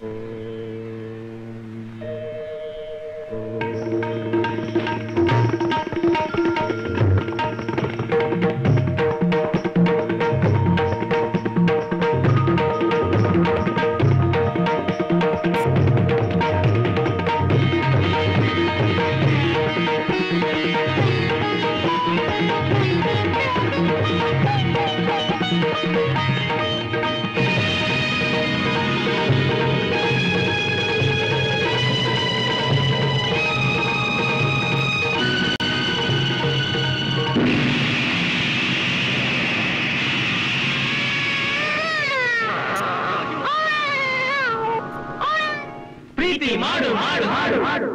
ಪ್ರೀತಿ ಮಾಡು ಮಾಡು ಮಾಡು ಮಾಡು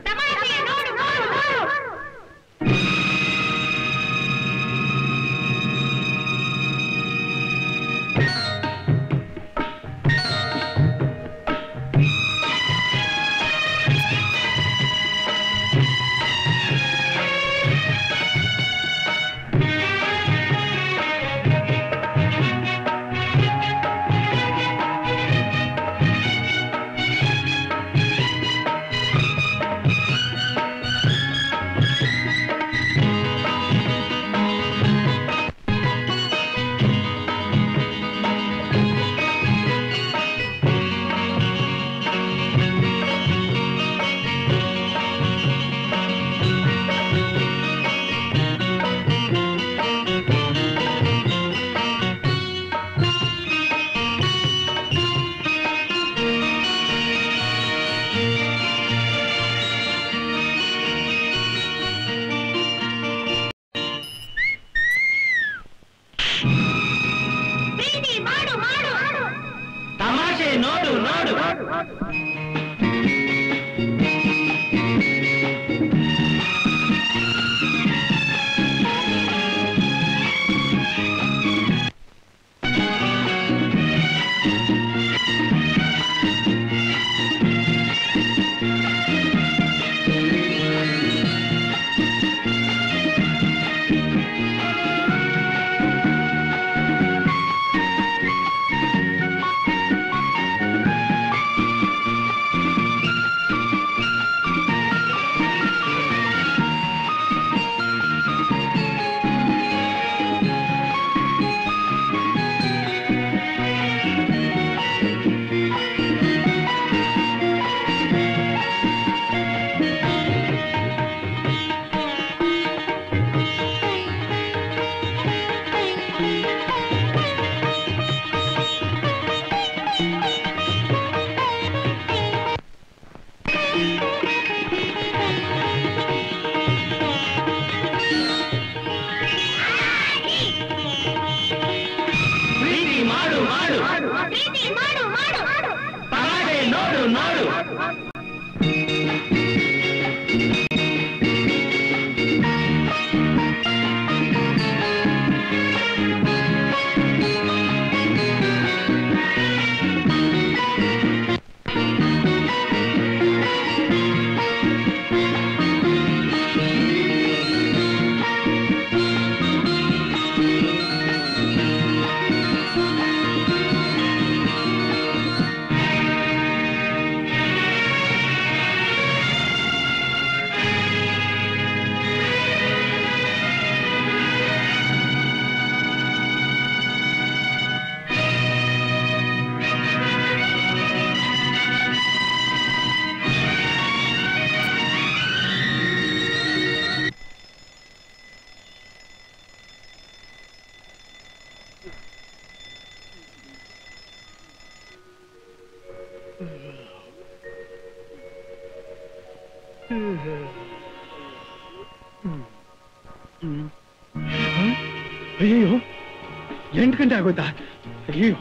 ತಮಾಷೆ ನೋಡು ನೋಡು ಪ್ರೀತಿ ಮಾಡು ಮಾಡು ತಮಾಷೆ ನೋಡು ನೋಡು ಅಯ್ಯೋ ಎಂಟು ಗಂಟೆ ಆಗೋಯ್ತಾ ಅಯ್ಯೋ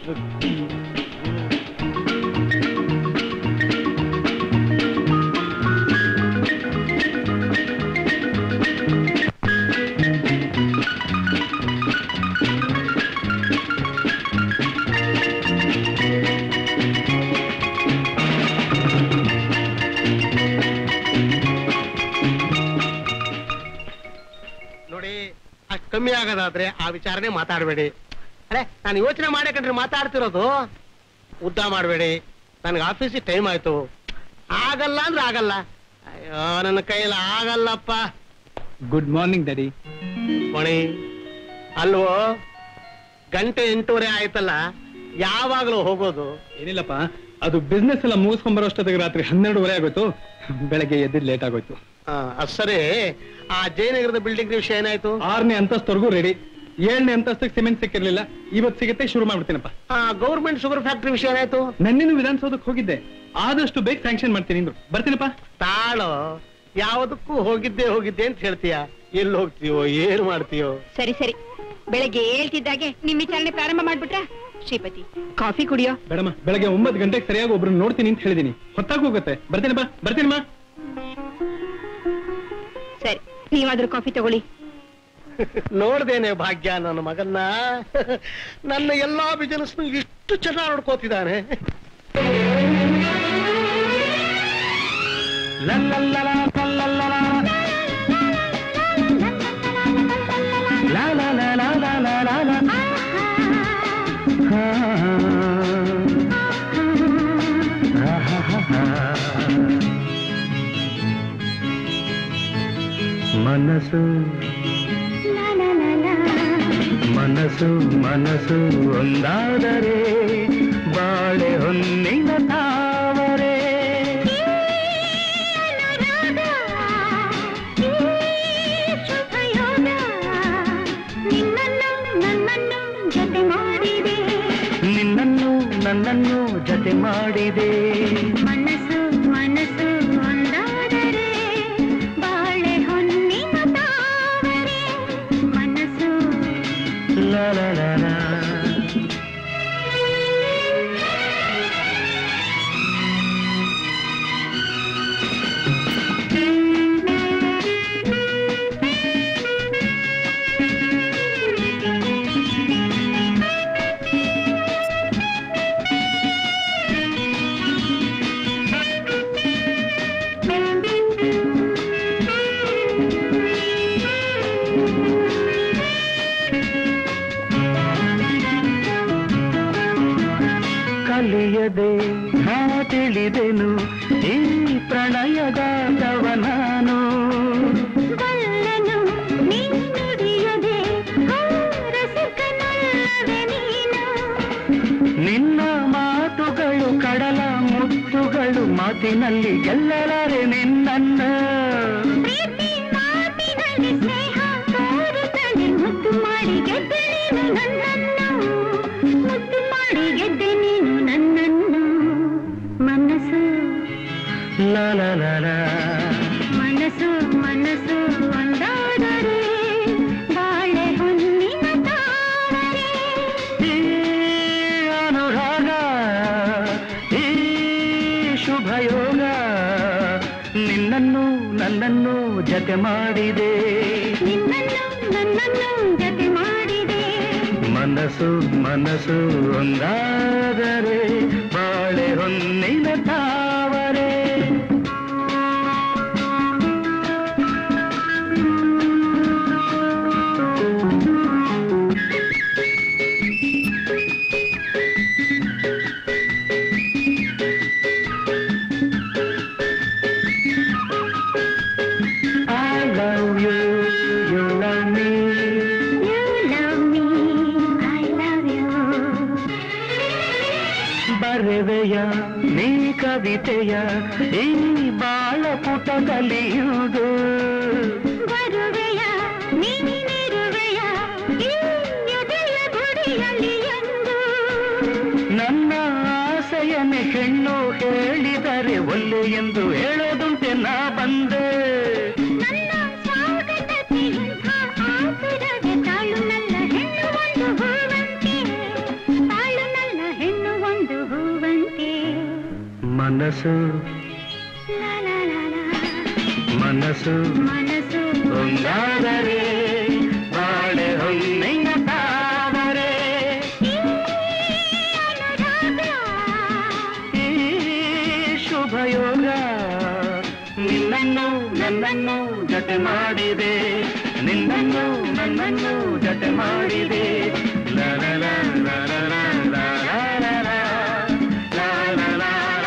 ನೋಡಿ ಅಷ್ಟ್ ಕಮ್ಮಿ ಆಗೋದಾದ್ರೆ ಆ ವಿಚಾರನೆ ಮಾತಾಡಬೇಡಿ ಅರೆ ನಾನು ಯೋಚನೆ ಮಾಡೇ ಕಂಡ್ರೆ ಮಾತಾಡ್ತಿರೋದು ಉದ್ದ ಮಾಡಬೇಡಿ ನನಗೆ ಆಫೀಸಿಗೆ ಟೈಮ್ ಆಯ್ತು ಆಗಲ್ಲ ಅಂದ್ರೆ ಆಗಲ್ಲ ಅಯ್ಯೋ ನನ್ನ ಕೈಯಲ್ಲಿ ಆಗಲ್ಲಪ್ಪ ಗುಡ್ ಮಾರ್ನಿಂಗ್ ಡ್ಯಾಡಿ ಮಣಿ ಅಲ್ವೋ ಗಂಟೆ ಎಂಟೂವರೆ ಆಯ್ತಲ್ಲ ಯಾವಾಗ್ಲೂ ಹೋಗೋದು ಏನಿಲ್ಲಪ್ಪ ಅದು ಬಿಸ್ನೆಸ್ ಎಲ್ಲ ಮುಗಿಸ್ಕೊಂಡ್ ಬರೋಷ್ಟೊತ್ತಿಗೆ ರಾತ್ರಿ ಹನ್ನೆರಡುವರೆ ಆಗೋಯ್ತು ಬೆಳಗ್ಗೆ ಎದ್ದಿದ್ ಲೇಟ್ ಆಗೋಯ್ತು ಆ, ಅದ್ ಸರಿ ಆ ಜಯನಗರದ ಬಿಲ್ಡಿಂಗ್ ವಿಷಯ ಏನಾಯ್ತು ಆರನೇ ಅಂತಸ್ತವರೆಗೂ ರೆಡಿ ಏಳನೇ ಅಂತಸ್ತಿಗೆ ಸಿಮೆಂಟ್ ಸಿಕ್ಕಿರ್ಲಿಲ್ಲ ಇವತ್ತು ಸಿಗುತ್ತೆ ಶುರು ಮಾಡ್ಬಿಡ್ತೀನಪ್ಪ ಆ ಗೌರ್ಮೆಂಟ್ ಶುಗರ್ ಫ್ಯಾಕ್ಟ್ರಿ ವಿಷಯ ಏನಾಯ್ತು ನನ್ನೇನು ವಿಧಾನಸೌಧಕ್ಕೆ ಹೋಗಿದ್ದೆ ಆದಷ್ಟು ಬೇಗ ಸ್ಯಾಂಕ್ಷನ್ ಮಾಡ್ತೀನಿ ಅಂದ್ರು ಬರ್ತೀನಪ್ಪ ತಾಳು ಯಾವುದಕ್ಕೂ ಹೋಗಿದ್ದೆ ಹೋಗಿದ್ದೆ ಅಂತ ಹೇಳ್ತೀಯ ಎಲ್ಲಿ ಹೋಗ್ತೀಯೋ ಏನ್ ಮಾಡ್ತೀಯೋ ಸರಿ ಸರಿ ಬೆಳಗ್ಗೆ ಹೇಳ್ತಿದ್ದಾಗೆ ನಿಮ್ ವಿಚಾರಣೆ ಪ್ರಾರಂಭ ಮಾಡ್ಬಿಟ್ರ ಶ್ರೀಪತಿ ಕಾಫಿ ಕುಡಿಯೋ ಬೇಡಮ್ಮ ಬೆಳಗ್ಗೆ ಒಂಬತ್ತು ಗಂಟೆಗೆ ಸರಿಯಾಗಿ ಒಬ್ರು ನೋಡ್ತೀನಿ ಅಂತ ಹೇಳಿದೀನಿ ಹೊತ್ತಾಗ ಹೋಗುತ್ತೆ ಬರ್ತೀನಪ್ಪ ಬರ್ತೀನಮ್ಮ ಸರಿ ನೀವಾದ್ರೂ ಕಾಫಿ ತಗೊಳ್ಳಿ ನೋಡ್ದೇನೆ ಭಾಗ್ಯ ನನ್ನ ಮಗನ್ನ ನನ್ನ ಎಲ್ಲಾ ಬಿಸಿನೆಸ್ ಇಷ್ಟು ಚೆನ್ನಾಗಿ ನೋಡ್ಕೋತಿದ್ದಾನೆ ಮನಸ್ಸು ಮನಸ್ಸು ಮನಸ್ಸು ಒಂದಾದರೆ ಬಾಳೆ ಹೊನ್ನಿನ ತಾವರೆ ನಿನ್ನನ್ನು ನನ್ನನ್ನು ಜತೆ ಮಾಡಿದೆ ಮನಸ್ಸು ಮನಸ್ಸು ಒಂದಾದರೆ ಬಾಳೆ ಹೊನ್ನಿನ ತಾವರೆ ಮನಸ್ಸು ಲಾ ಲಾ ಲಾ ಲಾ. ಕಲಿಯದೆ ನಾ ತಿಳಿದೆನು ಈ ಪ್ರಣಯಗಾತವ ನಾನು ಬಲ್ಲನು ನೀ ನುಡಿಯದೆ ರಸಿಕನಲ್ಲದೆ ನೀನು ನಿನ್ನ ಮಾತುಗಳು ಕಡಲ ಮುತ್ತುಗಳು ಮಾತಿನಲ್ಲಿ ಗೆಲ್ಲಲಾರೆ ನಿನ್ನನ್ನು ಪ್ರೀತಿ ಮಾತಿನಲ್ಲಿ ಸ್ನೇಹ ತೋರುತ್ತಲೇ ಮುದ್ದು ಮಾಡಿ ಗೆದ್ದೆ ನೀನು ನನ್ನನ್ನು ಮುದ್ದು ಮಾಡಿ ಗೆದ್ದೆ ನೀನು ನನ್ನನ್ನು ಮನಸ್ಸು ಲಾ ಲಾ ಲಾ ಲಾ. ಮನಸ್ಸು ಮನಸ್ಸು ಒಂದಾದರೆ ಬಾಳೆ ಹೊನ್ನಿನ ತಾವರೆ ಈ ಅನುರಾಗ ಈ ಶುಭ ಯೋಗ ನಿನ್ನನ್ನು ನನ್ನನ್ನು ಜತೆ ಮಾಡಿದೆ ನಿನ್ನನ್ನು ನನ್ನನ್ನು ಜತೆ ಮಾಡಿದೆ ಮನಸ್ಸು ಮನಸ್ಸು ಒಂದಾದರೆ ಬಾಳೆ ಹೊನ್ನಿನ ತಾವರೆ I love you, you love me. You love me, I love you. ಬರೆವೆಯ ನೀ ಕವಿತೆಯ ಈ ಬಾಳ ಪುಟದಲ್ಲಿಯುವುದು ಬರುವೆಯ ನೀನಿರುವೆಯ ಈ ಎದೆಯ ಗುಡಿಯಲ್ಲಿ ಎಂದು ನನ್ನ ಆಸೆಯನ್ನೇ ಹೆಣ್ಣು ಹೇಳಿದರೆ ಒಲ್ಲೆ ಎಂದು ಹೇಳೋದುಂಟೆ ನಾ ಬಂದೆ ನನ್ನ ಸ್ವಾಗತಕ್ಕೆ ಇಂಥ ಆತುರವೇ ತಾಳು ನನ್ನ ಹೆಣ್ಣು ಒಂದು ಹೂವಂತೆ ತಾಳು ನನ್ನ ಹೆಣ್ಣು ಒಂದು ಹೂವಂತೆ ಮನಸ್ಸು ಲಾ ಲಾ ಲಾ ಲಾ. ಮನಸ್ಸು ಮನಸ್ಸು ಒಂದಾದರೆ ಬಾಳೆ ಹೊನ್ನಿನ ತಾವರೆ ಈ ಅನುರಾಗ ಈ ಶುಭ ಯೋಗ ನಿನ್ನನ್ನು ನನ್ನನ್ನು ಜತೆ ಮಾಡಿದೆ ನಿನ್ನನ್ನು ನನ್ನನ್ನು ಜತೆ ಮಾಡಿದೆ ಲ ಲ ಲ ಲ ಲ ಲ ಲ ಲ ಲ ಲ ಲ ಲ ಲ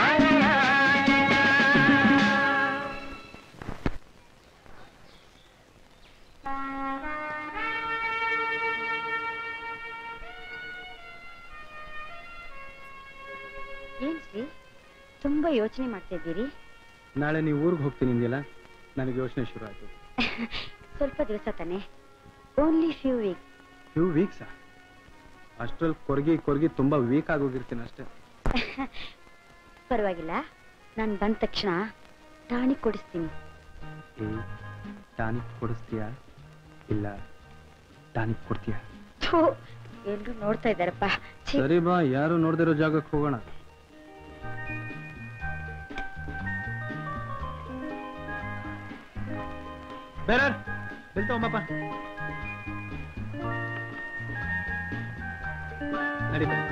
ತುಂಬಾ ಯೋಚನೆ ಮಾಡ್ತಾ ಇದ್ದೀರಿ ನಾಳೆ ನೀವು ಊರಿಗೆ ಹೋಗ್ತೀನಿ ಅಂದಿಲ್ಲ ನನಗೆ ಯೋಚನೆ ಶುರು ಆಯ್ತು ಸ್ವಲ್ಪ ದಿವಸ ತಾನೆ ಓನ್ಲಿ ಫ್ಯೂ ವೀಕ್ ಫ್ಯೂ ವೀಕ್ಸಾ ಅಷ್ಟ್ರಲ್ಲಿ ಕೊರಗಿ ಕೊರಗಿ ತುಂಬಾ ವೀಕ್ ಆಗೋಗಿರ್ತೀನಿ ಅಷ್ಟೇ ಪರವಾಗಿಲ್ಲ ನಾನು ಬಂದ ತಕ್ಷಣ ಟಾನಿಕ್ ಕೊಡಿಸ್ತೀನಿ ಏ ಟಾನಿಕ್ ಕೊಡಿಸ್ತೀಯಾ ಇಲ್ಲ ಟಾನಿಕ್ ಕೊಡ್ತೀಯಾ ಥೂ ಎಲ್ರು ನೋಡ್ತಾ ಇದ್ದಾರಪ್ಪ ಛೀ, ಸರಿ ಬಾ ಯಾರು ನೋಡ್ದಿರೋ ಜಾಗಕ್ಕೆ ಹೋಗೋಣ ಬೇರೆ ಬಿಲ್ ತಗೊಂಬಪ್ಪ ನಡಿ ಬನ್ನಿ.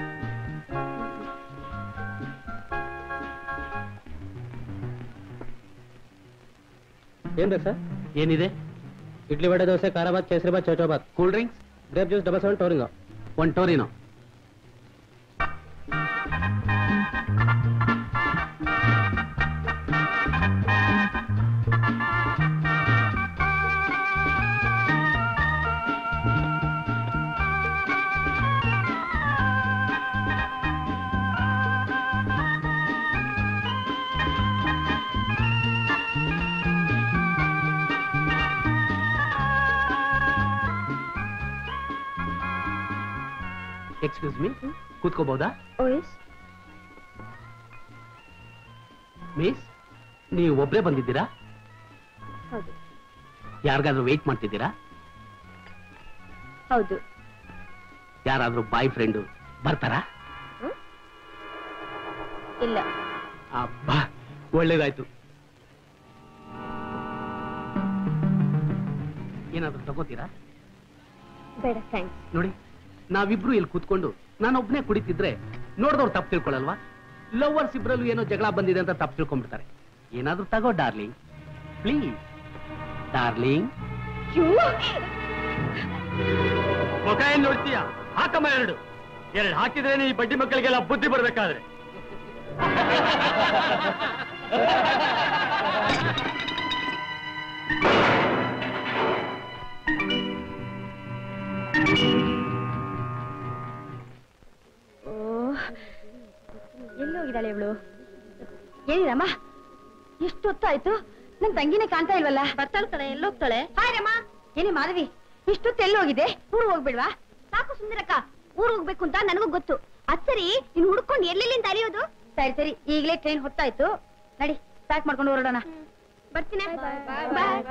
ಏನ್ ಬೇಕು ಸರ್ ಏನಿದೆ idli vada dosa kharabath kesaribath chowchowbath cool drinks grape juice double seven Torino one Torino excuse me ಕೂತ್ಕೋಬಹುದಾ ಓ ಎಸ್ ಮಿಸ್ ನೀವು ಒಬ್ರೇ ಬಂದಿದ್ದೀರಾ ಹೌದು ಯಾರಿಗಾದ್ರೂ ವೇಟ್ ಮಾಡ್ತಿದ್ದೀರಾ ಹೌದು ಯಾರಾದ್ರೂ ಬಾಯ್ ಫ್ರೆಂಡು ಬರ್ತಾರಾ ಇಲ್ಲ ಅಬ್ಬಾ ಒಳ್ಳೇದಾಯ್ತು ಏನಾದ್ರೂ ತಗೋತೀರಾ ಬೇಡ ಥ್ಯಾಂಕ್ಸ್ ನೋಡಿ ನಾವಿಬ್ರು ಇಲ್ಲಿ ಕೂತ್ಕೊಂಡು ನಾನೊಬ್ನೇ ಕುಡಿತಿದ್ರೆ ನೋಡ್ದವ್ರು ತಪ್ಪು ತಿಳ್ಕೊಳಲ್ವಾ ಲವರ್ಸ್ ಇಬ್ರಲ್ಲೂ ಏನೋ ಜಗಳ ಬಂದಿದೆ ಅಂತ ತಪ್ಪು ತಿಳ್ಕೊಂಡ್ಬಿಡ್ತಾರೆ ಏನಾದ್ರೂ ತಗೋ ಡಾರ್ಲಿಂಗ್ ಪ್ಲೀಸ್ ಡಾರ್ಲಿಂಗ್ ಮುಖ ಏನ್ ನೋಡ್ತೀಯ ಹಾಕಮ್ಮ ಎರಡು ಎರಡು ಹಾಕಿದ್ರೇನೆ ಈ ಬಡ್ಡಿ ಮಕ್ಕಳಿಗೆಲ್ಲ ಬುದ್ಧಿ ಬರ್ಬೇಕಾದ್ರೆ ಓ ಎಲ್ಲಿ ಹೋಗಿದ್ದಾಳೆ ಇವಳು ಏನಿರಮ್ಮ ಎಷ್ಟು ಹೊತ್ತಾಯ್ತು ನನ್ ತಂಗಿನೇ ಕಾಣ್ತಾ ಇಲ್ವಲ್ಲ ಬರ್ತಾಳೆ ಕಣೆ ಎಲ್ಲೋಗ್ತಾಳೆ ಹಾಯ್ ರಮ್ಮ ಏನೇ ಮಾಧವಿ ಇಷ್ಟೊತ್ತು ಎಲ್ಲಿ ಹೋಗಿದೆ ಊರು ಹೋಗ್ಬಿಡ್ವಾ ಸಾಕು ಸುಂದರಕ್ಕ ಊರ್ ಹೋಗ್ಬೇಕು ಅಂತ ನನಗೂ ಗೊತ್ತು ಅದ್ ಸರಿ ನೀನ್ ಹುಡ್ಕೊಂಡು ಎಲ್ಲೆಲ್ಲಿಂದ ಅಲಿಯೋದು ಸರಿ ಸರಿ ಈಗಲೇ ಟ್ರೈನ್ ಹೊತ್ತಾಯ್ತು ನಡಿ ಪ್ಯಾಕ್ ಮಾಡ್ಕೊಂಡು ಹೊರಡೋಣ ಬರ್ತೀನಿ ಬಾಯ್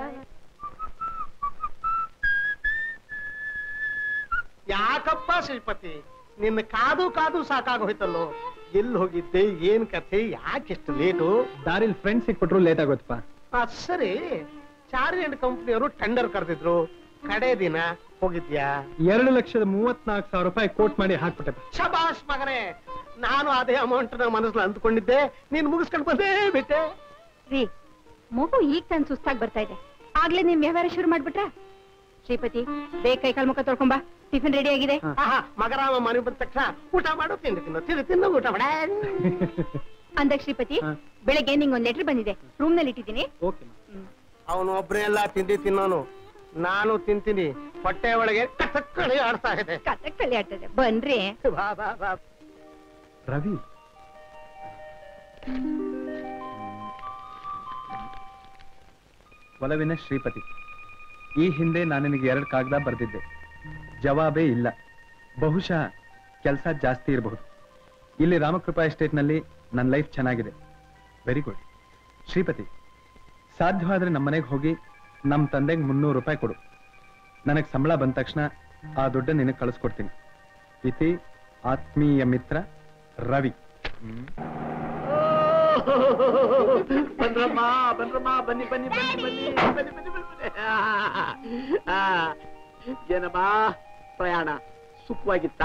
ಯಾಕಪ್ಪ ಶ್ರೀಪತಿ ನಿನ್ನ ಕಾದು ಕಾದು ಸಾಕಾಗೋಯ್ತಲ್ಲೋ ಎಲ್ಲಿ ಹೋಗಿದ್ದೆ ಏನ್ ಕಥೆ ಯಾಕೆಷ್ಟು ಲೇಟು ದಾರಿಲ್ ಫ್ರೆಂಡ್ಸ್ ಸಿಕ್ಬಿಟ್ರು ಲೇಟ್ ಆಗೋತ್ತಪ್ಪ ಅದ್ ಸರಿ ಚಾರಿ ಅಂಡ್ ಕಂಪ್ನಿಯವರು ಟೆಂಡರ್ ಕರೆದಿದ್ರು ಕಡೆ ದಿನ ಹೋಗಿದ್ಯಾ ಎರಡು ಲಕ್ಷದ ಮೂವತ್ನಾಲ್ಕು ಸಾವಿರ ರೂಪಾಯಿ ಕೋಟ್ ಮಾಡಿ ಹಾಕ್ಬಿಟ್ಟೆ ಶಬಾಷ್ ಮಗನೇ ನಾನು ಅದೇ ಅಮೌಂಟ್ ನ ಮನಸ್ಸಲ್ಲಿ ಅಂದ್ಕೊಂಡಿದ್ದೆ ನೀನ್ ಮುಗಿಸ್ಕೊಂಡು ಬಂದೇ ಬಿಟ್ಟೆ ರೀ ಮಗು ಈಗ ತಾನು ಸುಸ್ತಾಗಿ ಬರ್ತಾ ಇದೆ ಆಗ್ಲೇ ನಿಮ್ ವ್ಯವಹಾರ ಶುರು ಮಾಡ್ಬಿಟ್ರ ಶ್ರೀಪತಿ ಬೇಗ ಕೈ ಕಾಲ್ ಮುಖ ತೊಳ್ಕೊಂಬಾ ಟಿಫಿನ್ ರೆಡಿ ಆಗಿದೆ ಆಹಾ, ಮಗರಾಮ ಮನೆ ಬಂದ ತಕ್ಷಣ ಊಟ ಮಾಡು ತಿಂದು ತಿನ್ನು ತಿನ್ನು ತಿನ್ನು ಊಟ ಮಾಡ ಅಂದಾಗ ಶ್ರೀಪತಿ ಹಾ. ಬೆಳಗ್ಗೆ ನಿಂಗ್ ಒಂದ್ ಲೆಟರ್ ಬಂದಿದೆ ರೂಮ್ ನಲ್ಲಿ ಇಟ್ಟಿದ್ದೀನಿ ಓಕೆ ಅವನು ಒಬ್ನೇ ಎಲ್ಲ ತಿಂಡಿ ತಿನ್ನೋನು ನಾನು ತಿಂತೀನಿ ಹೊಟ್ಟೆ ಒಳಗೆ ಕಥಕ್ಕಳಿ ಆಡ್ತಾ ಇದೆ ಕಥಕ್ ಕಲಿ ಆಡ್ತದೆ ಬನ್ರಿ ಬಾ ಬಾ ಬಾ ರವಿ ಒಲವಿನ ಶ್ರೀಪತಿ ಈ ಹಿಂದೆ ನಾನು ನಿನಗೆ ಎರಡು ಕಾಗದ ಬರೆದಿದ್ದೆ ಜವಾಬೇ ಇಲ್ಲ ಬಹುಶಃ ಕೆಲಸ ಜಾಸ್ತಿ ಇರಬಹುದು ಇಲ್ಲಿ ರಾಮಕೃಪಾ ಎಸ್ಟೇಟ್ನಲ್ಲಿ ನನ್ನ ಲೈಫ್ ಚೆನ್ನಾಗಿದೆ ವೆರಿ ಗುಡ್ ಶ್ರೀಪತಿ ಸಾಧ್ಯವಾದ್ರೆ ನಮ್ಮ ಮನೆಗೆ ಹೋಗಿ ನಮ್ಮ ತಂದೆಗೆ ಮುನ್ನೂರು ರೂಪಾಯಿ ಕೊಡು ನನಗೆ ಸಂಬಳ ಬಂದ ತಕ್ಷಣ ಆ ದುಡ್ಡು ನಿನಗೆ ಕಳಿಸ್ಕೊಡ್ತೀನಿ ಇತಿ ಆತ್ಮೀಯ ಮಿತ್ರ ರವಿ ಹ್ಮ್. ಬಂದ್ರಮ್ಮ ಬಂದ್ರಮ್ಮ ಬನ್ನಿ ಬನ್ನಿ ಬನ್ನಿ ಬನ್ನಿ ಬನ್ನಿ ಬನ್ನಿ ಬನ್ನಿ ಆ, ಆ, ಏನಮ್ಮ ಪ್ರಯಾಣ ಸುಖವಾಗಿತ್ತ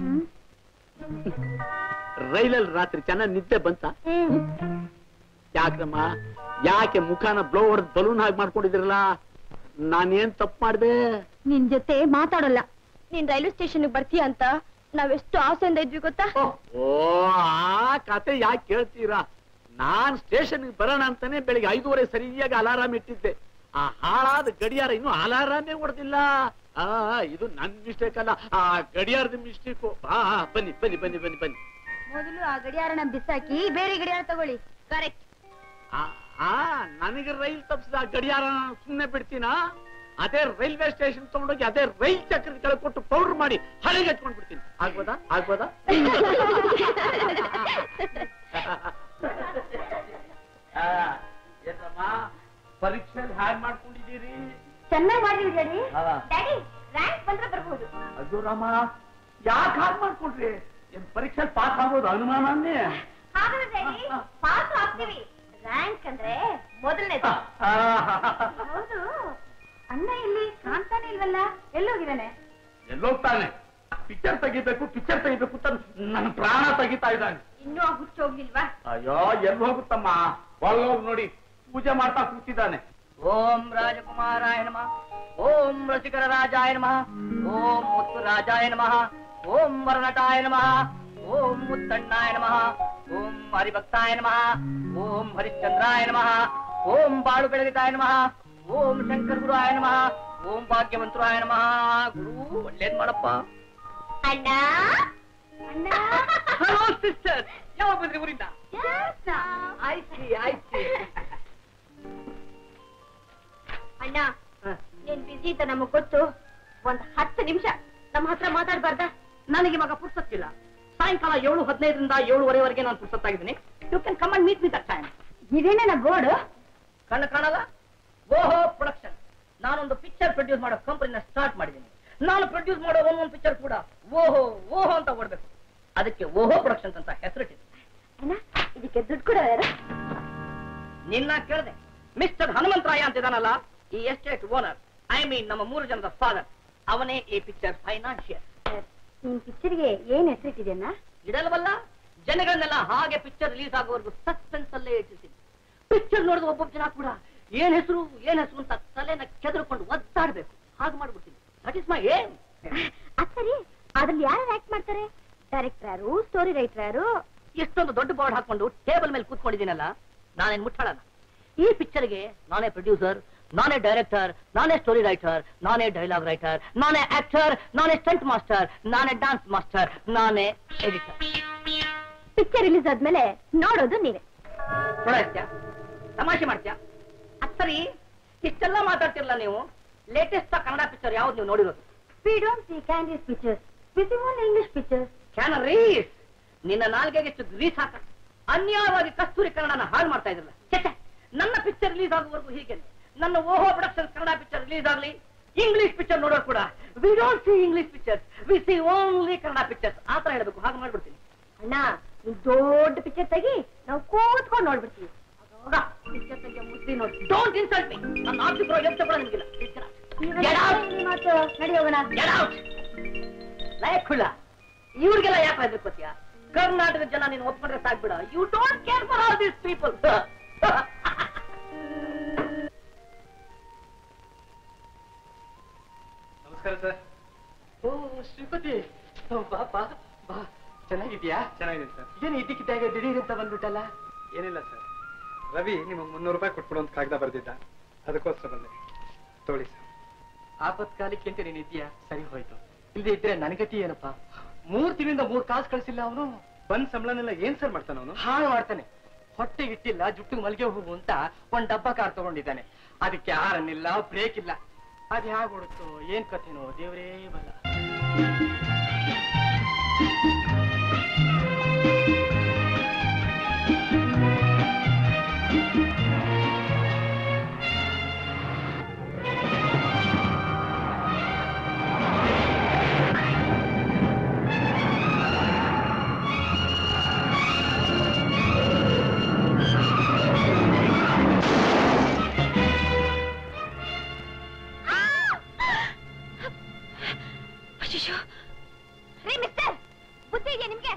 ರೈಲಲ್ಲಿ ರಾತ್ರಿ ಚೆನ್ನಾಗಿ ನಿದ್ದೆ ಬಂತ ಯಾಕ್ರಮ್ಮ ಯಾಕೆ ಮುಖನ ಬ್ಲೋ ಹೊಡೆದ್ ಬಲೂನ್ ಹಾಗೆ ಮಾಡ್ಕೊಂಡಿದಿರಲ್ಲ ನಾನೇನ್ ತಪ್ಪು ಮಾಡ್ದೆ ನಿನ್ ಜೊತೆ ಮಾತಾಡಲ್ಲ ನೀನ್ ರೈಲ್ವೆ ಸ್ಟೇಷನ್ ಬರ್ತೀಯ ಅಂತ ನಾವೆಷ್ಟು ಆಸೆಯಿಂದ ಇದ್ವಿ ಗೊತ್ತಾ ಓ ಆ ಕತೆ ಯಾಕೆ ಕೇಳ್ತೀರಾ ನಾನ್ ಸ್ಟೇಷನ್ ಬರೋಣ ಅಂತಾನೆ ಬೆಳಿಗ್ಗೆ ಐದೂವರೆ ಸರಿಯಾಗಿ ಅಲಾರಾಮ್ ಇಟ್ಟಿದ್ದೆ ಆ ಹಾಳಾದ ಗಡಿಯಾರ ಇನ್ನು ಅಲಾರಾಮೇ ಹೊಡೆದಿಲ್ಲ ಆ ಇದು ನನ್ ಮಿಸ್ಟೇಕ್ ಅಲ್ಲ ಆ ಗಡಿಯಾರದ ಮಿಸ್ಟೇಕು ಆ ಆ, ಬನ್ನಿ ಬನ್ನಿ ಬನ್ನಿ ಬನ್ನಿ ಬನ್ನಿ ಮೊದಲು ಆ ಗಡಿಯಾರನ ಬಿಸಾಕಿ ಬೇರೆ ಗಡಿಯಾರ ತಗೊಳ್ಳಿ ಕರೆಕ್ಟ್ ಆ ನನಗೆ ರೈಲ್ ತಪ್ಪಿಸಿದ ಗಡಿಯಾರ ಸುಮ್ಮನೆ ಬಿಡ್ತೀನಾ ಅದೇ ರೈಲ್ವೆ ಸ್ಟೇಷನ್ ತಗೊಂಡೋಗಿ ಅದೇ ರೈಲ್ ಚಕ್ರದ ಕೆಳಗೆ ಕೊಟ್ಟು ಪೌಡರ್ ಮಾಡಿ ಹಳೆಗೆ ಹಚ್ಕೊಂಡ್ ಬಿಡ್ತೀನಿ ಆಗ್ಬೋದಾ ಆಗ್ಬೋದಾ ಆ, ಏನಮ್ಮ ಪರೀಕ್ಷೆಯಲ್ಲಿ ಹ್ಯಾಗ್ ಮಾಡ್ಕೊಂಡಿದ್ದೀರಿ ಚೆನ್ನಾಗಿ ಮಾಡಿದ್ರಿ ಡ್ಯಾಡಿ ಹಾ. ಡ್ಯಾಡಿ ರ್ಯಾಂಕ್ ಬಂದ್ರೆ ಬರ್ಬೋದು ಅದು ರಾಮ ಯಾಕೆ ಹಾಗೆ ಮಾಡ್ಕೊಂಡ್ರಿ ಏನ್ ಪರೀಕ್ಷೆಯಲ್ಲಿ ಪಾಸ್ ಆಗೋದು ಅನುಮಾನನೇ ಹಾಗಾದ್ರೆ ಡ್ಯಾಡಿ ಪಾಸ್ ಆಗ್ತೀವಿ ರ್ಯಾಂಕ್ ಅಂದ್ರೆ ಮೊದಲನೇದು ಹೌದು ಅಣ್ಣ ಇಲ್ಲಿ ಕಾಣ್ತಾನೆ ಇಲ್ವಲ್ಲ ಎಲ್ಲೋಗಿದ್ದಾನೆ ಎಲ್ಲೋಗ್ತಾನೆ ಪಿಕ್ಚರ್ ತೆಗಿಬೇಕು ಪಿಕ್ಚರ್ ತೆಗಿಬೇಕು ಅಂತ ನನ್ನ ಪ್ರಾಣ ತೆಗಿತಾ ಇದ್ದಾನೆ ಇನ್ನೂ ಆ ಹುಚ್ಚು ಹೋಗ್ಲಿಲ್ವಾ ಅಯ್ಯೋ ಎಲ್ಲಿ ಹೋಗುತ್ತಮ್ಮ ಒಳ್ಳೋಗ್ ನೋಡಿ ಪೂಜೆ ಮಾಡ್ತಾ ಕೂತಿದ್ದಾನೆ ಓಂ ರಾಜಕುಮಾರಾಯ ನಮಃ ಓಂ ರಸಿಕರ ರಾಜಾಯ ನಮಃ ಓಂ ಮುತ್ತು ರಾಜಾಯ ನಮಃ ಓಂ ವರನಟಾಯ ನಮಃ ಓಂ ಮುತ್ತಣ್ಣಾಯ ನಮಃ ಓಂ ಹರಿಭಕ್ತಾಯ ನಮಃ ಓಂ ಹರಿಶ್ಚಂದ್ರಾಯ ನಮಃ ಓಂ ಬಾಳು ಬೆಳಗಿತಾಯ ನಮಃ ಓಂ ಶಂಕರ ಗುರುವಾಯ ನಮಃ ಓಂ ಭಾಗ್ಯವಂತರಾಯ ನಮಃ ಗುರು ಒಳ್ಳೇದ್ ಮಾಡಪ್ಪ ಅಣ್ಣ ಅಣ್ಣ ಹಲೋ ಸಿಸ್ಟರ್ ಯಾವಾಗ ಬಂದ್ರಿ ಊರಿಂದ ಆಯ್ತು ಆಯ್ತು ಅಣ್ಣ ನೀನ್ ಬಿಸಿ ಅಂತ ನಮಗ್ ಗೊತ್ತು ಒಂದ್ ಹತ್ತು ನಿಮಿಷ ನಮ್ಮ ಹತ್ರ ಮಾತಾಡ್ಬಾರ್ದ ನನಗೆ ಮಗ ಪುರ್ಸತ್ತಿಲ್ಲ ಸಾಯಂಕಾಲ ಏಳು ಹದಿನೈದರಿಂದ ಏಳುವರೆವರೆಗೆ ನಾನು ಪುರ್ಸತ್ತಾಗಿದ್ದೀನಿ you can come and meet with that time ಇದೇನ ಬೋರ್ಡ್ ಕಣ್ಣು ಕಾಣಲ್ಲ ಓಹೋ ಪ್ರೊಡಕ್ಷನ್ ನಾನೊಂದು ಪಿಕ್ಚರ್ ಪ್ರೊಡ್ಯೂಸ್ ಮಾಡೋ ಕಂಪನಿನ ಸ್ಟಾರ್ಟ್ ಮಾಡಿದ್ದೀನಿ ನಾನು ಪ್ರೊಡ್ಯೂಸ್ ಮಾಡೋ ಒಂದೊಂದು ಪಿಕ್ಚರ್ ಕೂಡ ಓಹೋ ಓಹೋ ಅಂತ ಓಡ್ಬೇಕು ಅದಕ್ಕೆ ಓಹೋ ಪ್ರೊಡಕ್ಷನ್ಸ್ ಅಂತ ಹೆಸರಿಟ್ಟಿದೆ ಅಣ್ಣ ಇದಕ್ಕೆ ದುಡ್ಡು ಕೊಡೋ ಯಾರು ನಿನ್ನ ಕೇಳಿದೆ ಮಿಸ್ಟರ್ ಹನುಮಂತರಾಯ ಅಂತಿದಾನಲ್ಲ ಈ ಎಸ್ಟೇಟ್ ಓನರ್ ಐ ಮೀನ್ ನಮ್ಮ ಮೂರು ಜನದ ಫಾದರ್ ಅವನೇ ಈ ಪಿಕ್ಚರ್ ಫೈನಾನ್ಷಿಯರ್ ನಿನ್ ಪಿಕ್ಚರ್ಗೆ ಏನ್ ಹೆಸರಿಟ್ಟಿದ್ಯಣ್ಣ ಇಡಲ್ವಲ್ಲ ಜನಗಳನ್ನೆಲ್ಲ ಹಾಗೆ ಪಿಕ್ಚರ್ ರಿಲೀಸ್ ಆಗೋವರೆಗೂ ಸಸ್ಪೆನ್ಸ್ ಅಲ್ಲೇ ಇಟ್ಟಿರ್ತೀನಿ ಪಿಕ್ಚರ್ ನೋಡಿದ ಒಬ್ಬೊಬ್ಬ ಜನ ಕೂಡ ಏನ್ ಹೆಸರು ಏನ್ ಹೆಸರು ಅಂತ ತಲೆನ ಕೆದರ್ಕೊಂಡು ಒದ್ದಾಡ್ಬೇಕು ಹಾಗೆ ಮಾಡ್ಬಿಡ್ತೀನಿ ದಟ್ ಇಸ್ ಮೈ ಏಮ್ ಅದ್ ಸರಿ ಅದ್ರಲ್ಲಿ ಯಾರು ಆಕ್ಟ್ ಮಾಡ್ತಾರೆ ಡೈರೆಕ್ಟರ್ ಯಾರು ಸ್ಟೋರಿ ರೈಟರ್ ಯಾರು ಇಷ್ಟೊಂದು ದೊಡ್ಡ ಬೋರ್ಡ್ ಹಾಕೊಂಡು ಟೇಬಲ್ ಮೇಲೆ ಕೂತ್ಕೊಂಡಿದ್ದೀನಲ್ಲ ನಾನೇನ್ ಮುಟ್ಟಾಳನ ಈ ಪಿಕ್ಚರ್ಗೆ ನಾನೇ ಪ್ರೊಡ್ಯೂಸರ್ ನಾನೇ ಡೈರೆಕ್ಟರ್ ನಾನೇ ಸ್ಟೋರಿ ರೈಟರ್ ನಾನೇ ಡೈಲಾಗ್ ರೈಟರ್ ನಾನೇ ಆಕ್ಟರ್ ನಾನೇ ಸ್ಟಂಟ್ ಮಾಸ್ಟರ್ ನಾನೇ ಡಾನ್ಸ್ ಮಾಸ್ಟರ್ ನಾನೇ ಎಡಿಟರ್ ಪಿಕ್ಚರ್ ರಿಲೀಸ್ ಆದ್ಮೇಲೆ ನೋಡೋದು ನೀವೇ ನೋಡ್ತ್ಯಾ ತಮಾಷೆ ಮಾಡ್ತ್ಯಾ ಅದ್ ಸರಿ ಇಷ್ಟೆಲ್ಲ ಮಾತಾಡ್ತಿರಲ್ಲ ನೀವು ಲೇಟೆಸ್ಟ್ ಕನ್ನಡ ಪಿಕ್ಚರ್ ಯಾವ್ದು ನೀವು ನೋಡಿರೋದು we don't see candies pictures we see only English pictures can ರೀಸ್ ನಿನ್ನ ನಾಲ್ಗೆಗೆ ಎಷ್ಟು ರೀಸ್ ಹಾಕ ಅನ್ಯಾಯವಾಗಿ ಕಸ್ತೂರಿ ಕನ್ನಡನ ಹಾಳು ಮಾಡ್ತಾ ಇದ್ರಲ್ಲ ಛೆ, ನನ್ನ ಪಿಕ್ಚರ್ ರಿಲೀಸ್ ಆಗುವವರೆಗೂ ಹೀಗೆ ನನ್ನ ಓಹೋ ಪ್ರೊಡಕ್ಷನ್ ಕನ್ನಡ ಪಿಕ್ಚರ್ ರಿಲೀಸ್ ಆಗ್ಲಿ ಇಂಗ್ಲಿಷ್ ಪಿಕ್ಚರ್ ನೋಡೋರು ಕೂಡ we don't see English pictures we see only Kannada pictures ಆ ತರ ಹೇಳ್ಬೇಕು ಹಾಗೆ ಮಾಡ್ಬಿಡ್ತೀನಿ ಅಣ್ಣ ನೀವ್ ದೊಡ್ಡ ಪಿಕ್ಚರ್ ತೆಗಿ ನಾವು ಕೂತ್ಕೊಂಡು ನೋಡ್ಬಿಡ್ತೀವಿ ಪಿಕ್ಚರ್ ತೆಗಿಯೋ ಮುದ್ದಿ ನೋಡಿ ಡೋಂಟ್ ಇನ್ಸಲ್ಟ್ ಮೀ ನನ್ನ ಆಫೀಸ್ ಬರೋ ಯೋಚನೆ ಕೂಡ ನಿಮಗಿಲ್ಲ Get out. ಈ ಮಾತು ನಡಿ ಹೋಗೋಣ Get out! ಲಯಕ್ ಹುಳ ಇವ್ರಿಗೆಲ್ಲ ಯಾಕೆ ಹೆದರ್ಕೋತೀಯ ಕರ್ನಾಟಕದ ಜನ ನೀನು ಒಪ್ಕೊಂಡ್ರೆ ಸಾಕ್ಬಿಡ you don't care for all these people ನಮಸ್ಕಾರ ಸರ್ ಓ ಶ್ರೀಪತಿ ಓ, ಬಾ ಬಾ ಬಾ ಚೆನ್ನಾಗಿದ್ಯಾ ಚೆನ್ನಾಗಿದೆ ಸರ್ ಏನ್ ಇದ್ದಕ್ಕಿದ್ದಾಗ ದಿಢೀರ್ ಅಂತ ಬಂದ್ಬಿಟ್ಟಲ್ಲ ಏನಿಲ್ಲ ಸರ್ ರವಿ ನಿಮಗೆ ಮುನ್ನೂರು ರೂಪಾಯಿ ಕೊಟ್ಬಿಡು ಅಂತ ಕಾಗದ ಬರ್ದಿದ್ದ ಅದಕ್ಕೋಸ್ಕರ ಬಂದೆ ತೋಳಿ ಸರ್ ಆಪತ್ಕಾಲಕ್ಕೆ ಅಂತ ನೀನ್ ಇದೆಯಾ ಸರಿ ಹೋಯ್ತು ಇಲ್ಲದೆ ಇದ್ರೆ ನನಗತಿ ಏನಪ್ಪ ಮೂರ್ ತಿಂಗಳಿಂದ ಮೂರ್ ಕಾಸು ಕಳ್ಸಿಲ್ಲ ಅವನು ಬಂದ್ ಸಂಬಳನೆಲ್ಲ ಏನ್ ಸರ್ ಮಾಡ್ತಾನ ಅವನು ಹಾಳು ಮಾಡ್ತಾನೆ ಹೊಟ್ಟೆ ಇಟ್ಟಿಲ್ಲ ಜುಟ್ಟಿಗೆ ಮಲ್ಗೆ ಹೋಗು ಅಂತ ಒಂದ್ ಡಬ್ಬ ಕಾರ್ ತಗೊಂಡಿದ್ದಾನೆ ಅದಕ್ಕೆ ಹಾರನ್ನಿಲ್ಲ ಬ್ರೇಕ್ ಇಲ್ಲ ಅದ್ ಹೇಗ್ ಹೊಡುತ್ತೋ ಏನ್ ಕಥೆನೋ ದೇವರೇ ಬಲ್ಲ ಅಶ್ಶೋ. ರೀ ಮಿಸ್ಟರ್ ಬುದ್ಧಿ ಇದೆಯಾ ನಿಮ್ಗೆ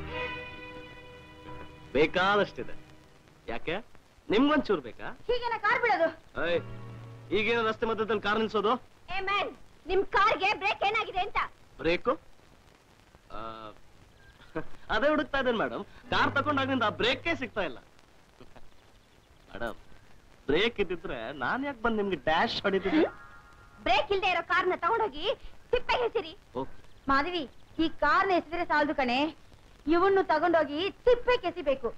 ಬೇಕಾದಷ್ಟಿದೆ ಯಾಕೆ ನಿಮ್ಗೊಂಚೂರು ಬೇಕಾ ಹೀಗೇನ ಕಾರ್ ಬಿಡೋದು ಏಯ್ ಈಗೇನು ರಸ್ತೆ ಮಧ್ಯದಲ್ಲಿ ಕಾರ್ ನಿಲ್ಸೋದು ಏ ಮ್ಯಾನ್ ನಿಮ್ ಕಾರ್ಗೆ ಬ್ರೇಕ್ ಏನಾಗಿದೆ ಅಂತ ಬ್ರೇಕು ಆ, ಅದೇ ಹುಡುಕ್ತಾ ಇದ್ದೇನೆ ಮೇಡಮ್ ಕಾರ್ ತಗೊಂಡಾಗಿಂದ ಆ ಬ್ರೇಕೇ ಸಿಗ್ತಾ ಇಲ್ಲ ಮೇಡಮ್ ಬ್ರೇಕ್ ಇದ್ದಿದ್ರೆ ನಾನ್ ಯಾಕೆ ಬಂದು ನಿಮ್ಗೆ ಡ್ಯಾಶ್ ಹೊಡಿತಿದ್ದೆ ಬ್ರೇಕ್ ಇಲ್ದೇ ಇರೋ ಕಾರ್ನ ತಗೊಂಡೋಗಿ ತಿಪ್ಪೆ ಹೆಸಿರಿ ಓ ಮಾಧವಿ ಈ ಕಾರ್ನ ಎಸಿದ್ರೆ ಸಾಲದು ಕಣೆ ಇವನ್ನು ತಗೊಂಡೋಗಿ ತಿಪ್ಪೆ ಕೆಸಿಬೇಕು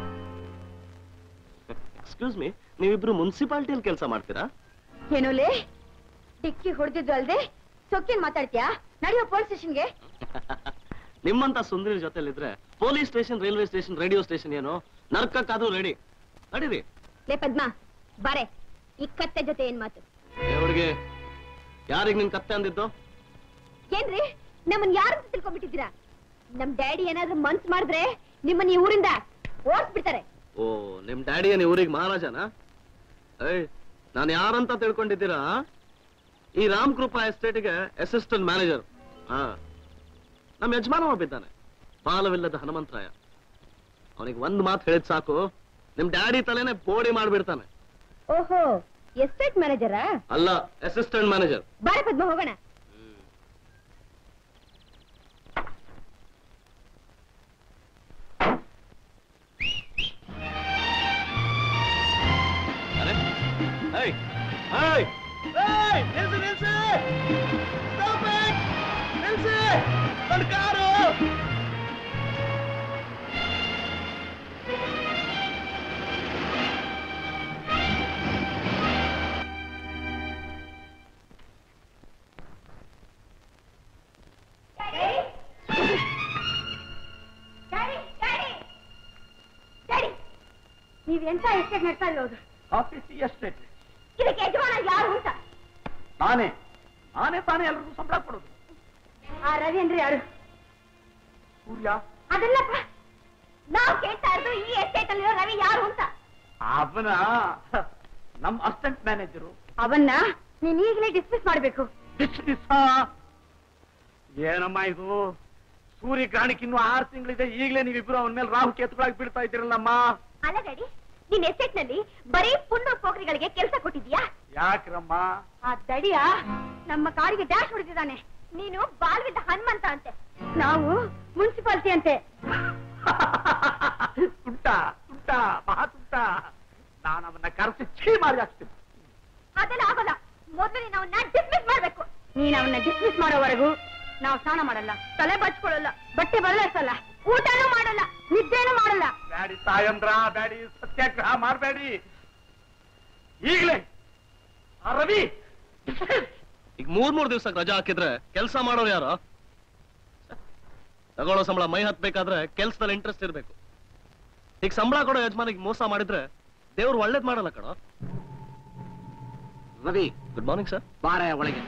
ಎಕ್ಸ್ಕ್ಯೂಸ್ ಮೀ ನೀವಿಬ್ರು ಮುನ್ಸಿಪಾಲ್ಟಿಯಲ್ಲಿ ಕೆಲಸ ಮಾಡ್ತೀರಾ ಏನೋಲೆ ಡಿಕ್ಕಿ ಹೊಡೆದಿದ್ದು ಅಲ್ದೆ ಸೊಕ್ಕಿನ್ ಮಾತಾಡ್ತೀಯಾ ನಡೆಯೋ ಪೊಲೀಸ್ ಸ್ಟೇಷನ್ಗೆ ನಿಮ್ಮಂತ ಸುಂದರಿ ಜೊತೆಲಿದ್ರೆ police station railway station radio station ಏನು ನರ್ಕಕ್ಕಾದ್ರೂ ರೆಡಿ ನಡೀರಿ ಲೇ ಪದ್ಮಾ ಬಾರೆ ಈ ಕತ್ತೆ ಜೊತೆ ಏನ್ ಮಾತು ಹುಡುಗಿ ಯಾರಿಗ್ ನಿನ್ ಕತ್ತೆ ಅಂದಿದ್ದು ಏನ್ರಿ ನಮ್ಮನ್ ಯಾರು ತಿಳ್ಕೊಂಡ್ಬಿಟ್ಟಿದ್ದೀರಾ ನಮ್ ಡ್ಯಾಡಿ ಏನಾದ್ರೂ ಮನ್ಸ್ ಮಾಡಿದ್ರೆ ನಿಮ್ಮನ್ನ ಈ ಊರಿಂದ ಓಡಿಸ್ಬಿಡ್ತಾರೆ ಓ ನಿಮ್ ಡ್ಯಾಡಿ ಏನ್ ಊರಿಗೆ ಮಹಾರಾಜನಾ ಏಯ್ ನಾನು ಯಾರಂತ ತಿಳ್ಕೊಂಡಿದ್ದೀರಾ ಈ ರಾಮ್ ಕೃಪಾ ಎಸ್ಟೇಟ್ಗೆ ಅಸಿಸ್ಟೆಂಟ್ ಮ್ಯಾನೇಜರ್ ಹಾ ನಮ್ಮ ಯಜಮಾನ ಒಬ್ಬಿದ್ದಾನೆ ಬಾಲವಿಲ್ಲದ ಹನುಮಂತರಾಯ ಅವನಿಗೆ ಒಂದ್ ಮಾತು ಹೇಳಿದ್ ಸಾಕು ನಿಮ್ ಡ್ಯಾಡಿ ತಲೆನೆ ಬೋಡಿ ಮಾಡ್ಬಿಡ್ತಾನೆ ಓಹೋ ಎಸ್ಟೇಟ್ ಮ್ಯಾನೇಜರಾ ಅಲ್ಲ ಅಸಿಸ್ಟೆಂಟ್ ಮ್ಯಾನೇಜರ್ ಬಾರೆ ಪದ್ಮ ಹೋಗೋಣ ಅರೆ ಏಯ್ ಏಯ್ ಏಯ್ ನಿಲ್ಸಿ ನಿಲ್ಸಿ Stop it! ನಿಲ್ಸಿ ನನ್ ಕಾರು ನೀವ್ ಎಂತ ಎಸ್ಟೇಟ್ ನಡ್ತಾ ಇರೋದು ಆಫೀಸ್ ಎಸ್ಟೇಟ್ ಇದಕ್ಕೆ ಯಜಮಾನ ಯಾರು ಅಂತ ನಾನೇ ನಾನೇ ತಾನೇ ಎಲ್ರಿಗೂ ಸಂಬಳ ಕೊಡೋದು ಆ ರವಿ ಅಂದ್ರೆ ಯಾರು ಸೂರ್ಯ ಅದಲ್ಲಪ್ಪ ನಾವು ಕೇಳ್ತಾ ಇರೋದು ಈ ಎಸ್ಟೇಟ್ ಅಲ್ಲಿರೋ ರವಿ ಯಾರು ಅಂತ ಅವನ ನಮ್ ಅಸಿಸ್ಟೆಂಟ್ ಮ್ಯಾನೇಜರು ಅವನ್ನ ನೀನ್ ಈಗಲೇ ಡಿಸ್ಮಿಸ್ ಮಾಡ್ಬೇಕು ಏನಮ್ಮ ಇದು ಸೂರ್ಯಗ್ರಹಣಕ್ಕೆ ಇನ್ನು ಆರು ತಿಂಗಳಿದೆ ಈಗಲೇ ನೀವಿಬ್ರು ಅವನ ಮೇಲೆ ರಾಹು ಕೇತುಗಳಾಗಿ ಬೀಳ್ತಾ ಇದ್ದೀರಲ್ಲಮ್ಮ ಅಲ್ಲ ಡ್ಯಾಡಿ ನಿನ್ ಎಸ್ಟೇಟ್ ನಲ್ಲಿ ಬರೀ ಪುಣ್ಯ ಪೋಖ್ರಿಗಳಿಗೆ ಕೆಲಸ ಕೊಟ್ಟಿದ್ಯಾ ಯಾಕ್ರಮ್ಮ ಆ ದಡಿಯ ನಮ್ಮ ಕಾರಿಗೆ ಡ್ಯಾಶ್ ಹೊಡೆದಿದ್ದಾನೆ ನೀನು ಬಾಲ್ವಿದ್ದ ಹನುಮಂತ ಅಂತೆ ನಾವು ಮುನ್ಸಿಪಾಲ್ಟಿ ಅಂತೆ ತುಂಟ ತುಂಟ ಮಹಾ ತುಂಟ ನಾನು ಅವನ್ನ ಕರೆಸಿ ಚೀ ಮಾಡಿ ಹಾಕ್ತೀನಿ ಅದೆಲ್ಲ ಆಗೋಲ್ಲ ಮೊದಲು ನೀನು ಅವನ್ನ ಡಿಸ್ಮಿಸ್ ಮಾಡ್ಬೇಕು ನೀನ್ ಅವನ್ನ ಡಿಸ್ಮಿಸ್ ಮಾಡೋವರೆಗೂ ನಾವು ಸ್ನಾನ ಮಾಡಲ್ಲ ತಲೆ ಬಚ್ಕೊಳ್ಳಲ್ಲ ಬಟ್ಟೆ ಬದಲಾಯಿಸಲ್ಲ ಊಟನೂ ಮಾಡಲ್ಲ ನಿದ್ದೆನೂ ಮಾಡಲ್ಲ ಬ್ಯಾಡಿ ತಾಯಂದ್ರ ಬ್ಯಾಡಿ ಸತ್ಯಾಗ್ರಹ ಮಾಡಬೇಡಿ ಈಗಲೇ ಆ ರವಿ ಈಗ ಮೂರ್ ಮೂರ್ ದಿವ್ಸಕ್ಕೆ ರಜಾ ಹಾಕಿದ್ರೆ ಕೆಲಸ ಮಾಡೋರು ಯಾರು ತಗೊಳ್ಳೋ ಸಂಬಳ ಮೈ ಹತ್ಬೇಕಾದ್ರೆ ಕೆಲ್ಸದಲ್ಲಿ ಇಂಟ್ರೆಸ್ಟ್ ಇರ್ಬೇಕು ಈಗ ಸಂಬಳ ಕೊಡೋ ಯಜಮಾನಿಗೆ ಮೋಸ ಮಾಡಿದ್ರೆ ದೇವ್ರು ಒಳ್ಳೇದ್ ಮಾಡಲ್ಲ ಕಣೋ ರವಿ ಗುಡ್ ಮಾರ್ನಿಂಗ್ ಸರ್ ಬಾರ ಒಳಗೆ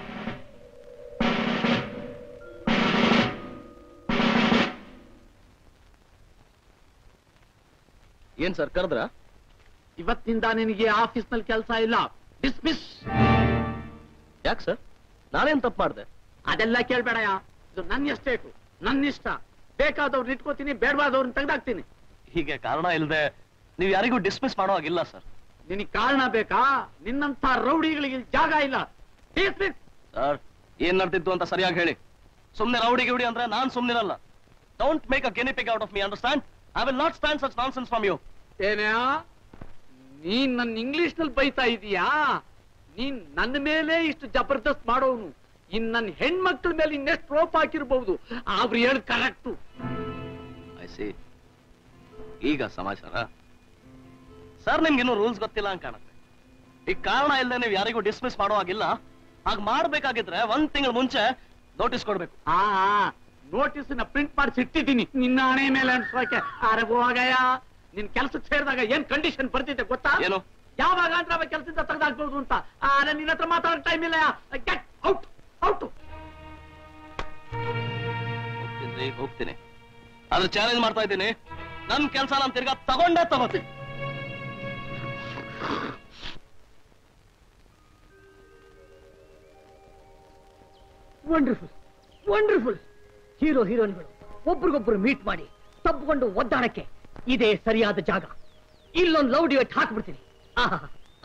ಏನ್ ಸರ್ ಕರೆದ್ರ ಇವತ್ತಿನಿಂದ ನಿನಗೆ ಆಫೀಸ್ ನಲ್ಲಿ ಕೆಲಸ ಇಲ್ಲ ಡಿಸ್ಮಿಸ್ ಯಾಕೆ ಸರ್ ನಾನೇನ್ ತಪ್ಪು ಮಾಡ್ದೆ ಅದೆಲ್ಲ ಕೇಳ್ಬೇಡಯ್ಯ ಇದು ನನ್ನ ಎಸ್ಟೇಟು ನನ್ನ ಇಷ್ಟ ಬೇಕಾದವ್ರು ಇಟ್ಕೋತೀನಿ ಬೇಡವಾದವ್ರನ್ನ ತೆಗ್ದಾಕ್ತೀನಿ ಹೀಗೆ ಕಾರಣ ಇಲ್ಲದೆ ನೀವು ಯಾರಿಗೂ ಡಿಸ್ಮಿಸ್ ಮಾಡೋ ಹಾಗಿಲ್ಲ ಸರ್ ನಿನಗೆ ಕಾರಣ ಬೇಕಾ ನಿನ್ನಂತ ರೌಡಿಗಳಿಗೆ ಇಲ್ಲಿ ಜಾಗ ಇಲ್ಲ ಡಿಸ್ಮಿಸ್ ಸರ್ ಏನ್ ನಡೆದಿದ್ದು ಅಂತ ಸರಿಯಾಗಿ ಹೇಳಿ ಸುಮ್ನೆ ರೌಡಿ ಗಿೌಡಿ ಅಂದ್ರೆ ನಾನ್ ಸುಮ್ನಿರಲ್ಲ don't make a guinea pig out of me understand I will not stand such nonsense from you ಏನೇ ನೀನ್ ನನ್ನ ಇಂಗ್ಲಿಷ್ ನಲ್ಲಿ ಬೈತಾ ಇದೀಯಾ ನೀನ್ ನನ್ನ ಮೇಲೆ ಇಷ್ಟು ಜಬರ್ದಸ್ತ್ ಮಾಡೋನು ಇನ್ ನನ್ನ ಹೆಣ್ಮಕ್ಳ ಮೇಲೆ ಇನ್ನೆಷ್ಟು ರೋಪ್ ಹಾಕಿರ್ಬಹುದು ಅವ್ರು ಹೇಳಿ ಕರೆಕ್ಟು ಐ ಸಿ ಈಗ ಸಮಾಚಾರ ಸರ್ ನಿಮ್ಗಿನ್ನೂ ರೂಲ್ಸ್ ಗೊತ್ತಿಲ್ಲ ಅಂತ ಕಾಣುತ್ತೆ ಈಗ ಕಾರಣ ಇಲ್ಲದೆ ನೀವು ಯಾರಿಗೂ ಡಿಸ್ಮಿಸ್ ಮಾಡೋ ಹಾಗಿಲ್ಲ ಹಾಗೆ ಮಾಡ್ಬೇಕಾಗಿದ್ರೆ ಒಂದ್ ತಿಂಗಳ ಮುಂಚೆ ನೋಟಿಸ್ ಕೊಡ್ಬೇಕು ಆ ನೋಟಿಸ್ ನ ಪ್ರಿಂಟ್ ಮಾಡಿಸಿ ಇಟ್ಟಿದ್ದೀನಿ ನಿನ್ನ ಹಣೆ ಮೇಲೆ ಅನ್ಸೋಕೆ ಅರೆ ಹೋಗಯ್ಯ ನಿನ್ ಕೆಲ್ಸಕ್ಕೆ ಸೇರಿದಾಗ ಏನ್ ಕಂಡೀಷನ್ ಬರ್ತಿದ್ದೆ ಗೊತ್ತಾ ಏನು? ಯಾವಾಗ ಅಂದ್ರೆ ಅವಾಗ ಕೆಲಸದಿಂದ ತೆಗೆದಾಕ್ಬೋದು ಅಂತ ಆದ್ರೆ ನಿನ್ನ ಹತ್ರ ಮಾತಾಡೋ ಟೈಮ್ ಇಲ್ಲ ಗೆಟ್ ಔಟ್ ಔಟ್ ಹೋಗ್ತೀನಿ ಹೋಗ್ತೀನಿ ಆದ್ರೆ ಚಾಲೆಂಜ್ ಮಾಡ್ತಾ ಇದ್ದೀನಿ ನನ್ ಕೆಲಸ ನಾನು ತಿರ್ಗಾ ತಗೊಂಡೇ ತಗೋತೀನಿ ವಂಡರ್ಫುಲ್ ವಂಡರ್ಫುಲ್ ಹೀರೋ ಹೀರೋಯಿನ್ಗಳು ಒಬ್ರಿಗೊಬ್ರು ಮೀಟ್ ಮಾಡಿ ತಬ್ಕೊಂಡು ಒದ್ದಾಡಕ್ಕೆ ಇದೇ ಸರಿಯಾದ ಜಾಗ ಇಲ್ಲೊಂದು ಲವ್ ಡಿವೇಟ್ ಹಾಕ್ಬಿಡ್ತೀನಿ ಆಹಾ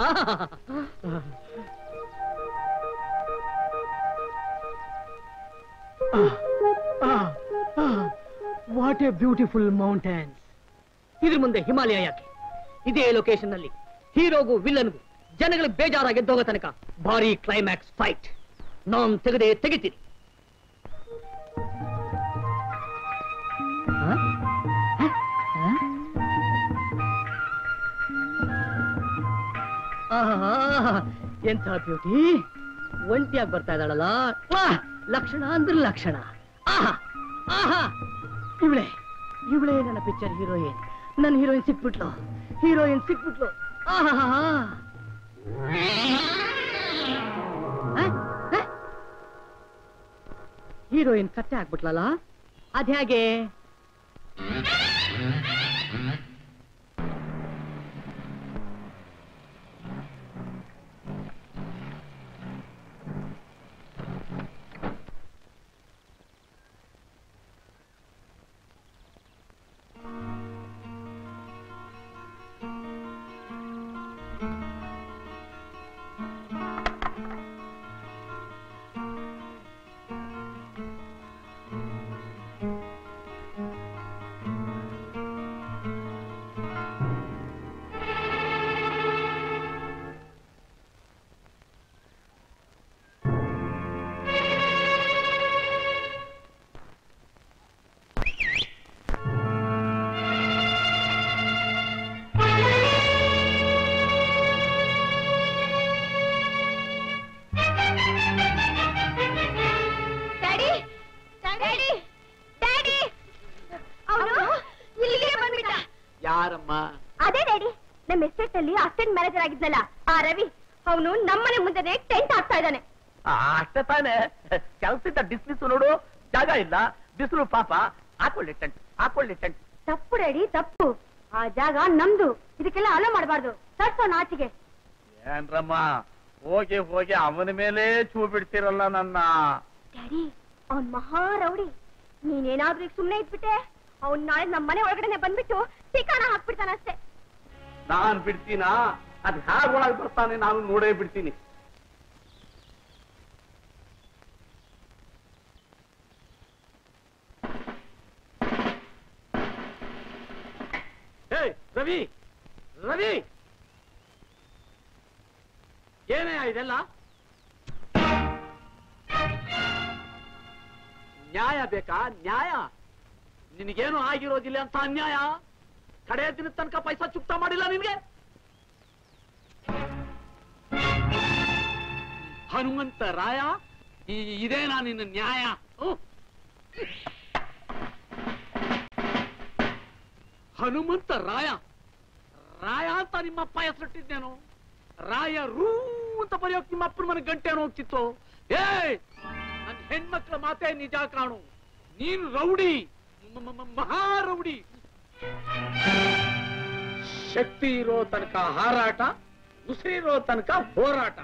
ವಾಟ್ ಎ ಬ್ಯೂಟಿಫುಲ್ ಮೌಂಟೇನ್ಸ್ ಇದ್ರ ಮುಂದೆ ಹಿಮಾಲಯ ಯಾಕೆ ಇದೇ ಲೊಕೇಶನ್ ನಲ್ಲಿ ಹೀರೋಗೂ ವಿಲ್ಲನ್ಗೂ ಜನಗಳಿಗೆ ಬೇಜಾರಾಗಿ ಎದ್ದೋಗೋ ತನಕ ಭಾರಿ ಕ್ಲೈಮ್ಯಾಕ್ಸ್ ಫೈಟ್ ನಾನ್ ತೆಗೆದೇ ತೆಗಿತೀನಿ ಹ? ಆಹಾ ಎಂಥ ಬ್ಯೂಟಿ ಒಂಟಿಯಾಗಿ ಬರ್ತಾ ಇದ್ದಾಳಲ್ಲ ವಾಹ್, ಲಕ್ಷಣ ಅಂದ್ರೆ ಲಕ್ಷಣ ಆಹಾ ಆಹಾ ಇವಳೆ ಇವಳೇ ನನ್ನ ಪಿಕ್ಚರ್ ಹೀರೋಯಿನ್ ನನ್ನ ಹೀರೋಯಿನ್ ಸಿಕ್ಬಿಟ್ಲು ಹೀರೋಯಿನ್ ಸಿಕ್ಬಿಟ್ಲು ಆಹಾ ಹೀರೋಯಿನ್ ಕತ್ತೆ ಆಗ್ಬಿಟ್ಲಲ್ಲ ಅದ್ಯಾಗೆ ಡ್ಯಾಡಿ ಡ್ಯಾಡಿ ಡ್ಯಾಡಿ ಅವನು ಇಲ್ಲಿಗೆ ಬಂದ್ಬಿಟ್ಟ ಯಾರಮ್ಮ ಅದೇ ಡ್ಯಾಡಿ ನಮ್ಮ ಎಸ್ಟೇಟ್ ಅಲ್ಲಿ ಅಸಿಸ್ಟೆಂಟ್ ಮ್ಯಾನೇಜರ್ ಆಗಿದ್ನಲ್ಲ ಆ ರವಿ ಅವನು ನಮ್ಮನೆ ಮುಂದೆ ಟೆಂಟ್ ಹಾಕ್ತಾ ಇದ್ದಾನೆ ಅಷ್ಟೇ ತಾನೆ ಕೆಲಸದಿಂದ ಡಿಸ್ಮಿಸ್ ನೋಡು ಜಾಗ ಇಲ್ಲ ಬಿಸಿಲು ಪಾಪ ಹಾಕೊಳ್ಳಿ ಟೆಂಟ್ ಹಾಕೊಳ್ಳಿ ಟೆಂಟ್ ತಪ್ಪು ಡ್ಯಾಡಿ ತಪ್ಪು ಆ ಜಾಗ ನಮ್ದು ಇದಕ್ಕೆಲ್ಲ ಅಲೋ ಮಾಡಬಾರ್ದು ಸರ್ಸೋ ನಾಚಿಗೆ ಏನ್ರಮ್ಮ ಹೋಗಿ ಹೋಗಿ ಅವನ ಮೇಲೆ ಚೂ ಬಿಡ್ತಿರಲ್ಲ ನನ್ನ ಡ್ಯಾಡಿ ಅವ್ನ್ ಮಹಾ ರೌಡಿ ನೀನೇನಾದ್ರೂ ಈಗ ಸುಮ್ನೆ ಇದ್ಬಿಟ್ಟೆ ಅವ್ನ್ ನಾಳೆ ನಮ್ಮ ಮನೆ ಒಳಗಡೆನೆ ಬಂದ್ಬಿಟ್ಟು ಠಿಕಾಣ ಹಾಕ್ಬಿಡ್ತಾನ ಅಷ್ಟೇ ನಾನ್ ಬಿಡ್ತೀನಾ ಅದ್ ಹ್ಯಾಗ್ ಒಳಗ್ ಬರ್ತಾನೆ ನಾನು ನೋಡೇ ಬಿಡ್ತೀನಿ ಏಯ್ ರವಿ ರವಿ ಏನೇ ಇದೆಲ್ಲ ನ್ಯಾಯ ಬೇಕಾ ನ್ಯಾಯ ನಿನಗೇನು ಆಗಿರೋದಿಲ್ಲ ಅಂತ ಅನ್ಯಾಯ ಕಡೆ ದಿನದ ತನಕ ಪೈಸಾ ಚುಕ್ತ ಮಾಡಿಲ್ಲ ನಿನ್ಗೆ ಹನುಮಂತ ರಾಯ ಈ- ಇದೇನಾ ನಿನ್ನ ನ್ಯಾಯ ಹ್ಮ್? ಹನುಮಂತ ರಾಯ ರಾಯ ಅಂತ ನಿಮ್ಮಪ್ಪ ಹೆಸರಿಟ್ಟಿದ್ದೇನು ರಾಯ ರೂ ಅಂತ ಬರೆಯೋಕ್ ನಿಮ್ಮ ಅಪ್ಪನ ಮನೆ ಗಂಟೆ ಹೋಗ್ತಿತ್ತು ಏ ನನ್ ಹೆಣ್ಮಕ್ಳ ಮಾತೇ ನಿಜ ಕಾಣು ನೀನು ರೌಡಿ ಮ- ಮ- ಮ- ಮಹಾ ರೌಡಿ ಶಕ್ತಿ ಇರೋ ತನಕ ಹಾರಾಟ ಉಸಿರಿರೋ ತನಕ ಹೋರಾಟ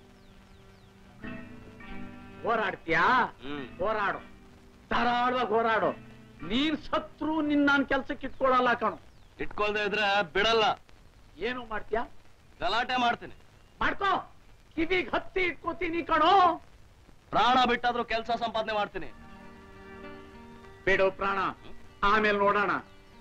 ಹೋರಾಡ್ತೀಯಾ ಹೋರಾಡು ಧಾರಾಳವಾಗಿ ಹೋರಾಡು ನೀನ್ ಸತ್ರು ನಿನ್ ನಾನ್ ಕೆಲ್ಸಕ್ಕೆ ಇಟ್ಕೊಳಲ್ಲ ಕಣು ಇಟ್ಕೊಳ್ದೆ ಇದ್ರೆ ಬಿಡಲ್ಲ ಏನು ಮಾಡ್ತೀಯಾ ಗಲಾಟೆ ಮಾಡ್ತೀನಿ ಮಾಡ್ಕೋ ಕಿವಿಗ್ ಹತ್ತಿ ಇಟ್ಕೋತೀನಿ ಕಣೋ ಪ್ರಾಣ ಬಿಟ್ಟಾದ್ರೂ ಕೆಲಸ ಸಂಪಾದನೆ ಮಾಡ್ತೀನಿ ಬಿಡು ಪ್ರಾಣ ಆಮೇಲೆ ನೋಡೋಣ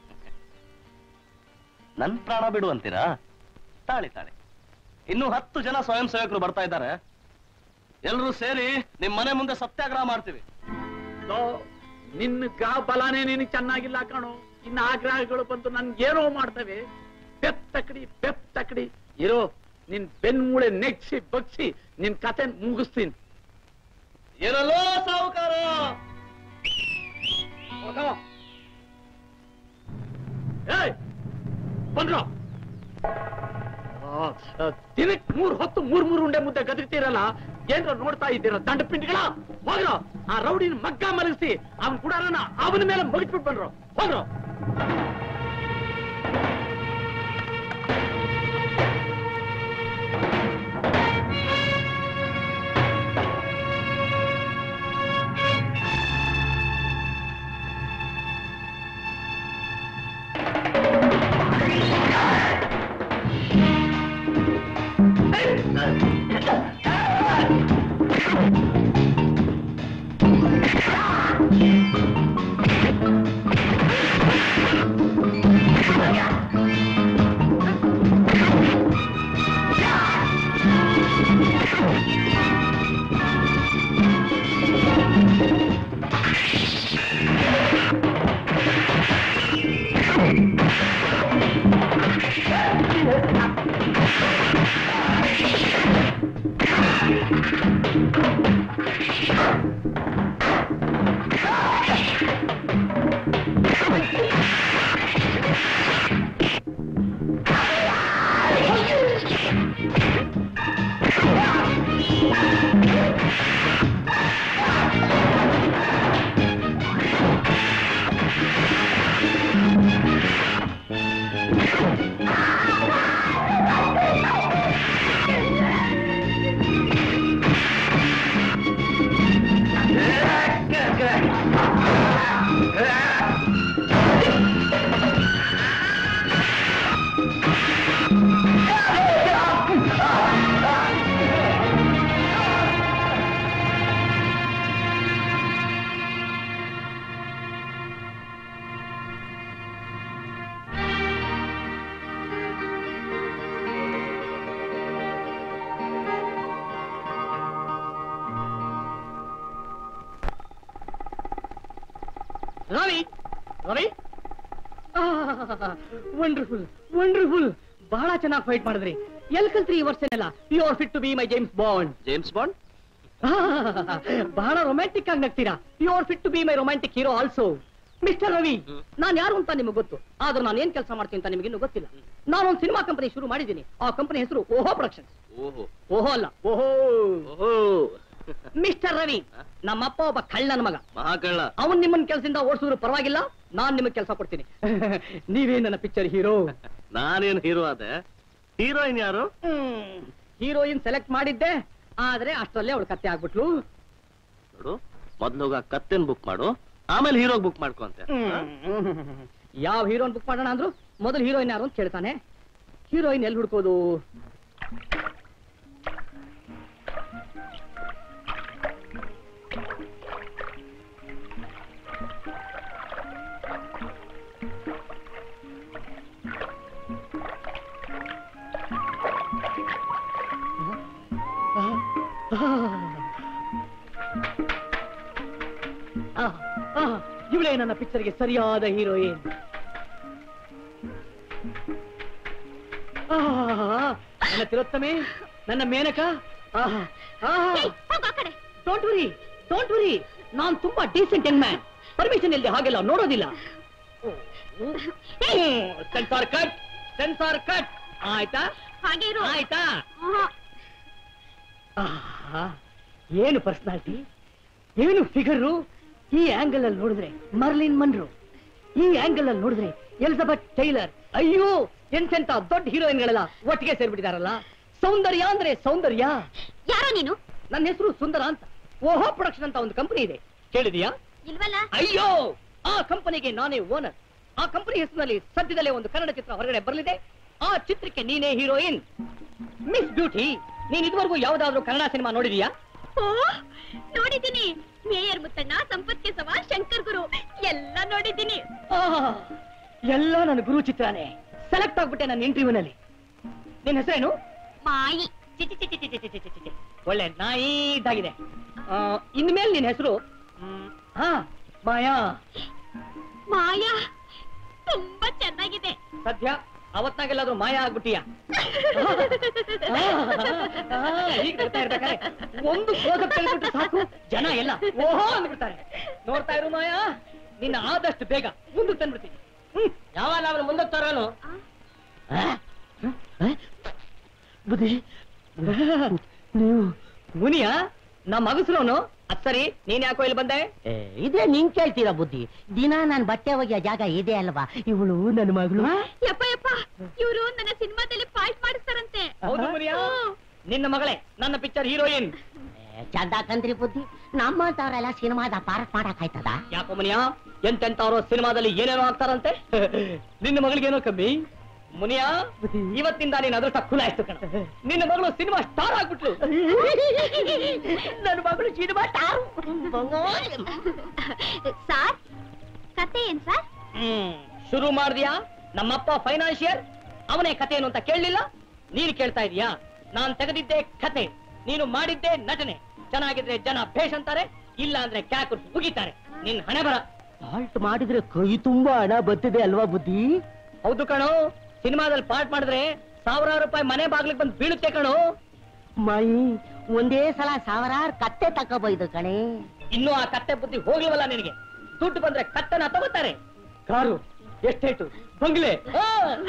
ನನ್ ಪ್ರಾಣ ಬಿಡು ಅಂತೀರಾ ತಾಳಿ ತಾಳಿ ಇನ್ನು ಹತ್ತು ಜನ ಸ್ವಯಂ ಸೇವಕರು ಬರ್ತಾ ಇದ್ದಾರೆ ಎಲ್ರೂ ಸೇರಿ ನಿಮ್ ಮನೆ ಮುಂದೆ ಸತ್ಯಾಗ್ರಹ ಮಾಡ್ತೀವಿ ಲೋ, ನಿನ್ನ ಗ್ರಹ ಬಲಾನೇ ನಿನಗೆ ಚೆನ್ನಾಗಿಲ್ಲ ಕಣೋ ಇನ್ನು ಆ ಗ್ರಹಗಳು ಬಂದು ನನ್ಗೇನೋ ಮಾಡ್ತವೆ ಬೆತ್ತಕಡಿ ಬೆತ್ತಕಡಿ ಇರೋ ನಿನ್ ಬೆನ್ಮೂಳೆ ನೆಗ್ಸಿ ಬಗ್ಸಿ ನಿನ್ ಕತೆ ಮುಗಿಸ್ತೀನಿ ಏನಲ್ಲೋ ಸಾಹುಕಾರ ಹೋಗೋ. ಏಯ್ ಬಂದ್ರು ದಿನಕ್ ಮೂರ್ ಹೊತ್ತು ಮೂರ್ ಮೂರ್ ಉಂಡೆ ಮುದ್ದೆ ಗದರ್ತೀರಲ್ಲ ಏನ್ರ ನೋಡ್ತಾ ಇದ್ದೀರ ದಂಡ ಪಿಂಡಿಗಳ ಹೋಗ್ರೋ ಆ ರೌಡಿನ ಮಗ್ಗ ಮಲಗಿಸಿ ಅವನ್ ಗುಡಾರನ ಅವನ ಮೇಲೆ ಮುಗಿಸ್ಬಿಟ್ಟು ಬಂದ್ರು ಹೋಗ್ರೋ daddy Ravi Ravi wonderful wonderful ಬಹಳ ಚೆನ್ನಾಗಿ ಫೈಟ್ ಮಾಡಿದ್ರಿ ಎಲ್ ಕಲ್ತ್ರಿ ಈ ವರ್ಷನೆಲ್ಲ you are fit to be my James Bond James Bond ಬಹಳ ರೊಮ್ಯಾಂಟಿಕ್ ಆಗಿ ನಗ್ತೀರಾ you are fit to be my romantic hero also mister Ravi ನಾನು ಯಾರು ಅಂತ ನಿಮಗೆ ಗೊತ್ತು ಆದ್ರೆ ನಾನು ಏನ್ ಕೆಲಸ ಮಾಡ್ತೀನಿ ಅಂತ ನಿಮಗೆ ಇನ್ನೂ ಗೊತ್ತಿಲ್ಲ ನಾನೊಂದು ಸಿನಿಮಾ ಕಂಪನಿ ಶುರು ಮಾಡಿದ್ದೀನಿ ಆ ಕಂಪನಿ ಹೆಸರು ಓಹೋ ಪ್ರೊಡಕ್ಷನ್ಸ್ ಓಹೋ ಓಹೋ ಅಲ್ಲ ಓಹೋ ಓಹೋ ಮಿಸ್ಟರ್ ರವಿ ನಮ್ಮಪ್ಪ ಒಬ್ಬ ಕಳ್ಳನ ಮಗ ಮಹಾಕಳ್ಳ ಅವನ್ ನಿಮ್ಮನ್ನ ಕೆಲಸದಿಂದ ಓಡಿಸಿದ್ರು ಪರವಾಗಿಲ್ಲ ನಾನ್ ನಿಮಗೆ ಕೆಲಸ ಕೊಡ್ತೀನಿ ನೀವೇ ನನ್ನ ಪಿಕ್ಚರ್ ಹೀರೋ ನಾನೇನ್ ಹೀರೋ ಆದೆ ಹೀರೋಯಿನ್ ಯಾರು ಹೀರೋಯಿನ್ ಸೆಲೆಕ್ಟ್ ಮಾಡಿದ್ದೆ ಆದ್ರೆ ಅಷ್ಟರಲ್ಲೇ ಅವಳು ಕತ್ತೆ ಆಗ್ಬಿಟ್ಲು ನೋಡು ಮೊದ್ಲು ಹೋಗ ಕತ್ತೆನ್ ಬುಕ್ ಮಾಡು ಆಮೇಲೆ ಹೀರೋಗ್ ಬುಕ್ ಮಾಡ್ಕೊ ಅಂತೆ ಯಾವ ಹೀರೋನ್ ಬುಕ್ ಮಾಡೋಣ ಅಂದ್ರು ಮೊದಲು ಹೀರೋಯಿನ್ ಯಾರು ಅಂತ ಕೇಳ್ತಾನೆ ಹೀರೋಯಿನ್ ಎಲ್ಲಿ ಹುಡ್ಕೋದು ಇವಳೇ ನನ್ನ ಪಿಕ್ಚರ್ಗೆ ಸರಿಯಾದ ಹೀರೋಯಿನ್ ನನ್ನ ತಿಲೋತ್ತಮೆ ನನ್ನ Menaka don't worry don't worry ನಾನ್ ತುಂಬಾ ಡೀಸೆಂಟ್ ಯಂಗ್ ಮ್ಯಾನ್ ಪರ್ಮಿಷನ್ ಇಲ್ಲದೆ ಹಾಗೆಲ್ಲ ನೋಡೋದಿಲ್ಲ ಸೆನ್ಸಾರ್ ಕಟ್ ಸೆನ್ಸಾರ್ ಕಟ್ ಆಯ್ತಾ ಹಾಗೆ ಇರು ಆಯ್ತಾ ಆಹಾ. ಆಹಾ, ಏನು ಪರ್ಸನಾಲಿಟಿ ಏನು ಫಿಗರು ಈ ಆಂಗಲ್ ಅಲ್ಲಿ ನೋಡಿದ್ರೆ ಮರ್ಲಿನ್ ಮನ್ರು ಈ ಆಂಗಲ್ ಅಲ್ಲಿ ನೋಡಿದ್ರೆ ಎಲಿಜಬೆತ್ ಟೈಲರ್ ಅಯ್ಯೋ ಎಂತೆಂತ ದೊಡ್ಡ ಹೀರೋಯಿನ್ಗಳೆಲ್ಲ ಒಟ್ಟಿಗೆ ಸೇರ್ಬಿಟ್ಟಿದಾರಲ್ಲ ಸೌಂದರ್ಯ ಅಂದ್ರೆ ಸೌಂದರ್ಯ ಯಾರೋ ನೀನು ನನ್ನ ಹೆಸರು ಸುಂದರ ಅಂತ ಓಹೋ ಪ್ರೊಡಕ್ಷನ್ ಅಂತ ಒಂದು ಕಂಪನಿ ಇದೆ ಕೇಳಿದೀಯಾ ಇಲ್ವಲ್ಲ ಅಯ್ಯೋ ಆ ಕಂಪನಿಗೆ ನಾನೇ ಓನರ್ ಆ ಕಂಪನಿ ಹೆಸರಿನಲ್ಲಿ ಸದ್ಯದಲ್ಲೇ ಒಂದು ಕನ್ನಡ ಚಿತ್ರ ಹೊರಗಡೆ ಬರಲಿದೆ ಆ ಚಿತ್ರಕ್ಕೆ ನೀನೇ ಹೀರೋಯಿನ್ ಮಿಸ್ ಬ್ಯೂಟಿ ನೀನ್ ಇದುವರೆಗೂ ಯಾವ್ದಾದ್ರು ಕನ್ನಡ ಸಿನಿಮಾ ನೋಡಿದೀಯಾ ಓ ನೋಡಿದ್ದೀನಿ ಮೇಯರ್ ಮುತ್ತಣ್ಣ ಸಂಪತ್ ಕೇಸವ ಶಂಕರ್ ಗುರು ಎಲ್ಲ ನೋಡಿದ್ದೀನಿ ಆಹ್, ಎಲ್ಲ ನನ್ನ ಗುರು ಚಿತ್ರನೇ ಸೆಲೆಕ್ಟ್ ಆಗ್ಬಿಟ್ಟೆ ನನ್ನ ಇಂಟರ್ವ್ಯೂನಲ್ಲಿ ನಿನ್ನ ಹೆಸರೇನು ಮಾಯಿ ಚಿ, ಚಿ, ಚಿ, ಚಿ, ಚಿ, ಚಿ, ಚಿ, ಚಿ, ಚಿ. ಒಳ್ಳೆ ನಾಯಿ ಇದ್ದಾಗಿದೆ ಆ, ಇನ್ಮೇಲೆ ನಿನ್ನ ಹೆಸರು ಮ್, ಹಾ ಮಾಯಾ ಮಾಯಾ ತುಂಬಾ ಚೆನ್ನಾಗಿದೆ ಸದ್ಯ ಅವತ್ನಾಗೆಲ್ಲಾದ್ರೂ ಮಾಯ ಆಗ್ಬಿಟ್ಟಿಯ ಈಗ ಬರ್ತಾ ಇರ್ಬೇಕಾದ್ರೆ ಒಂದು ಕೋದ ತೆಗೆದ್ಬಿಟ್ರೆ ಸಾಕು ಜನ ಎಲ್ಲ ಓಹೋ ಅಂದ್ಬಿಡ್ತಾರೆ ನೋಡ್ತಾ ಇರು ಮಾಯಾ ನಿನ್ನ ಆದಷ್ಟು ಬೇಗ ಮುಂದಕ್ಕೆ ತಂದ್ಬಿಡ್ತೀನಿ ಹ್ಮ್ ಯಾವಾಗ ಅವನು ಮುಂದಕ್ಕೆ ತರೋನು ಬುದ್ಧಿ ನೀವು ಮುನಿಯ ನಮ್ಮ ಮಗಸ್ರೋನು ಅದ್ ಸರಿ ನೀನ್ ಯಾಕೋ ಇಲ್ಲಿ ಬಂದೆ ಇದೇ ನಿನ್ ಕೇಳ್ತೀರಾ ಬುದ್ಧಿ ದಿನ ನಾನ್ ಬಟ್ಟೆ ಒಗೆಯೋ ಜಾಗ ಇದೆ ಅಲ್ವಾ ಇವಳು ನನ್ನ ಮಗಳು ಯಪ್ಪ ಯಪ್ಪ ಇವರು ನನ್ನ ಸಿನಿಮಾದಲ್ಲಿ ಪಾಠ ಮಾಡಿಸ್ತಾರಂತೆ ಹೌದು ಮುನಿಯ ನಿನ್ನ ಮಗಳೇ ನನ್ನ ಪಿಕ್ಚರ್ ಹೀರೋಯಿನ್ ಏ, ಚಂದ ಕಂದ್ರಿ ಬುದ್ಧಿ ನಮ್ಮಂತವ್ರೆಲ್ಲ ಸಿನಿಮಾದ ಪಾರ್ಟ್ ಮಾಡಕ್ ಆಯ್ತದ ಯಾಕೋ ಮುನಿಯ ಎಂತೆಂತವ್ರು ಸಿನಿಮಾದಲ್ಲಿ ಏನೇನೋ ಆಗ್ತಾರಂತೆ ನಿನ್ನ ಮಗಳಿಗೇನೋ ಕಮ್ಮಿ ಮುನಿಯ ಇವತ್ತಿಂದ ನೀನ್ ಅದೃಷ್ಟ ಖುಲಾಯಿಸ್ತು ಕಣ ನಿನ್ನ ಮಗಳು ಸಿನಿಮಾ ಸ್ಟಾರ್ ಆಗ್ಬಿಟ್ಲು ನನ್ನ ಮಗಳು ಸಿನಿಮಾ ಟಾರು ಸಾರ್ ಕತೆ ಏನ್ ಸರ್ ಹ್ಮ್ ಶುರು ಮಾಡ್ದ್ಯಾ ನಮ್ಮಪ್ಪ ಫೈನಾನ್ಷಿಯರ್ ಅವನೇ ಕತೆ ಏನು ಅಂತ ಕೇಳಲಿಲ್ಲ ನೀನು ಕೇಳ್ತಾ ಇದೀಯಾ ನಾನ್ ತೆಗೆದಿದ್ದೆ ಕತೆ ನೀನು ಮಾಡಿದ್ದೆ ನಟನೆ ಚೆನ್ನಾಗಿದ್ರೆ ಜನ ಭೇಷ್ ಅಂತಾರೆ ಇಲ್ಲ ಅಂದ್ರೆ ಕ್ಯಾಕ್ ಮುಗಿತಾರೆ ನಿನ್ ಹಣೆ ಬರ ಪಾಲ್ಟ್ ಮಾಡಿದ್ರೆ ಕೈ ತುಂಬಾ ಹಣ ಬರ್ತದೆ ಅಲ್ವಾ ಬುದ್ಧಿ ಹೌದು ಕಣೋ ಸಿನಿಮಾದಲ್ಲಿ ಪಾರ್ಟ್ ಮಾಡಿದ್ರೆ ಸಾವಿರಾರು ರೂಪಾಯಿ ಮನೆ ಬಾಗ್ಲಿಗೆ ಬಂದು ಬೀಳುತ್ತೆ ಕಣೋ ಮಾಯಿ ಒಂದೇ ಸಲ ಸಾವಿರಾರು ಕತ್ತೆ ತಕೋಬೈದು ಕಣೆ ಇನ್ನು ಆ ಕತ್ತೆ ಬುದ್ಧಿ ಹೋಗ್ಲಿವಲ್ಲ ನಿನಗೆ ದುಡ್ಡು ಬಂದ್ರೆ ಕತ್ತನ ತಗೋತಾರೆ ಕಾರು ಎಷ್ಟೇಟು ಬಂಗ್ಲೆ ಆ!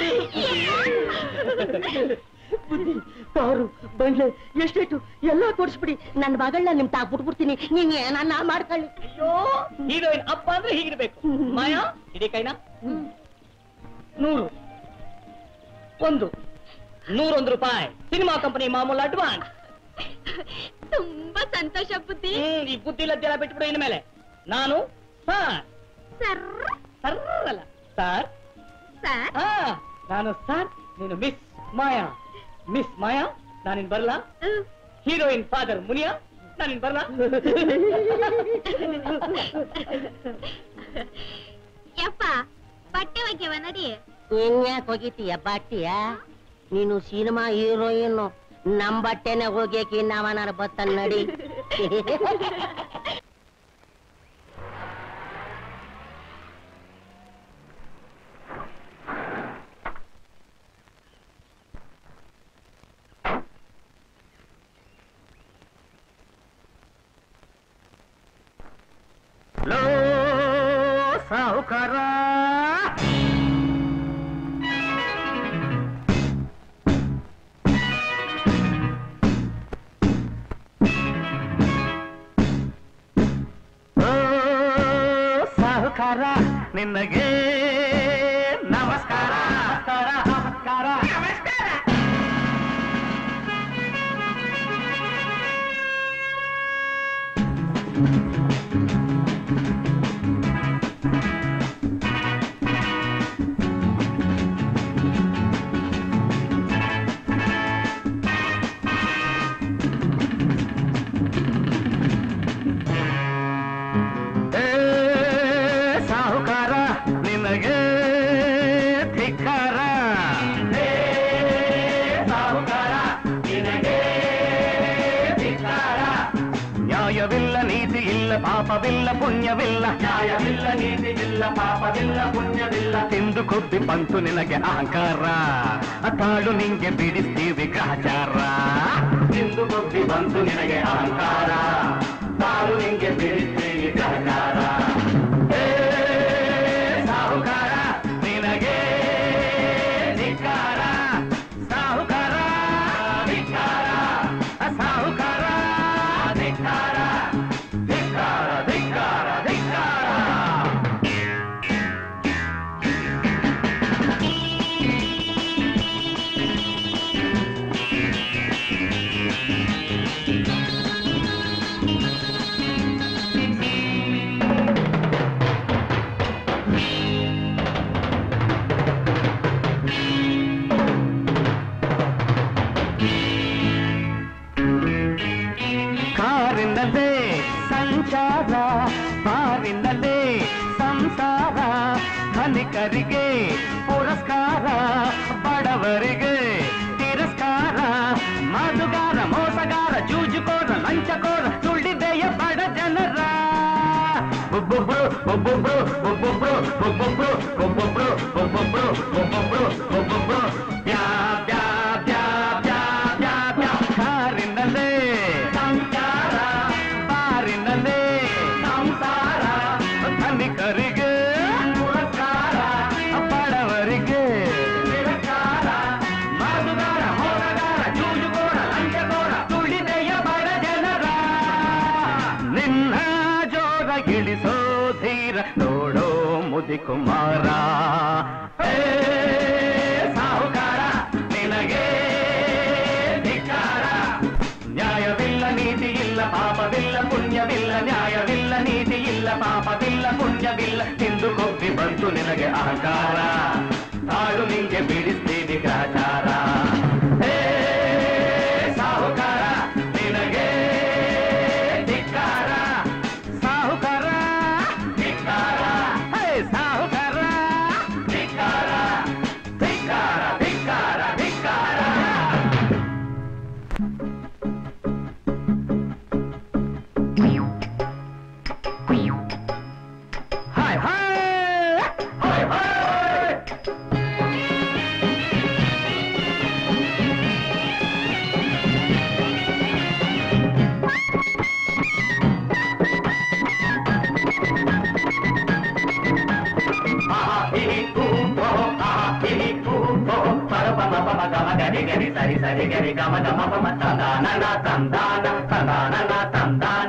ಬುದ್ಧಿ ಕಾರು ಬಂಡ್ಲೆ ಎಷ್ಟೆಷ್ಟು ಎಲ್ಲ ತೋರಿಸ್ಬಿಡಿ ನನ್ನ ಮಗಳನ್ನ ನಿಮ್ ತಾಕ್ ಬಿಟ್ಬಿಡ್ತೀನಿ ನೀನ್ ಏನನ್ನ ಮಾಡ್ಕೊಳ್ಳಿ ಅಯ್ಯೋ ಹೀರೋಯಿನ್ ಅಪ್ಪ ಅಂದ್ರೆ ಹೀಗಿರ್ಬೇಕು ಮಾಯಾ ಇಡೀ ಕೈನಾ ನೂರು ಒಂದು ನೂರೊಂದು ರೂಪಾಯಿ ಸಿನಿಮಾ ಕಂಪನಿ ಮಾಮೂಲು ಅಡ್ವಾನ್ಸ್ ತುಂಬಾ ಸಂತೋಷ ಬುದ್ಧಿ ಹ್ಮ್ ಈ ಬುದ್ಧಿ ಲದ್ಯೆಲ್ಲ ಬಿಟ್ಬಿಡು ಇನ್ಮೇಲೆ ನಾನು ಸರ್ ಸರ್ ಸರ್ ಅಲ್ಲ ಸರ್ ಸರ್ ಹಾ ನಾನು ಸರ್ ನೀನು ಮಿಸ್ ಮಾಯಾ ಮಿಸ್ ಮಾಯಾ ನಾನಿನ್ ಬರ್ಲಾ ಹೀರೋಯಿನ್ ಫಾದರ್ ಮುನಿಯಾ ನಾನಿನ್ ಬರ್ಲಾ ಯಪ್ಪ ಬಟ್ಟೆ ಒಗ್ಯವ ನಡಿ ಇನ್ಯಾಕ್ ಹೋಗಿತೀಯ ಬಟ್ಟಿಯ ನೀನು ಸಿನಿಮಾ ಹೀರೋಯಿನ್ ನಮ್ ಬಟ್ಟೆನೆ ಹೋಗ್ಯಕ್ಕೆ ಇನ್ನವನಾರ ಬತ್ತನ್ ನಡಿ ಸಾಹುಕಾರ ಓ, ಸಾಹುಕಾರ ನಿನಗೆ ನಮಸ್ಕಾರ ನಮಸ್ಕಾರ ನಮಸ್ಕಾರ ಏ ಸಾಹುಕಾರ ನಿನಗೆ ಧಿಕ್ಕಾರ ಏ ಸಾಹುಕಾರ ನಿನಗೆ ಧಿಕ್ಕಾರ ನ್ಯಾಯವಿಲ್ಲ ನೀತಿ ಇಲ್ಲ ಪಾಪವಿಲ್ಲ ಪುಣ್ಯವಿಲ್ಲ ನ್ಯಾಯವಿಲ್ಲ ನೀತಿ ಇಲ್ಲ ಪಾಪವಿಲ್ಲ ಪುಣ್ಯವಿಲ್ಲ ತಿಂದು ಕೊಬ್ಬಿ ಬಂತು ನಿನಗೆ ಅಹಂಕಾರ ತಾಳು ನಿಂಗೆ ಬಿಡಿಸ್ತೀವಿ ಗ್ರಹಚಾರ ತಿಂದು ಕೊಬ್ಬಿ ಬಂತು ನಿನಗೆ ಅಹಂಕಾರ ತಾಳು ನಿಂಗೆ ಬಿಡಿಸ್ತೀವಿ ಗ್ರಹಚಾರ ಏ ಸಾಹುಕಾರ ನಿನಗೆ ಧಿಕ್ಕಾರ ಸಾಹುಕಾರ ಧಿಕ್ಕಾರ ಸಾಹುಕಾರ ಧಿಕ್ಕಾರ ಧಿಕ್ಕಾರ ಧಿಕ್ಕಾರ ಧಿಕ್ಕಾರ ಕಾರಿನಲ್ಲೇ ಸಂಚಾರ ಬಾರಿನಲ್ಲೇ ಸಂಸಾರ ಧನಿಕರಿಗೆ ಪುರಸ್ಕಾರ ಬಡವರಿಗೆ ತಿರಸ್ಕಾರ ಮಧುಗಾರ ಮೋಸಗಾರ ಜೂಜುಕೋರ ಲಂಚಕೋರ ಸುಳ್ಳಿದೆಯ ಬಡ ಜನರ ಒಬ್ಬೊಬ್ರು ಒಬ್ಬೊಬ್ರು ಒಬ್ಬೊಬ್ರು ಒಬ್ಬೊಬ್ರು ಒಬ್ಬೊಬ್ರು ಒಬ್ಬೊಬ್ರು ಒಬ್ಬೊಬ್ರು ಒಬ್ಬೊಬ್ರು ಬ್ಯಾ ಬ್ಯಾ ಬ್ಯಾ ಬ್ಯಾ ಬ್ಯಾ ಬ್ಯಾ ಕಾರಿನಲ್ಲೇ ಸಂಚಾರ ಬಾರಿನಲ್ಲೇ ಸಂಸಾರ ಧನಿಕರಿಗೆ ಪುರಸ್ಕಾರ ಬಡವರಿಗೆ ತಿರಸ್ಕಾರ ಮಧುಗಾರ ಮೋಸಗಾರ ಜೂಜುಗೋರ ಲಂಚಗೋರ ತುಳಿದೆಯ ಬಡ ಜನರ ನಿನ್ನ ಜೋರ ಇಳಿಸೋ ಧೀರ ನೋಡೋ ಮುದಿ ಕುಮಾರ ಏ ಸಾಹುಕಾರ ನಿನಗೆ ಧಿಕ್ಕಾರ ನ್ಯಾಯವಿಲ್ಲ ನೀತಿ ಇಲ್ಲ ಪಾಪವಿಲ್ಲ ಪುಣ್ಯವಿಲ್ಲ ನ್ಯಾಯವಿಲ್ಲ ನೀತಿ ಇಲ್ಲ ಪಾಪವಿಲ್ಲ ಪುಣ್ಯವಿಲ್ಲ ತಿಂದು ಕೊಬ್ಬಿ ಬಂತು ನಿನಗೆ ಅಹಂಕಾರ ತಾಳು ನಿಂಗೆ ಬಿಡಿಸ್ತೀವಿ ಗ್ರಹಚಾರ ಏ ಸಾಹುಕಾರ ನಿನಗೆ ಧಿಕ್ಕಾರ ಸಾಹುಕಾರ ಧಿಕ್ಕಾರ ಹೇ ಸಾಹುಕಾರ ಧಿಕ್ಕಾರ ಧಿಕ್ಕಾರ ಧಿಕ್ಕಾರ ಧಿಕ್ಕಾರ ಹಾಯ್ ಹಾಯ್ ಹಾಯ್ ಹಾಯ್ ಸರಿ ಸರಿ ಗರಿ ಗಮ ಗಮ ಪಮ ತಂದಾನ ತಂದಾನ ತಂದಾನ ತಂದಾನ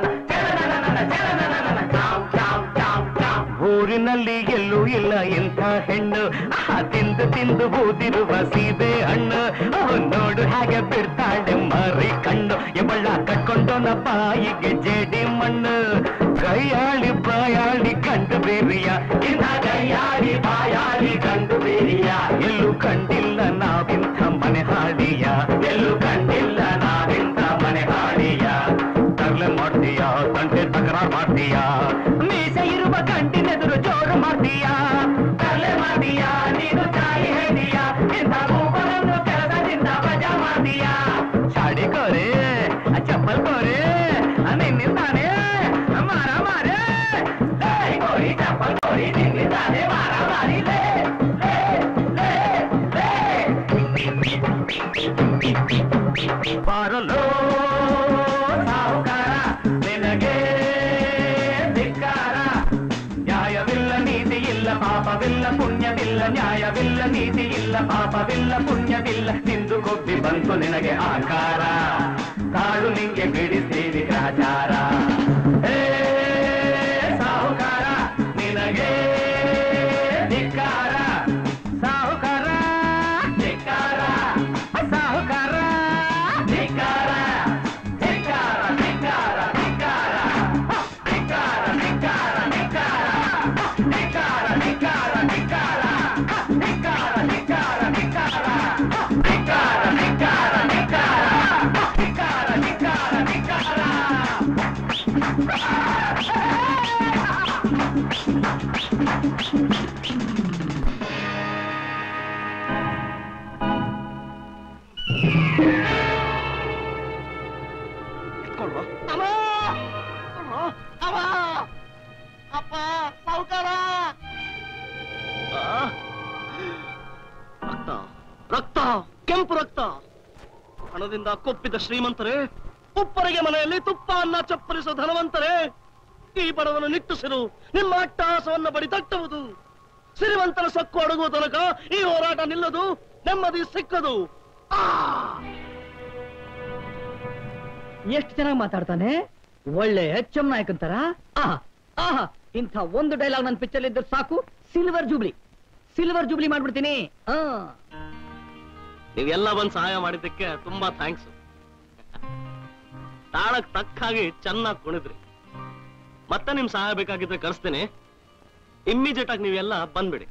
ಊರಿನಲ್ಲಿ ಎಲ್ಲೂ ಇಲ್ಲ ಇಂಥ ಹೆಣ್ಣು ಆ ತಿಂದು ತಿಂದು ಊದಿರುವ ಸೀಬೆ ಹಣ್ಣು ಅವನ್ ನೋಡು ಹಾಗೆ ಬಿಡ್ತಾಳೆ ಮರಿ ಕಣ್ಣು ಎಬಳ್ಳ ಕಟ್ಕೊಂಡು ನ ಬಾಯಿಗೆ ಜೇಡಿ ಮಣ್ಣು ಕೈಯಾಳಿ ಬಾಯಾಳಿ ಕಂಡು ಬೇರಿಯ ಇನ್ನ ಕೈಯಾಳಿ ಬಾಯಾಳಿ ಕಂಡು ಬೇರಿಯ ಎಲ್ಲೂ ಕಂಡಿಲ್ಲ ನಾವಿಂಥ ಮನೆ ಹಾಡಿಯ ಎಲ್ಲೂ ಕಂಡಿಲ್ಲ ನಾವಿಂಥ ಮನೆ ಹಾಡಿಯ ತರ್ಲೆ ಮಾಡ್ತೀಯಾ ತಂಟೆ ತಕರಾರ್ ಮಾಡ್ತೀಯಾ ಮೀಸೆ ಇರುವ ಕಂಟಿನೆದುರು ಜೋರು ಮಾಡ್ತೀಯಾ ತರ್ಲೆ ಮಾಡ್ತೀಯಾ ನೀನು ತಾಯಿ ಹೇಳಿಯಾ ಇಂಥ ಮೂಪರನ್ನು ಕೆಲಸದಿಂದ ವಜಾ ಮಾಡ್ತೀಯಾ ಶಾಡಿ ಕೋರೆ ಚಪ್ಪಲ್ ಕೋರೆ ನಿನ್ನಿಂದಾನೆ ಮಾರ ಮಾರೆ ಏಯ್ ಕೋರಿ ಚಪ್ಪಲ್ ಕೋರಿ ನಿನ್ನಿಂದಾನೆ ಮಾರ ಮಾರಿ ಲೇ ಲೇ ಲೇ ಲೇ ಬಾರಲೋ ಸಾಹುಕಾರ ನಿನಗೆ ಧಿಕ್ಕಾರ ನ್ಯಾಯವಿಲ್ಲ ನೀತಿ ಪಾಪವಿಲ್ಲ ಪುಣ್ಯವಿಲ್ಲ ನ್ಯಾಯವಿಲ್ಲ ನೀತಿ ಇಲ್ಲ ಪಾಪವಿಲ್ಲ ಪುಣ್ಯವಿಲ್ಲ ನಿಂದು ಕೊಬ್ಬಿ ಬಂತು ನಿನಗೆ ಆಕಾರ ತಾಳು ನಿಂಗೆ ಬಿಡಿಸಿ ಗ್ರಹಚಾರ ಏ ಸಾಹುಕಾರ ನಿನಗೆ ಧಿಕ್ಕಾರ ಸಾಹುಕಾರ ಧಿಕ್ಕಾರ ಸಾಹುಕಾರ ಧಿಕ್ಕಾರ ಧಿಕ್ಕಾರ ಧಿಕ್ಕಾರ ಧಿಕ್ಕಾರ ಧಿಕ್ಕಾರ ಧಿಕ್ಕಾರ ಧಿಕ್ಕಾರ ಧಿಕ್ಕಾರ ಧಿಕ್ಕಾರ ಧಿಕ್ಕಾರ ಧಿಕ್ಕಾರ ಧಿಕ್ಕಾರ ಧಿಕ್ಕಾರ ಧಿಕ್ಕಾರ ಧಿಕ್ಕಾರ ಧಿಕ್ಕಾರ ಧಿಕ್ಕಾರ ಧಿಕ್ಕಾರ ಅಪ್ಪ ಸಾಹುಕಾರ ರಕ್ತ ರಕ್ತ ಕೆಂಪು ರಕ್ತ ಹಣದಿಂದ ಕೊಪ್ಪಿದ ಶ್ರೀಮಂತರೇ ಉಪ್ಪರಿಗೆ ಮನೆಯಲ್ಲಿ ತುಪ್ಪ ಅನ್ನ ಚಪ್ಪರಿಸೋ ಧನವಂತರೇ ಈ ಬಡವನು ನಿಟ್ಟುಸಿರು ನಿಮ್ಮ ಅಟ್ಟಹಾಸವನ್ನ ಬಡಿ ತಟ್ಟುವುದು ಸಿರಿವಂತರ ಸೊಕ್ಕು ಅಡಗುವ ತನಕ ಈ ಹೋರಾಟ ನಿಲ್ಲದು ನೆಮ್ಮದಿ ಸಿಕ್ಕದು ಆ ಎಷ್ಟು ಚೆನ್ನಾಗಿ ಮಾತಾಡ್ತಾನೆ ಒಳ್ಳೆ ಎಚ್ ಎಂ ನಾಯಕ್ ಅಂತಾರ ಆಹಾ ಆಹಾ ಇಂಥ ಒಂದು ಡೈಲಾಗ್ ನನ್ನ ಪಿಕ್ಚರ್ ಇದ್ರೆ ಸಾಕು ಸಿಲ್ವರ್ ಜೂಬ್ಲಿ ಸಿಲ್ವರ್ ಜೂಬ್ಲಿ ಮಾಡ್ಬಿಡ್ತೀನಿ ಆ ನೀವೆಲ್ಲ ಬಂದ್ ಸಹಾಯ ಮಾಡಿದ್ದಕ್ಕೆ ತುಂಬಾ ಥ್ಯಾಂಕ್ಸ್ ತಾಳಕ್ ತಕ್ಕ ಹಾಗೆ ಚೆನ್ನಾಗಿ ಕುಣಿದ್ರಿ ಮತ್ತೆ ನಿಮ್ ಸಹಾಯ ಬೇಕಾಗಿದ್ರೆ ಕರೆಸ್ತೇನೆ ಇಮ್ಮಿಡಿಯೇಟ್ ಆಗಿ ನೀವೆಲ್ಲ ಬಂದ್ಬಿಡಿ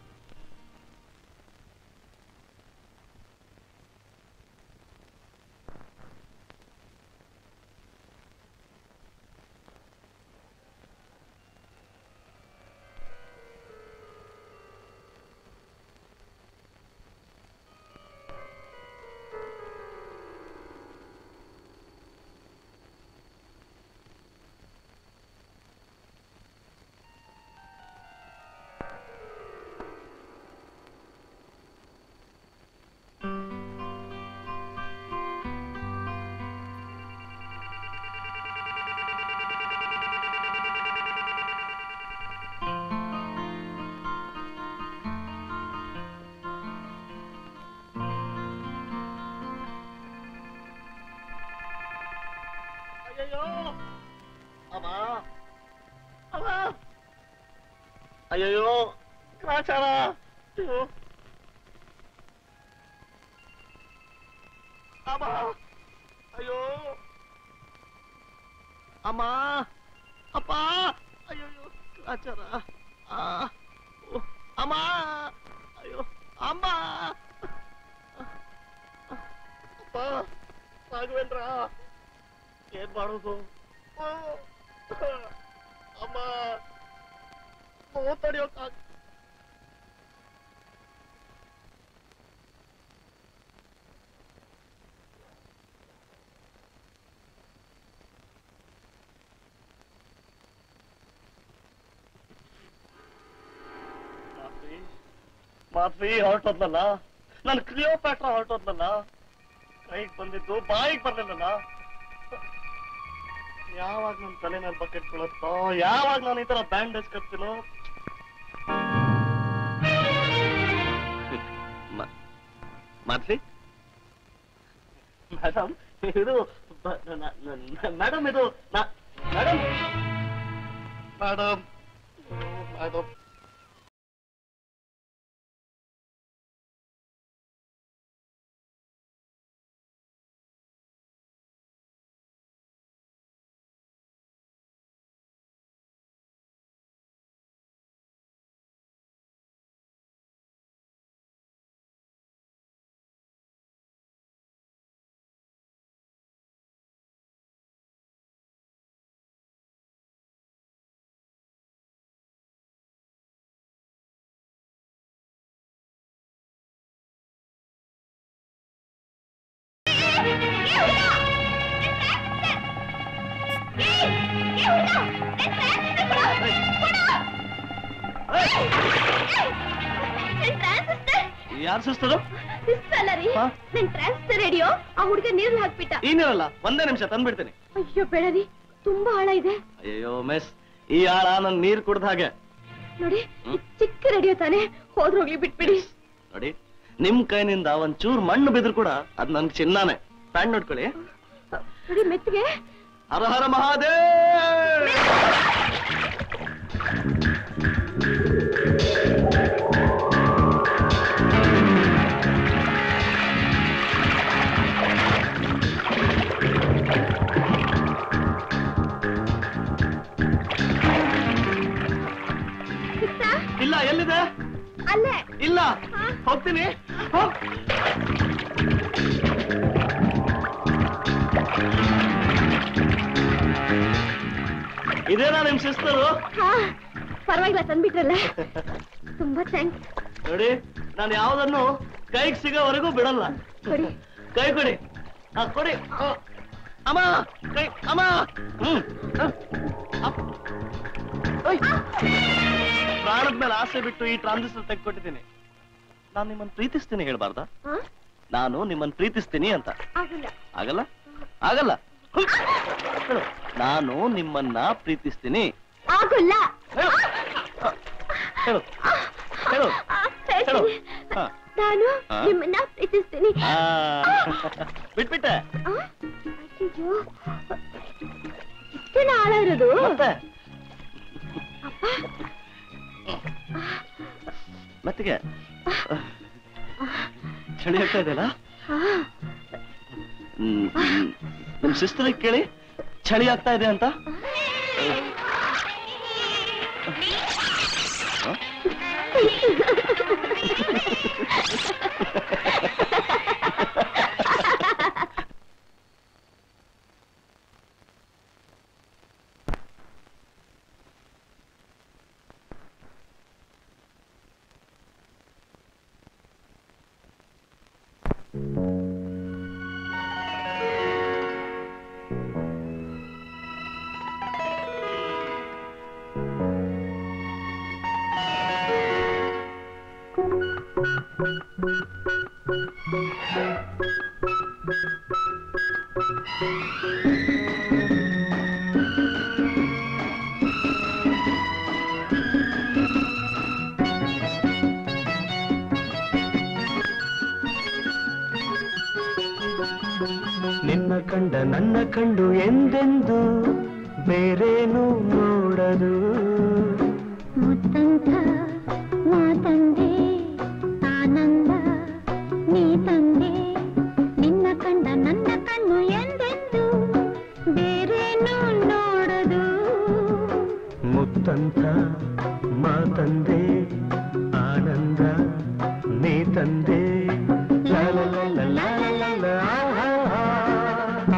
ಅಯ್ಯಯ್ಯೋ ಅಮ್ಮ ಅಮ್ಮ ಅಯ್ಯಯ್ಯೋ ಗ್ರಾಚಾರ ಅಯ್ಯೋ ಅಮ್ಮ ಅಯ್ಯೋ ಅಮ್ಮ ಅಪ್ಪ ಅಯ್ಯಯ್ಯೋ ಗ್ರಾಚಾರ ಆ ಓ, ಅಮ್ಮ ಅಯ್ಯೋ ಅಮ್ಮ ಅಪ್ಪ ರಾಘವೇಂದ್ರ ಏನ್ ಮಾಡೋದು ಓ, ಅಮ್ಮ ನೋವು ತಡಿಯೋಕಾಗ ಮಾತ್ರಿ ಹೊರಟೋದ್ನಲ್ಲ ನನ್ ಕ್ಲಿಯೋಪ್ಯಾಟ್ರ ಹೊರಟೋದ್ನಲ್ಲ ಕೈಗೆ ಬಂದಿದ್ದು ಬಾಯಿಗೆ ಬರ್ಲಿಲ್ಲಲ್ಲ ಯಾವಾಗ ನನ್ ತಲೆ ಮೇಲೆ ಬಕೆಟ್ ಬೀಳುತ್ತೋ ಯಾವಾಗ ನಾನು ಈ ತರ ಬ್ಯಾಂಡೇಜ್ ಕಟ್ತೀನೋ ಮಾತ್ರಿ ಮೇಡಮ್ ಇದು ಮೇಡಮ್ ಇದು ಮೇಡಮ್ ಮೇಡಮ್ ಮೇಡಮ್ ಯಾರು ಸಿಸ್ತರು ರೀ ಹಾ? ನನ್ ಟ್ರಾನ್ಸ್ಫರ್ ರೇಡಿಯೋ ಆ ಹುಡುಗ ನೀರಲ್ಲಿ ಹಾಕ್ಬಿಟ್ಟ ಏನಿರಲ್ಲ ಒಂದೇ ನಿಮಿಷ ತಂದ್ಬಿಡ್ತೀನಿ ಅಯ್ಯೋ ಬೇಡ ರೀ ತುಂಬಾ ಆಳ ಇದೆ ಅಯ್ಯೋ ಮೆಸ್ ಈ ಆಳ ನನ್ ನೀರ್ ಕುಡ್ದ ಹಾಗೆ ನೋಡಿ ಚಿಕ್ಕ ರೇಡಿಯೋ ತಾನೆ ಹೋದ್ರೋಗ್ಲಿ ಬಿಟ್ಬಿಡಿ ನೋಡಿ ನಿಮ್ ಕೈನಿಂದ ಒಂಚೂರ್ ಮಣ್ಣು ಬಿದ್ರು ಕೂಡ ಅದ್ ನನ್ ಚಿನ್ನಾನೆ ಪ್ಯಾಂಟ್ ನೋಡ್ಕೊಳ್ಳಿ ನೋಡಿ ಮೆತ್ತಿಗೆ ಹರ ಹರ ಮಹಾದೇವ್ ಸಿಕ್ತಾ ಇಲ್ಲ ಎಲ್ಲಿದೆ ಅಲ್ಲೇ ಇಲ್ಲ ಹೋಗ್ತೀನಿ ಹೋಗ್ ಇದೇನಾ ನಿಮ್ ಸಿಸ್ಟರು ಹಾ ಪರವಾಗಿಲ್ಲ ತಂದ್ಬಿಟ್ರಲ್ಲ ತುಂಬಾ ಥ್ಯಾಂಕ್ಸ್ ನೋಡಿ ನಾನು ಯಾವ್ದನ್ನು ಕೈಗೆ ಸಿಗೋವರೆಗೂ ಬಿಡಲ್ಲ ಕೊಡಿ ಕೈ ಕೊಡಿ ಆ, ಕೊಡಿ ಆ, ಅಮ್ಮ ಕೈ ಅಮ್ಮ ಹ್ಮ್ ಆ, ಅಪ್. ಓಯ್. ಪ್ರಾಣದ ಮೇಲೆ ಆಸೆ ಬಿಟ್ಟು ಈ ಟ್ರಾನ್ಸಿಸ್ಟರ್ ತೆಗೆದುಕೊಟ್ಟಿದ್ದೀನಿ ನಾನು ನಿಮ್ಮನ್ನ ಪ್ರೀತಿಸ್ತೀನಿ ಹೇಳ್ಬಾರ್ದಾ ಹಾ ನಾನು ನಿಮ್ಮನ್ನ ಪ್ರೀತಿಸ್ತೀನಿ ಅಂತ ಆಗಿಲ್ಲ ಆಗಲ್ಲ ಆಗಲ್ಲ ಹುಯ್. ಹೇಳು. ನಾನು ನಿಮ್ಮನ್ನ ಪ್ರೀತಿಸ್ತೀನಿ ಆಗೋಲ್ಲ ಹೇಳು ಹೇಳು ಹೇಳು ಆ, ಹೇಳು ಹೇಳ್ತೀನಿ. ಹಾ. ನಾನು ಹಾ? ನಿಮ್ಮನ್ನ ಪ್ರೀತಿಸ್ತೀನಿ ಆ, ಬಿಟ್ಬಿಟ್ಟೆ ಆ? ಅಯ್ಯಯ್ಯೋ. ಇಷ್ಟೇನ ಆಳ ಇರೋದು ಮತ್ತೆ ಅಪ್ಪ ಮತ್ತಿಗೆ ಚಳಿ ಆಗ್ತಾ ಇದೆಯಲ್ಲ ಆ, ಹ್ಮ್, ಹ್ಮ್. ನಿಮ್ ಸಿಸ್ಟರ್ ಕೇಳಿ ಚಳಿ ಆಗ್ತಾ ಇದೆ ಅಂತ ಹ? ನಿನ್ನ ಕಂಡ ನನ್ನ ಕಂಡು ಎಂದೆಂದು ಬೇರೇನು ನೋಡದು ಮುತ್ತಂತ ಮಾತಂದೆ ಆನಂದ ನೀ ತಂದೆ ನಿನ್ನ ಕಂಡ ನನ್ನ ಕಣ್ಣು ಎಂದೆಂದು ಬೇರೇನು ನೋಡದು ಮುತ್ತಂತ ಮಾತಂದೆ ಆನಂದ ನೀ ತಂದೆ ಲಾ ಲಾ ಲಾ ಲಾ ಲಾ ಲಾ ಲಾ ಲಾ, ಆ, ಆ, ಆ.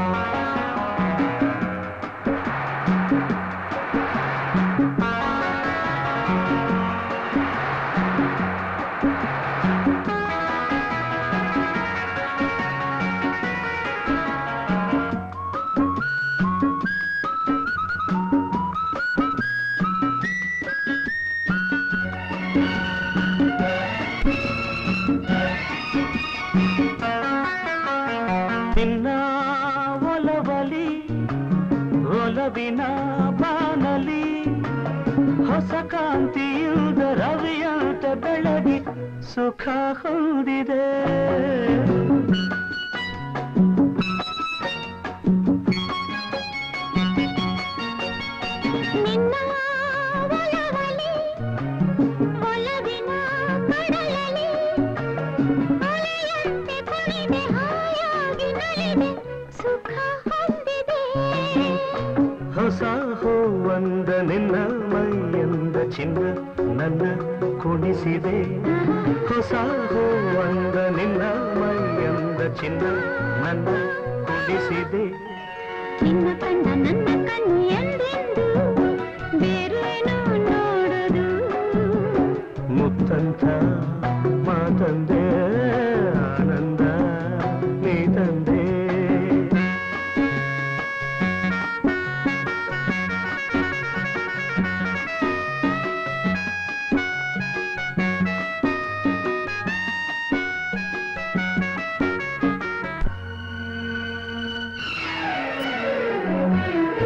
ನಿನ್ನ ಒಲವಲಿ ಒಲವಿನ ಬಾನಲಿ ಹೊಸ ಕಾಂತಿಯುದ ರವಿಯಂತ ಬೆಳಗಿ ಸುಖ ಹೊಂದಿದೆ ನಿನ್ನ ಒಲವಲಿ ಒಲವಿನ ಕಡಲಲಿ ಅಲೆಯಂತೆ ಕುಣಿದೆ ಹಾಯಾಗಿ ನಲಿದೆ ಸುಖ ಹೊಂದಿದೆ ಹೊಸ ಹೂವಂದ ನಿನ್ನ ಮೈಯಂದ ಚಿನ್ನ ನನ್ನ ಕುಣಿಸಿದೆ ಹೊಸ ಹೂವಂದ ನಿನ್ನ ಮೈಯಂದ ಚಿನ್ನ ನನ್ನ ಕುಣಿಸಿದೆ ನಿನ್ನ ಕಂಡ ನನ್ನ ಕಣ್ಣು ಎಂದೆಂದು ಬೇರೇನು ನೋಡದು ಮುತ್ತಂತ ಮಾತಂದೆ ಆನಂದ ನೀ ತಂದೆ ಆ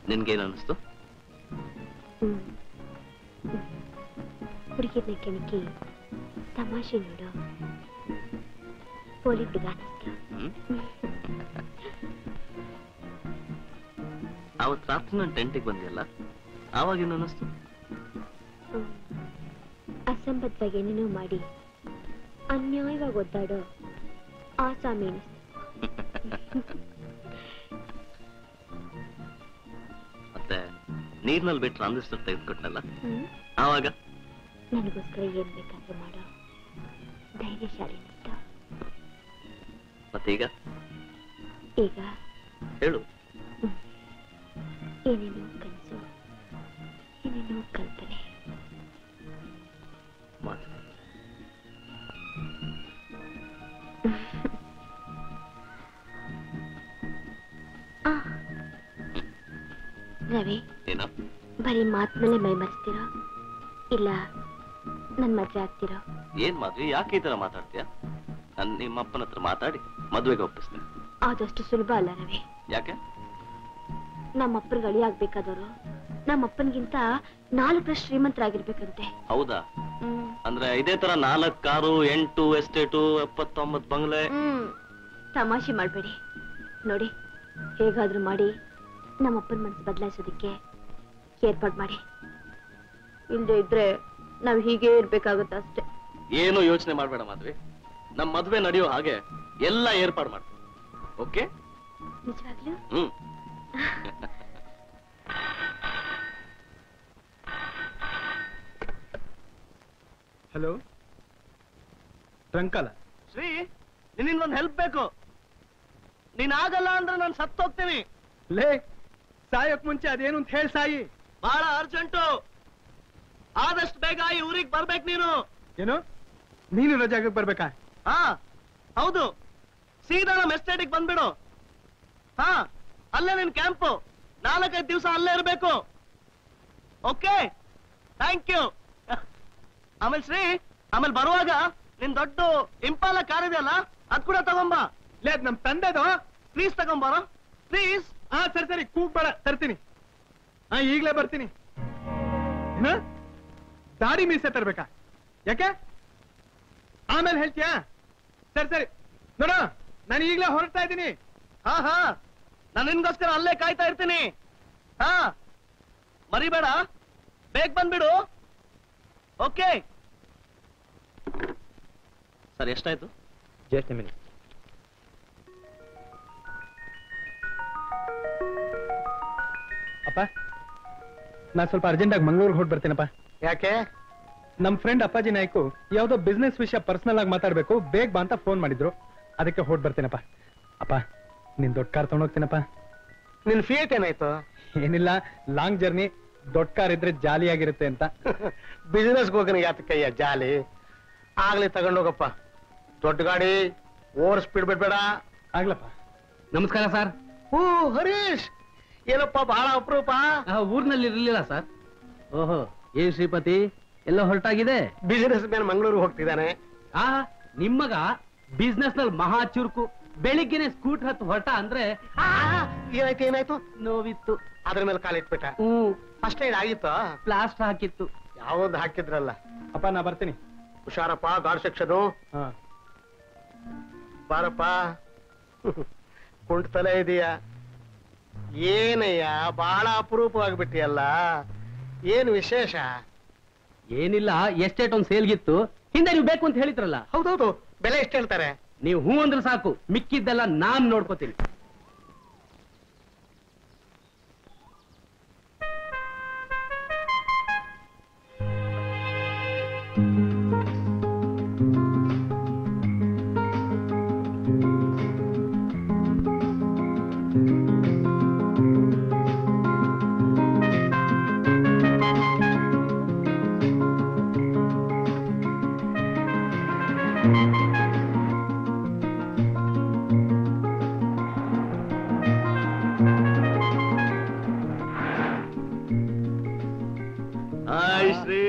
ನಿನ್ಗೇನ್ ಅನಿಸ್ತು ಹುಡುಗಿರ್ನ ಕೆಣಕಿ ತಮಾಷೆ ನೋಡು ಪೋಲಿ ಹುಡುಗ ಅನ್ನಿಸ್ತು ಹ್ಮ್ ಅವತ್ ರಾತ್ರಿ ನಾನು ಟೆಂಟಿಗೆ ಬಂದಿಯಲ್ಲ ಆವಾಗ ಏನು ಅನಿಸ್ತು ಹ್ಮ್. ಅಸಂಬದ್ಧವಾಗಿ ಏನೇನೋ ಮಾಡಿ ಅನ್ಯಾಯವಾಗಿ ಒದ್ದಾಡೋ ಆಸಾಮಿ ಅನಿಸ್ತು ಮತ್ತೆ ನೀರ್ನಲ್ಲಿ ಬಿಟ್ಟು ಟ್ರಾನ್ಸಿಸ್ಟರ್ ತೆಗೆದುಕೊಟ್ನಲ್ಲ ಹ್ಮ್ ಆವಾಗ ನನಗೋಸ್ಕರ ಏನ್ ಬೇಕಾದ್ರೂ ಮಾಡೋ ಧೈರ್ಯಶಾಲಿ ಅನಿಸ್ತು ಮತ್ತೀಗ ಈಗ ಹೇಳು ಏನೇನೋ ಕನಸು ಏನೇನೋ ಕಲ್ಪನೆ ಮಾತು ಆ. ರವಿ ಏನೋ ಬರೀ ಮಾತ್ಮೇಲೆ ಮೈ ಮರೆಸ್ತೀರೋ ಇಲ್ಲ ನನ್ ಮದ್ವೆ ಆಗ್ತಿರೋ ಏನ್ ಮಾದ್ವಿ ಯಾಕೆ ಈ ತರ ಮಾತಾಡ್ತೀಯ ನಾನು ನಿಮ್ಮ ಅಪ್ಪನ ಹತ್ರ ಮಾತಾಡಿ ಮದ್ವೆಗೆ ಒಪ್ಪಿಸ್ತೇನೆ ಆದಷ್ಟು ಸುಲಭ ಅಲ್ಲ ರವಿ ಯಾಕೆ ನಮ್ಮಪ್ಪರಿಗೆ ಅಳಿ ಆಗ್ಬೇಕಾದವರು ನಮ್ಮಪ್ಪನಿಗಿಂತ ನಾಲ್ಕರಷ್ಟು ಶ್ರೀಮಂತರಾಗಿರ್ಬೇಕಂತೆ ಹೌದಾ ಹ್ಮ್ ಅಂದ್ರೆ ಇದೇ ತರ ನಾಲ್ಕು ಕಾರು ಎಂಟು ಎಸ್ಟೇಟು ಎಪ್ಪತ್ತೊಂಬತ್ತು ಬಂಗ್ಲೆ ಹ್ಮ್ ತಮಾಷೆ ಮಾಡ್ಬೇಡಿ ನೋಡಿ ಹೇಗಾದ್ರೂ ಮಾಡಿ ನಮ್ಮಪ್ಪನ ಮನಸ್ಸು ಬದಲಾಯಿಸೋದಕ್ಕೆ ಏರ್ಪಾಡು ಮಾಡಿ ಇಲ್ದೇ ಇದ್ರೆ ನಾವ್ ಹೀಗೆ ಇರ್ಬೇಕಾಗುತ್ತೆ ಅಷ್ಟೇ ಏನು ಯೋಚನೆ ಮಾಡ್ಬೇಡ ಮಾದ್ವಿ ನಮ್ ಮದ್ವೆ ನಡೆಯೋ ಹಾಗೆ ಎಲ್ಲ ಏರ್ಪಾಡು ಮಾಡ್ತೀನಿ ಓಕೆ ನಿಜವಾಗ್ಲೂ ಹ್ಮ್ ಹಲೋ ಟ್ರಂಕಲ ಶ್ರೀ ನಿನ್ನಿಂದ ಒಂದು ಹೆಲ್ಪ್ ಬೇಕು ನೀನ್ ಆಗಲ್ಲ ಅಂದ್ರೆ ನಾನು ಸತ್ತೋಗ್ತೀನಿ ಲೇ ಸಾಯಕ್ ಮುಂಚೆ ಅದೇನು ಅಂತ ಹೇಳಿ ಸಾಯಿ ಬಹಳ ಅರ್ಜೆಂಟು ಆದಷ್ಟು ಬೇಗ ಈ ಊರಿಗೆ ಬರ್ಬೇಕು ನೀನು ಏನು ನೀನು ರಜಾಗಕ್ಕೆ ಬರ್ಬೇಕಾ ಹಾ ಹೌದು ಸೀದಾ ನಮ್ಮ ಎಸ್ಟೇಟಿಗೆ ಬಂದ್ಬಿಡು ಹಾ ಅಲ್ಲೇ ನಿನ್ ಕ್ಯಾಂಪು ನಾಲ್ಕೈದು ದಿವಸ ಅಲ್ಲೇ ಇರಬೇಕು ಓಕೆ ಥ್ಯಾಂಕ್ ಯು ಆಮೇಲೆ ಶ್ರೀ ಆಮೇಲೆ ಬರುವಾಗ ನಿನ್ ದೊಡ್ಡ ಇಂಪಾಲ ಕಾರ್ ಇದೆಯಲ್ಲ ಅದ್ ಕೂಡ ತಗೊಂಬ ಲೇ ಅದ್ ನಮ್ ತಂದೆದು ಪ್ಲೀಸ್ ತಗೊಂಬಾರ ಪ್ಲೀಸ್ ಹಾ ಸರಿ ಸರಿ ಕೂಗ್ಬೇಡ ತರ್ತೀನಿ ಹಾ ಈಗ್ಲೇ ಬರ್ತೀನಿ ಏನು ದಾಡಿ ಮೀಸೆ ತರ್ಬೇಕಾ ಯಾಕೆ ಆಮೇಲೆ ಹೇಳ್ತೀಯಾ ಸರಿ ಸರಿ ನೋಡ ನಾನು ಈಗ್ಲೇ ಹೊರಡ್ತಾ ಇದ್ದೀನಿ ಹಾ ಹಾ ನಾನು ನಿನ್ಗೋಸ್ಕರ ಅಲ್ಲೇ ಕಾಯ್ತಾ ಇರ್ತೀನಿ ಹಾ ಮರಿಬೇಡ ಬೇಗ ಬಂದ್ಬಿಡು ಓಕೆ ಸರ್ ಎಷ್ಟಾಯ್ತು ಜಸ್ಟ್ ಮಿನಿಟ್ ಅಪ್ಪ ನಾ ಸ್ವಲ್ಪ ಅರ್ಜೆಂಟಾಗಿ ಮಂಗಳೂರಿಗೆ ಹೊರಟು ಬರ್ತೀನಪ್ಪ ಯಾಕೆ ನಮ್ ಫ್ರೆಂಡ್ ಅಪ್ಪಾಜಿ ನಾಯ್ಕು ಯಾವ್ದೋ ಬಿಸ್ನೆಸ್ ವಿಷಯ ಪರ್ಸನಲ್ ಆಗಿ ಮಾತಾಡ್ಬೇಕು ಬೇಗ ಬಾ ಅಂತ ಫೋನ್ ಮಾಡಿದ್ರು ಅದಕ್ಕೆ ಹೊರಟು ಬರ್ತೀನಪ್ಪ ಅಪ್ಪ ನಿನ್ ದೊಡ್ಡ ಕಾರ್ ತಗೊಂಡೋಗ್ತೀನಪ್ಪ ನಿನ್ ಫಿಯೇಟ್ ಏನಾಯ್ತು ಏನಿಲ್ಲ ಲಾಂಗ್ ಜರ್ನಿ ದೊಡ್ಡ ಕಾರ್ ಇದ್ರೆ ಜಾಲಿಯಾಗಿರುತ್ತೆ ಅಂತ ಬಿಸಿನೆಸ್ ಹೋಗನ ಯಾತಕ್ಕಯ್ಯ ಜಾಲಿ ಆಗ್ಲಿ ತಗೊಂಡೋಗಪ್ಪ ದೊಡ್ಡ ಗಾಡಿ ಓವರ್ ಸ್ಪೀಡ್ ಬಿಡ್ಬೇಡ ಆಗ್ಲಪ್ಪ ನಮಸ್ಕಾರ ಸರ್ ಓ ಹರೀಶ್ ಏನಪ್ಪ ಬಹಳ ಅಪರೂಪ ಊರ್ನಲ್ಲಿ ಇರ್ಲಿಲ್ಲ ಸರ್ ಓಹೋ ಏ ಶ್ರೀಪತಿ ಎಲ್ಲ ಹೊರಟಾಗಿದೆ ಬಿಸಿನೆಸ್ ಮ್ಯಾನ್ ಮಂಗಳೂರು ಹೋಗ್ತಿದ್ದಾನೆ ಆ ನಿಮ್ಮಗ ಬಿಸ್ನೆಸ್ ನಲ್ಲಿ ಮಹಾ ಚುರುಕು ಬೆಳಿಗ್ಗೆನೆ ಸ್ಕೂಟರ್ ಹತ್ತು ಹೊರಟ ಅಂದ್ರೆ ಆ, ಏನಾಯ್ತು ಏನಾಯ್ತು ನೋವಿತ್ತು ಅದ್ರ ಮೇಲೆ ಕಾಲಿಟ್ಬಿಟ್ಟ ಹ್ಮ್ ಅಷ್ಟೇ ಆಗಿತ್ತು ಪ್ಲಾಸ್ಟರ್ ಹಾಕಿತ್ತು ಯಾವ್ದು ಹಾಕಿದ್ರಲ್ಲ ಅಪ್ಪ ನಾ ಬರ್ತೀನಿ ಹುಷಾರಪ್ಪ ಗಾಡ್ ಸೆಕ್ಷನು ಹಾ ಬಾರಪ್ಪ ಕುಂಟ್ತಲೇ ಇದೀಯ ಏನಯ್ಯ ಬಹಳ ಅಪರೂಪವಾಗಿಬಿಟ್ಟಿಯಲ್ಲ ಏನ್ ವಿಶೇಷ ಏನಿಲ್ಲ ಎಸ್ಟೇಟ್ ಒಂದ್ ಸೇಲ್ಗಿತ್ತು ಹಿಂದೆ ನೀವು ಬೇಕು ಅಂತ ಹೇಳಿದ್ರಲ್ಲ ಹೌದೌದು ಬೆಲೆ ಎಷ್ಟು ಹೇಳ್ತಾರೆ ನೀವು ಹೂ ಅಂದ್ರೆ ಸಾಕು ಮಿಕ್ಕಿದ್ದೆಲ್ಲ ನಾನ್ ನೋಡ್ಕೋತೀನಿ hi Shri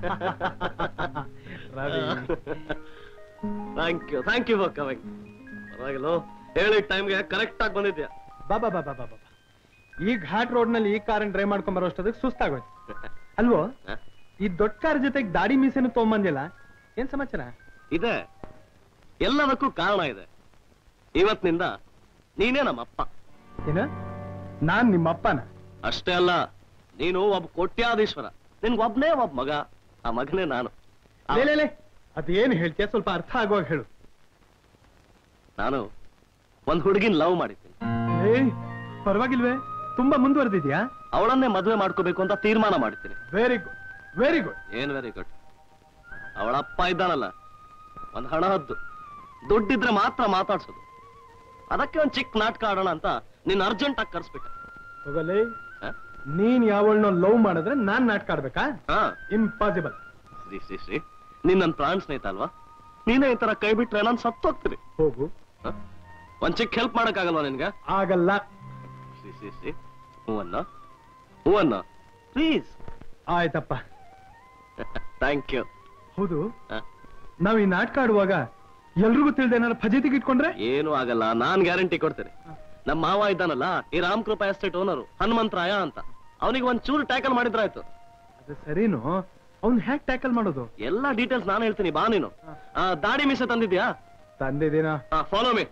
Ravi. Thank you thank you for coming ಪರವಾಗಿಲ್ಲ ಹೇಳಿದ ಟೈಮ್ಗೆ ಕರೆಕ್ಟ್ ಆಗಿ ಬಂದಿದ್ಯಾ ಬಾ ಬಾ ಬಾ ಬಾ ಬಾ ಬಾ ಈ ಘಾಟ್ ರೋಡ್ ನಲ್ಲಿ ಈ ಕಾರನ್ನ ಡ್ರೈವ್ ಮಾಡ್ಕೊಂಡ್ ಬರೋ ಅಷ್ಟೊತ್ತಿಗೆ ಸುಸ್ತಾಗೋಯ್ತು ಅಲ್ವೋ ಹ? ಈ ದೊಡ್ಡ ಕಾರ್ ಜೊತೆಗೆ ದಾಡಿ ಮೀಸೆನು ತಗೊಂಬಂದಿಲ್ಲ ಏನ್ ಸಮಾಚಾರ ಇದೆ ಎಲ್ಲದಕ್ಕೂ ಕಾರಣ ಇದೆ ಇವತ್ತಿನಿಂದ ನೀನೇ ನಮ್ಮಪ್ಪ ಏನ ನಾನ್ ನಿಮ್ಮ ಅಪ್ಪನ ಅಷ್ಟೇ ಅಲ್ಲ ನೀನು ಒಬ್ಬ ಕೋಟ್ಯಾಧೀಶ್ವರ ನಿನ್ಗೊಬ್ನೇ ಒಬ್ಬ ಮಗ ಆ ಮಗನೇ ನಾನು ಆ- ಲೇ, ಲೇ, ಲೇ, ಅದೇನ್ ಹೇಳ್ತೀಯ ಸ್ವಲ್ಪ ಅರ್ಥ ಆಗುವಾಗ ಹೇಳು ನಾನು ಒಂದ್ ಹುಡುಗಿನ ಲವ್ ಮಾಡಿದ್ದೀನಿ ಏ ಪರವಾಗಿಲ್ವೇ ತುಂಬಾ ಮುಂದುವರೆದಿದ್ಯಾ ಅವಳನ್ನೇ ಮದುವೆ ಮಾಡ್ಕೋಬೇಕು ಅಂತ ತೀರ್ಮಾನ ಮಾಡಿದ್ದೀನಿ ವೆರಿ ಗುಡ್ ವೆರಿ ಗುಡ್ ಏನ್ ವೆರಿ ಗುಡ್ ಅವಳ ಅಪ್ಪ ಇದ್ದಾನಲ್ಲ ಒಂದ್ ಹಣ ಹದ್ದು ದುಡ್ಡಿದ್ರೆ ಮಾತ್ರ ಮಾತಾಡ್ಸೋದು ಅದಕ್ಕೆ ಒಂದ್ ಚಿಕ್ಕ ನಾಟಕ ಆಡೋಣ ಅಂತ ನಿನ್ನ ಅರ್ಜೆಂಟ್ ಆಗಿ ಕರ್ಸ್ಬಿಟ್ಟೆ ಹೋಗಲೇ ಹ? ನೀನ್ ಯಾವಳನ್ನ ಲವ್ ಮಾಡಿದ್ರೆ ನಾನ್ ನಾಟಕ ಆಡ್ಬೇಕಾ ಹಾ ಇಂಪಾಸಿಬಲ್ ಶ್ರೀ ಶ್ರೀ ಶ್ರೀ ನೀನ್ ನನ್ ಪ್ರಾಣ ಸ್ನೇಹಿತ ಅಲ್ವಾ ನೀನೇ ಈ ತರ ಕೈ ಬಿಟ್ರೆ ನಾನು ಸತ್ತೋಗ್ತೀನಿ ಹೋಗು ಹ? ಒಂದ್ ಚಿಕ್ಕ ಹೆಲ್ಪ್ ಮಾಡಕ್ಕಾಗಲ್ವಾ ನಿನ್ಗೆ ಆಗಲ್ಲ ಶ್ರೀ ಶ್ರೀ ಶ್ರೀ ಹೂವನ್ನ ಹೂವನ್ನ ಪ್ಲೀಸ್ ಆಯ್ತಪ್ಪ ಥ್ಯಾಂಕ್ ಯು ಹೌದು ನಾವ್ ಈ ನಾಟಕ ಆಡುವಾಗ ಎಲ್ರಿಗೂ ತಿಳಿದ ಏನಾದ್ರು ಫಜೀತಿಗೆ ಇಟ್ಕೊಂಡ್ರೆ ಏನು ಆಗಲ್ಲ ನಾನ್ ಗ್ಯಾರಂಟಿ ಕೊಡ್ತೇನೆ ನಮ್ಮ ಮಾವ ಇದ್ದಾನಲ್ಲ ಈ ರಾಮಕೃಪಾ ಎಸ್ಟೇಟ್ ಓನರು ಹನುಮಂತರಾಯ ಅಂತ ಅವನಿಗೆ ಒಂದ್ ಚೂರು ಟ್ಯಾಕಲ್ ಮಾಡಿದ್ರಾಯ್ತು ಅದು ಸರಿನು ಅವ್ನ್ ಹ್ಯಾಕ್ ಟ್ಯಾಕಲ್ ಮಾಡೋದು ಎಲ್ಲಾ ಡೀಟೇಲ್ಸ್ ನಾನು ಹೇಳ್ತೀನಿ ಬಾ ನೀನು ಆ, ದಾಡಿ ಮೀಸೆ ತಂದಿದ್ಯಾ ತಂದಿದ್ದೀನ ಫಾಲೋ ಮೀ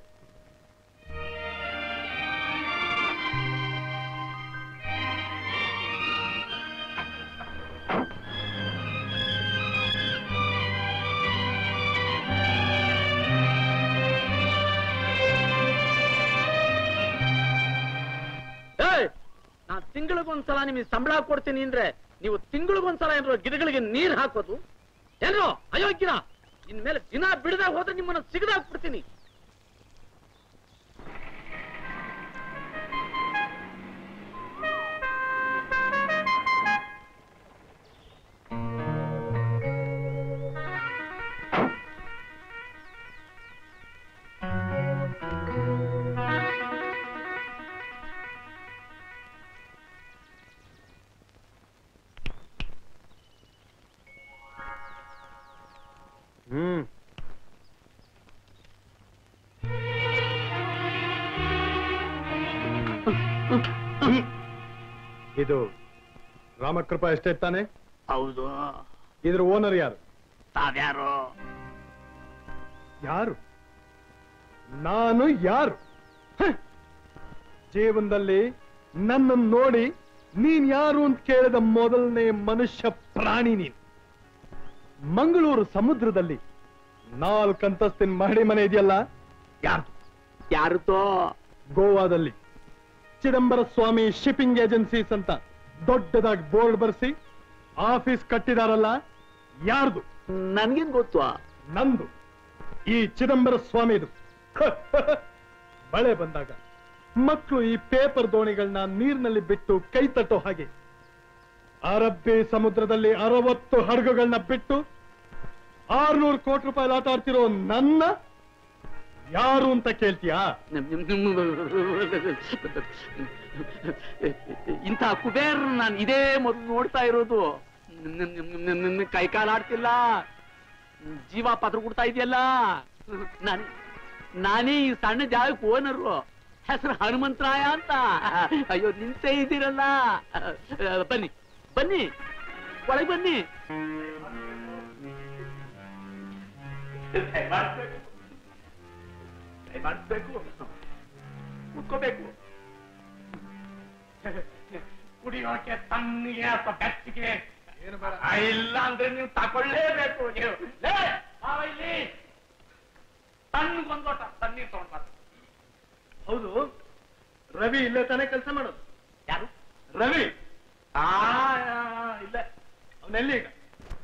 ನಾನ್ ತಿಂಗಳಿಗೊಂದ್ಸಲ ನಿಮಗೆ ಸಂಬಳ ಕೊಡ್ತೀನಿ ಅಂದ್ರೆ ನೀವು ತಿಂಗಳಿಗೊಂದ್ಸಲ ಏನಾದ್ರು ಗಿಡಗಳಿಗೆ ನೀರ್ ಹಾಕೋದು ಏನೋ ಅಯೋಗ್ಯನ ಇನ್ಮೇಲೆ ದಿನ ಬಿಡದಾಗ ಹೋದ್ರೆ ನಿಮ್ಮನ್ನ ಸಿಗದಾಗ ಬಿಡ್ತೀನಿ ಹ್ಮ್ ಇದು ರಾಮಕೃಪಾ ಎಸ್ಟೇಟ್ ತಾನೆ ಹೌದು ಇದ್ರ ಓನರ್ ಯಾರು ತಾವ್ಯಾರು ಯಾರು ನಾನು ಯಾರು ಹ! ಜೀವನದಲ್ಲಿ ನನ್ನನ್ನು ನೋಡಿ ನೀನ್ ಯಾರು ಅಂತ ಕೇಳಿದ ಮೊದಲನೇ ಮನುಷ್ಯ ಪ್ರಾಣಿ ನೀನು ಮಂಗಳೂರು ಸಮುದ್ರದಲ್ಲಿ ನಾಲ್ಕಂತಸ್ತಿನ ಮಹಡಿ ಮನೆ ಇದೆಯಲ್ಲ ಯಾರ್ದು ಯಾರುತ್ತೋ ಗೋವಾದಲ್ಲಿ ಚಿದಂಬರ ಸ್ವಾಮಿ ಶಿಪ್ಪಿಂಗ್ ಏಜೆನ್ಸೀಸ್ ಅಂತ ದೊಡ್ಡದಾಗಿ ಬೋರ್ಡ್ ಬರ್ಸಿ ಆಫೀಸ್ ಕಟ್ಟಿದಾರಲ್ಲ ಯಾರ್ದು ನನ್ಗೇನ್ ಗೊತ್ತು ನಂದು ಈ ಚಿದಂಬರ ಸ್ವಾಮಿದು ಮಳೆ ಬಂದಾಗ ಮಕ್ಕಳು ಈ ಪೇಪರ್ ದೋಣಿಗಳನ್ನ ನೀರಿನಲ್ಲಿ ಬಿಟ್ಟು ಕೈ ತಟ್ಟೋ ಹಾಗೆ ಅರಬ್ಬಿ ಸಮುದ್ರದಲ್ಲಿ ಅರವತ್ತು ಹಡಗುಗಳನ್ನ ಬಿಟ್ಟು ಆರ್ನೂರು ಕೋಟಿ ರೂಪಾಯಿ ಆಟ ಆಡ್ತಿರೋ ನನ್ನ ಯಾರು ಅಂತ ಕೇಳ್ತೀಯಾ ಇಂಥ ಕುಬೇರ್ ನಾನು ಇದೇ ಮೊದಲು ನೋಡ್ತಾ ಇರೋದು ಕೈಕಾಲ ಆಡ್ತಿಲ್ಲ ಜೀವ ಪತ್ರ ಕೊಡ್ತಾ ಇದೆಯಲ್ಲ ನಾನ್ ನಾನೇ ಈ ಸಣ್ಣ ಜಾಗಕ್ಕೆ ಓನರು ಹೆಸರು ಹನುಮಂತರಾಯ ಅಂತ ಅಯ್ಯೋ ನಿಂತೇ ಇದ್ದೀರಲ್ಲ ಬನ್ನಿ ಬನ್ನಿ ಒಳಗೆ ಬನ್ನಿ ಮಾಡ್ಬೇಕು ಕುತ್ಕೋಬೇಕು ಕುಡಿಯೋಕೆ ತಣ್ಣಗೆ ಅಥವಾ ಬೆಚ್ಚಗೆ ಆ, ಇಲ್ಲ ಅಂದ್ರೆ ನೀವು ತಕೊಳ್ಳೇಬೇಕು ನೀವು ಲೇ, ಬಾವ ಇಲ್ಲಿ ತಣ್ಣಗೊಂದು ಲೋಟ ತಣ್ಣೀರ್ ತಗೊಂಡ್ ಬಾ ಹೌದು ರವಿ ಇಲ್ಲೇ ತಾನೇ ಕೆಲಸ ಮಾಡೋದು ಯಾರು ರವಿ ಆ ಇಲ್ಲ ಅವನೆಲ್ಲಿ ಈಗ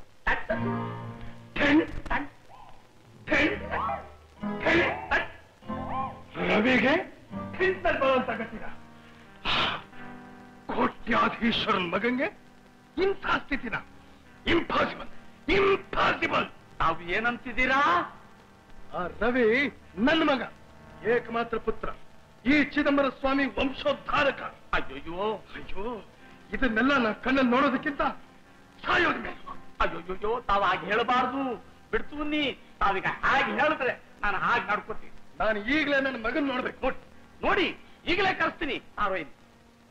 ರವಿಗೆ ಕ್ವಿಂಟಲ್ ಬರುವಂತ ಗತಿಗ ಕೋಟ್ಯಾಧೀಶ್ವರನ್ ಮಗಂಗೆ ಇಂಥ ಸ್ಥಿತಿನ ಇಂಪಾಸಿಬಲ್ ಇಂಪಾಸಿಬಲ್ ತಾವು ಏನಂತಿದ್ದೀರಾ ಆ ರವಿ ನನ್ನ ಮಗ ಏಕಮಾತ್ರ ಪುತ್ರ ಈ ಚಿದಂಬರ ಸ್ವಾಮಿ ವಂಶೋದ್ಧಾರಕ ಅಯ್ಯೋಯ್ಯೋ ಅಯ್ಯೋ ಇದನ್ನೆಲ್ಲ ನಾ ಕಣ್ಣಲ್ಲಿ ನೋಡೋದಕ್ಕಿಂತ ಸಾಯೋದ ಮೇಲೆ ಅಯ್ಯೋಯ್ಯೋ ತಾವ್ ಹಾಗೆ ಹೇಳಬಾರ್ದು ಬಿಡ್ತು ನೀ ತಾವೀಗ ಹಾಗೆ ಹೇಳಿದ್ರೆ ನಾನು ಹಾಗೆ ನಡ್ಕೋತೀನಿ ನಾನು ಈಗಲೇ ನನ್ನ ಮಗನ್ ನೋಡ್ಬೇಕು ನೋಡಿ ನೋಡಿ ಈಗಲೇ ಕಳಿಸ್ತೀನಿ ಆರೋಯಿನ್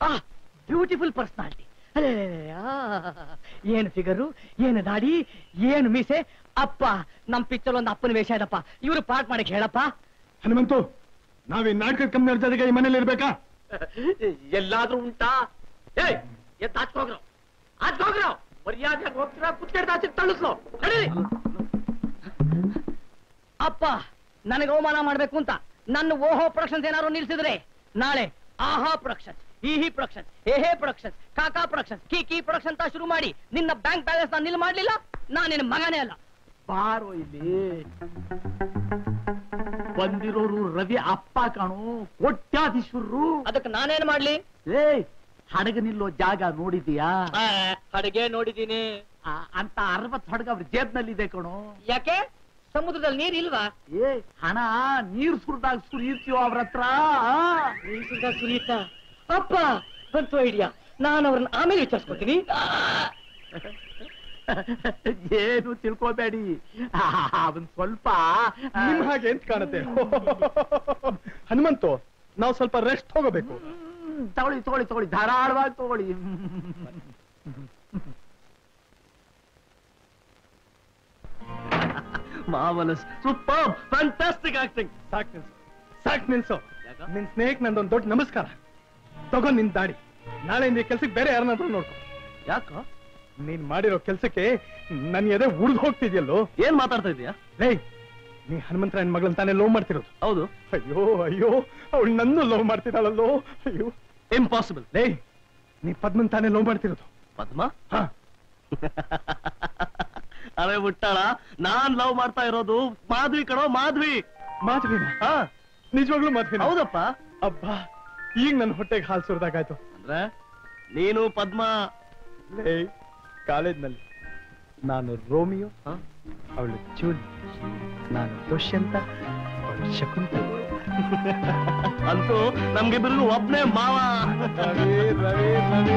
ಆ ಬ್ಯೂಟಿಫುಲ್ ಪರ್ಸನಾಲಿಟಿ ಅದೇ ಏನು ಫಿಗರು ಏನು ದಾಡಿ ಏನು ಮೀಸೆ ಅಪ್ಪ ನಮ್ ಪಿಕ್ಚರ್ ಒಂದು ಅಪ್ಪನ ವೇಷ ಇದಪ್ಪ ಇವ್ರು ಪಾಠ ಮಾಡಕ್ ಹೇಳಪ್ಪ ಹನುಮಂತು ನಾವೀ ನಾಟಕದ ಕಂಪ್ನಿ ಜೊತೆಗೆ ಈ ಮನೇಲಿ ಇರ್ಬೇಕಾ ಎಲ್ಲಾದ್ರೂ ಉಂಟಾ ಏಯ್ ಎದ್ದು ಹಚ್ಕೋಗ್ರು ಹಚ್ಕೋಗ್ರು ಮರ್ಯಾದೆ ಹೋಗ್ತೀರಾ ಕುತ್ಕೆಡ್ದ ಹಚ್ಚಿ ತಳಿಸ್ಲು ನಡೀರಿ ಅಪ್ಪ ನನಗೆ ಅವಮಾನ ಮಾಡ್ಬೇಕು ಅಂತ ನನ್ನ ಓಹೋ ಪ್ರೊಡಕ್ಷನ್ಸ್ ಏನಾದ್ರು ನಿಲ್ಸಿದ್ರೆ ನಾಳೆ ಆಹಾ ಪ್ರೊಡಕ್ಷನ್ ಈಹಿ ಪ್ರೊಡಕ್ಷನ್ ಏಹೇ ಪ್ರೊಡಕ್ಷನ್ ಕಾಕಾ ಪ್ರೊಡಕ್ಷನ್ ಕಿ ಕಿ ಪ್ರೊಡಕ್ಷನ್ ಅಂತ ಶುರು ಮಾಡಿ ನಿನ್ನ ಬ್ಯಾಂಕ್ ಬ್ಯಾಲೆನ್ಸ್ ನಾನು ನಿಲ್ ಮಾಡ್ಲಿಲ್ಲ ನಾನು ನಿನ್ನ ಮಗನೇ ಅಲ್ಲ ಬಾರೋ ಇಲ್ಲಿ ಬಂದಿರೋರು ರವಿ ಅಪ್ಪ ಕಾಣು ಕೋಟ್ಯಾಧೀಶ್ವರರು ಅದಕ್ಕೆ ನಾನೇನ್ ಮಾಡ್ಲಿ ಏಯ್ ಹಡಗ ನಿಲ್ಲೋ ಜಾಗ ನೋಡಿದೀಯಾ ಅಡಿಗೆ ನೋಡಿದೀನಿ ಆ, ಅಂತ ಅರವತ್ ಹಡಗ ಅವ್ರ ಜೇಬ್ನಲ್ಲಿದೆ ಕಣೋ ಯಾಕೆ ಸಮುದ್ರದಲ್ಲಿ ನೀರ್ ಇಲ್ವಾ ಏ ಹಣ ನೀರ್ ಸುರಿದಾಗ ಸುರಿಯುತ್ತೀಯೋ ಅವ್ರ ಹತ್ರ ನೀರ್ ಸುರಿದ ಸುರಿಯುತ್ತಾ ಅಪ್ಪ ಬಂತು ಐಡಿಯಾ ನಾನು ಅವ್ರನ್ನ ಆಮೇಲೆ ವಿಚಾರಿಸ್ಕೊತೀನಿ ಏನು ತಿಳ್ಕೋಬೇಡಿ ಅವನ್ ಸ್ವಲ್ಪ ನಿಮ್ ಹಾಗೆ ಅಂತ ಕಾಣುತ್ತೆ ಹನುಮಂತು ನಾವು ಸ್ವಲ್ಪ ರೆಸ್ಟ್ ಹೋಗಬೇಕು ಹ್ಮ್, ತಗೊಳ್ಳಿ ತಗೊಳ್ಳಿ ತಗೊಳ್ಳಿ ಧಾರಾಳವಾಗಿ ತಗೊಳ್ಳಿ ಮಾವಲಸ್ ಸೂಪರ್ ಫ್ಯಾಂಟಾಸ್ಟಿಕ್ ಆಕ್ಟಿಂಗ್ ಸಾಕ್ ನಿಲ್ಸು ಸಾಕ್ ನಿಲ್ಸು ಯಾಕ? ನಿನ್ ಸ್ನೇಹಕ್ ನಂದೊಂದು ದೊಡ್ಡ ನಮಸ್ಕಾರ ತಗೋ ನಿನ್ ದಾಡಿ ನಾಳೆಯಿಂದ ಈ ಕೆಲ್ಸಕ್ಕೆ ಬೇರೆ ಯಾರನ್ನಾದ್ರೂ ನೋಡ್ಕೊ ಯಾಕ ನೀನ್ ಮಾಡಿರೋ ಕೆಲ್ಸಕ್ಕೆ ನನ್ ಎದೆ ಉಡ್ದು ಹೋಗ್ತಿದ್ಯಲ್ಲೋ ಏನ್ ಮಾತಾಡ್ತಾ ಇದೀಯಾ ಲೇ ನೀ ಹನುಮಂತರಾಯನ್ ಮಗಳನ್ ತಾನೇ ಲವ್ ಮಾಡ್ತಿರೋದು ಹೌದು ಅಯ್ಯೋ ಅಯ್ಯೋ ಅವಳು ನನ್ನೂ ಲವ್ ಮಾಡ್ತಿದ್ದಾಳಲ್ಲೋ ಅಯ್ಯೋ ಇಂಪಾಸಿಬಲ್ ಲೇ ನೀ ಪದ್ಮನ್ ತಾನೇ ಲವ್ ಮಾಡ್ತಿರೋದು ಪದ್ಮ ಹಾ ಅರೆ ಬಿಟ್ಟಾಳ ನಾನ್ ಲವ್ ಮಾಡ್ತಾ ಇರೋದು ಮಾಧವಿ ಕಣೋ ಮಾಧವಿ ಮಾಧವಿನ ಹಾ ನಿಜವಾಗ್ಲೂ ಮಾಧವಿನ ಹೌದಪ್ಪ ಅಬ್ಬಾ ಈಗ ನನ್ ಹೊಟ್ಟೆಗೆ ಹಾಲು ಸುರಿದಾಗಾಯ್ತು ಅಂದ್ರೆ ನೀನು ಪದ್ಮ ಲೇ ಕಾಲೇಜ್ನಲ್ಲಿ ನಾನು ರೋಮಿಯೋ ಹಾ? ಅವಳು ಜೂಲಿ ನಾನು ದುಷ್ಯಂತ ಅವಳು ಶಕುಂತಲ ಅಂತೂ ನಮ್ಗಿಬ್ರಿಗೂ ಒಬ್ನೇ ಮಾವ ರವಿ ರವಿ ರವಿ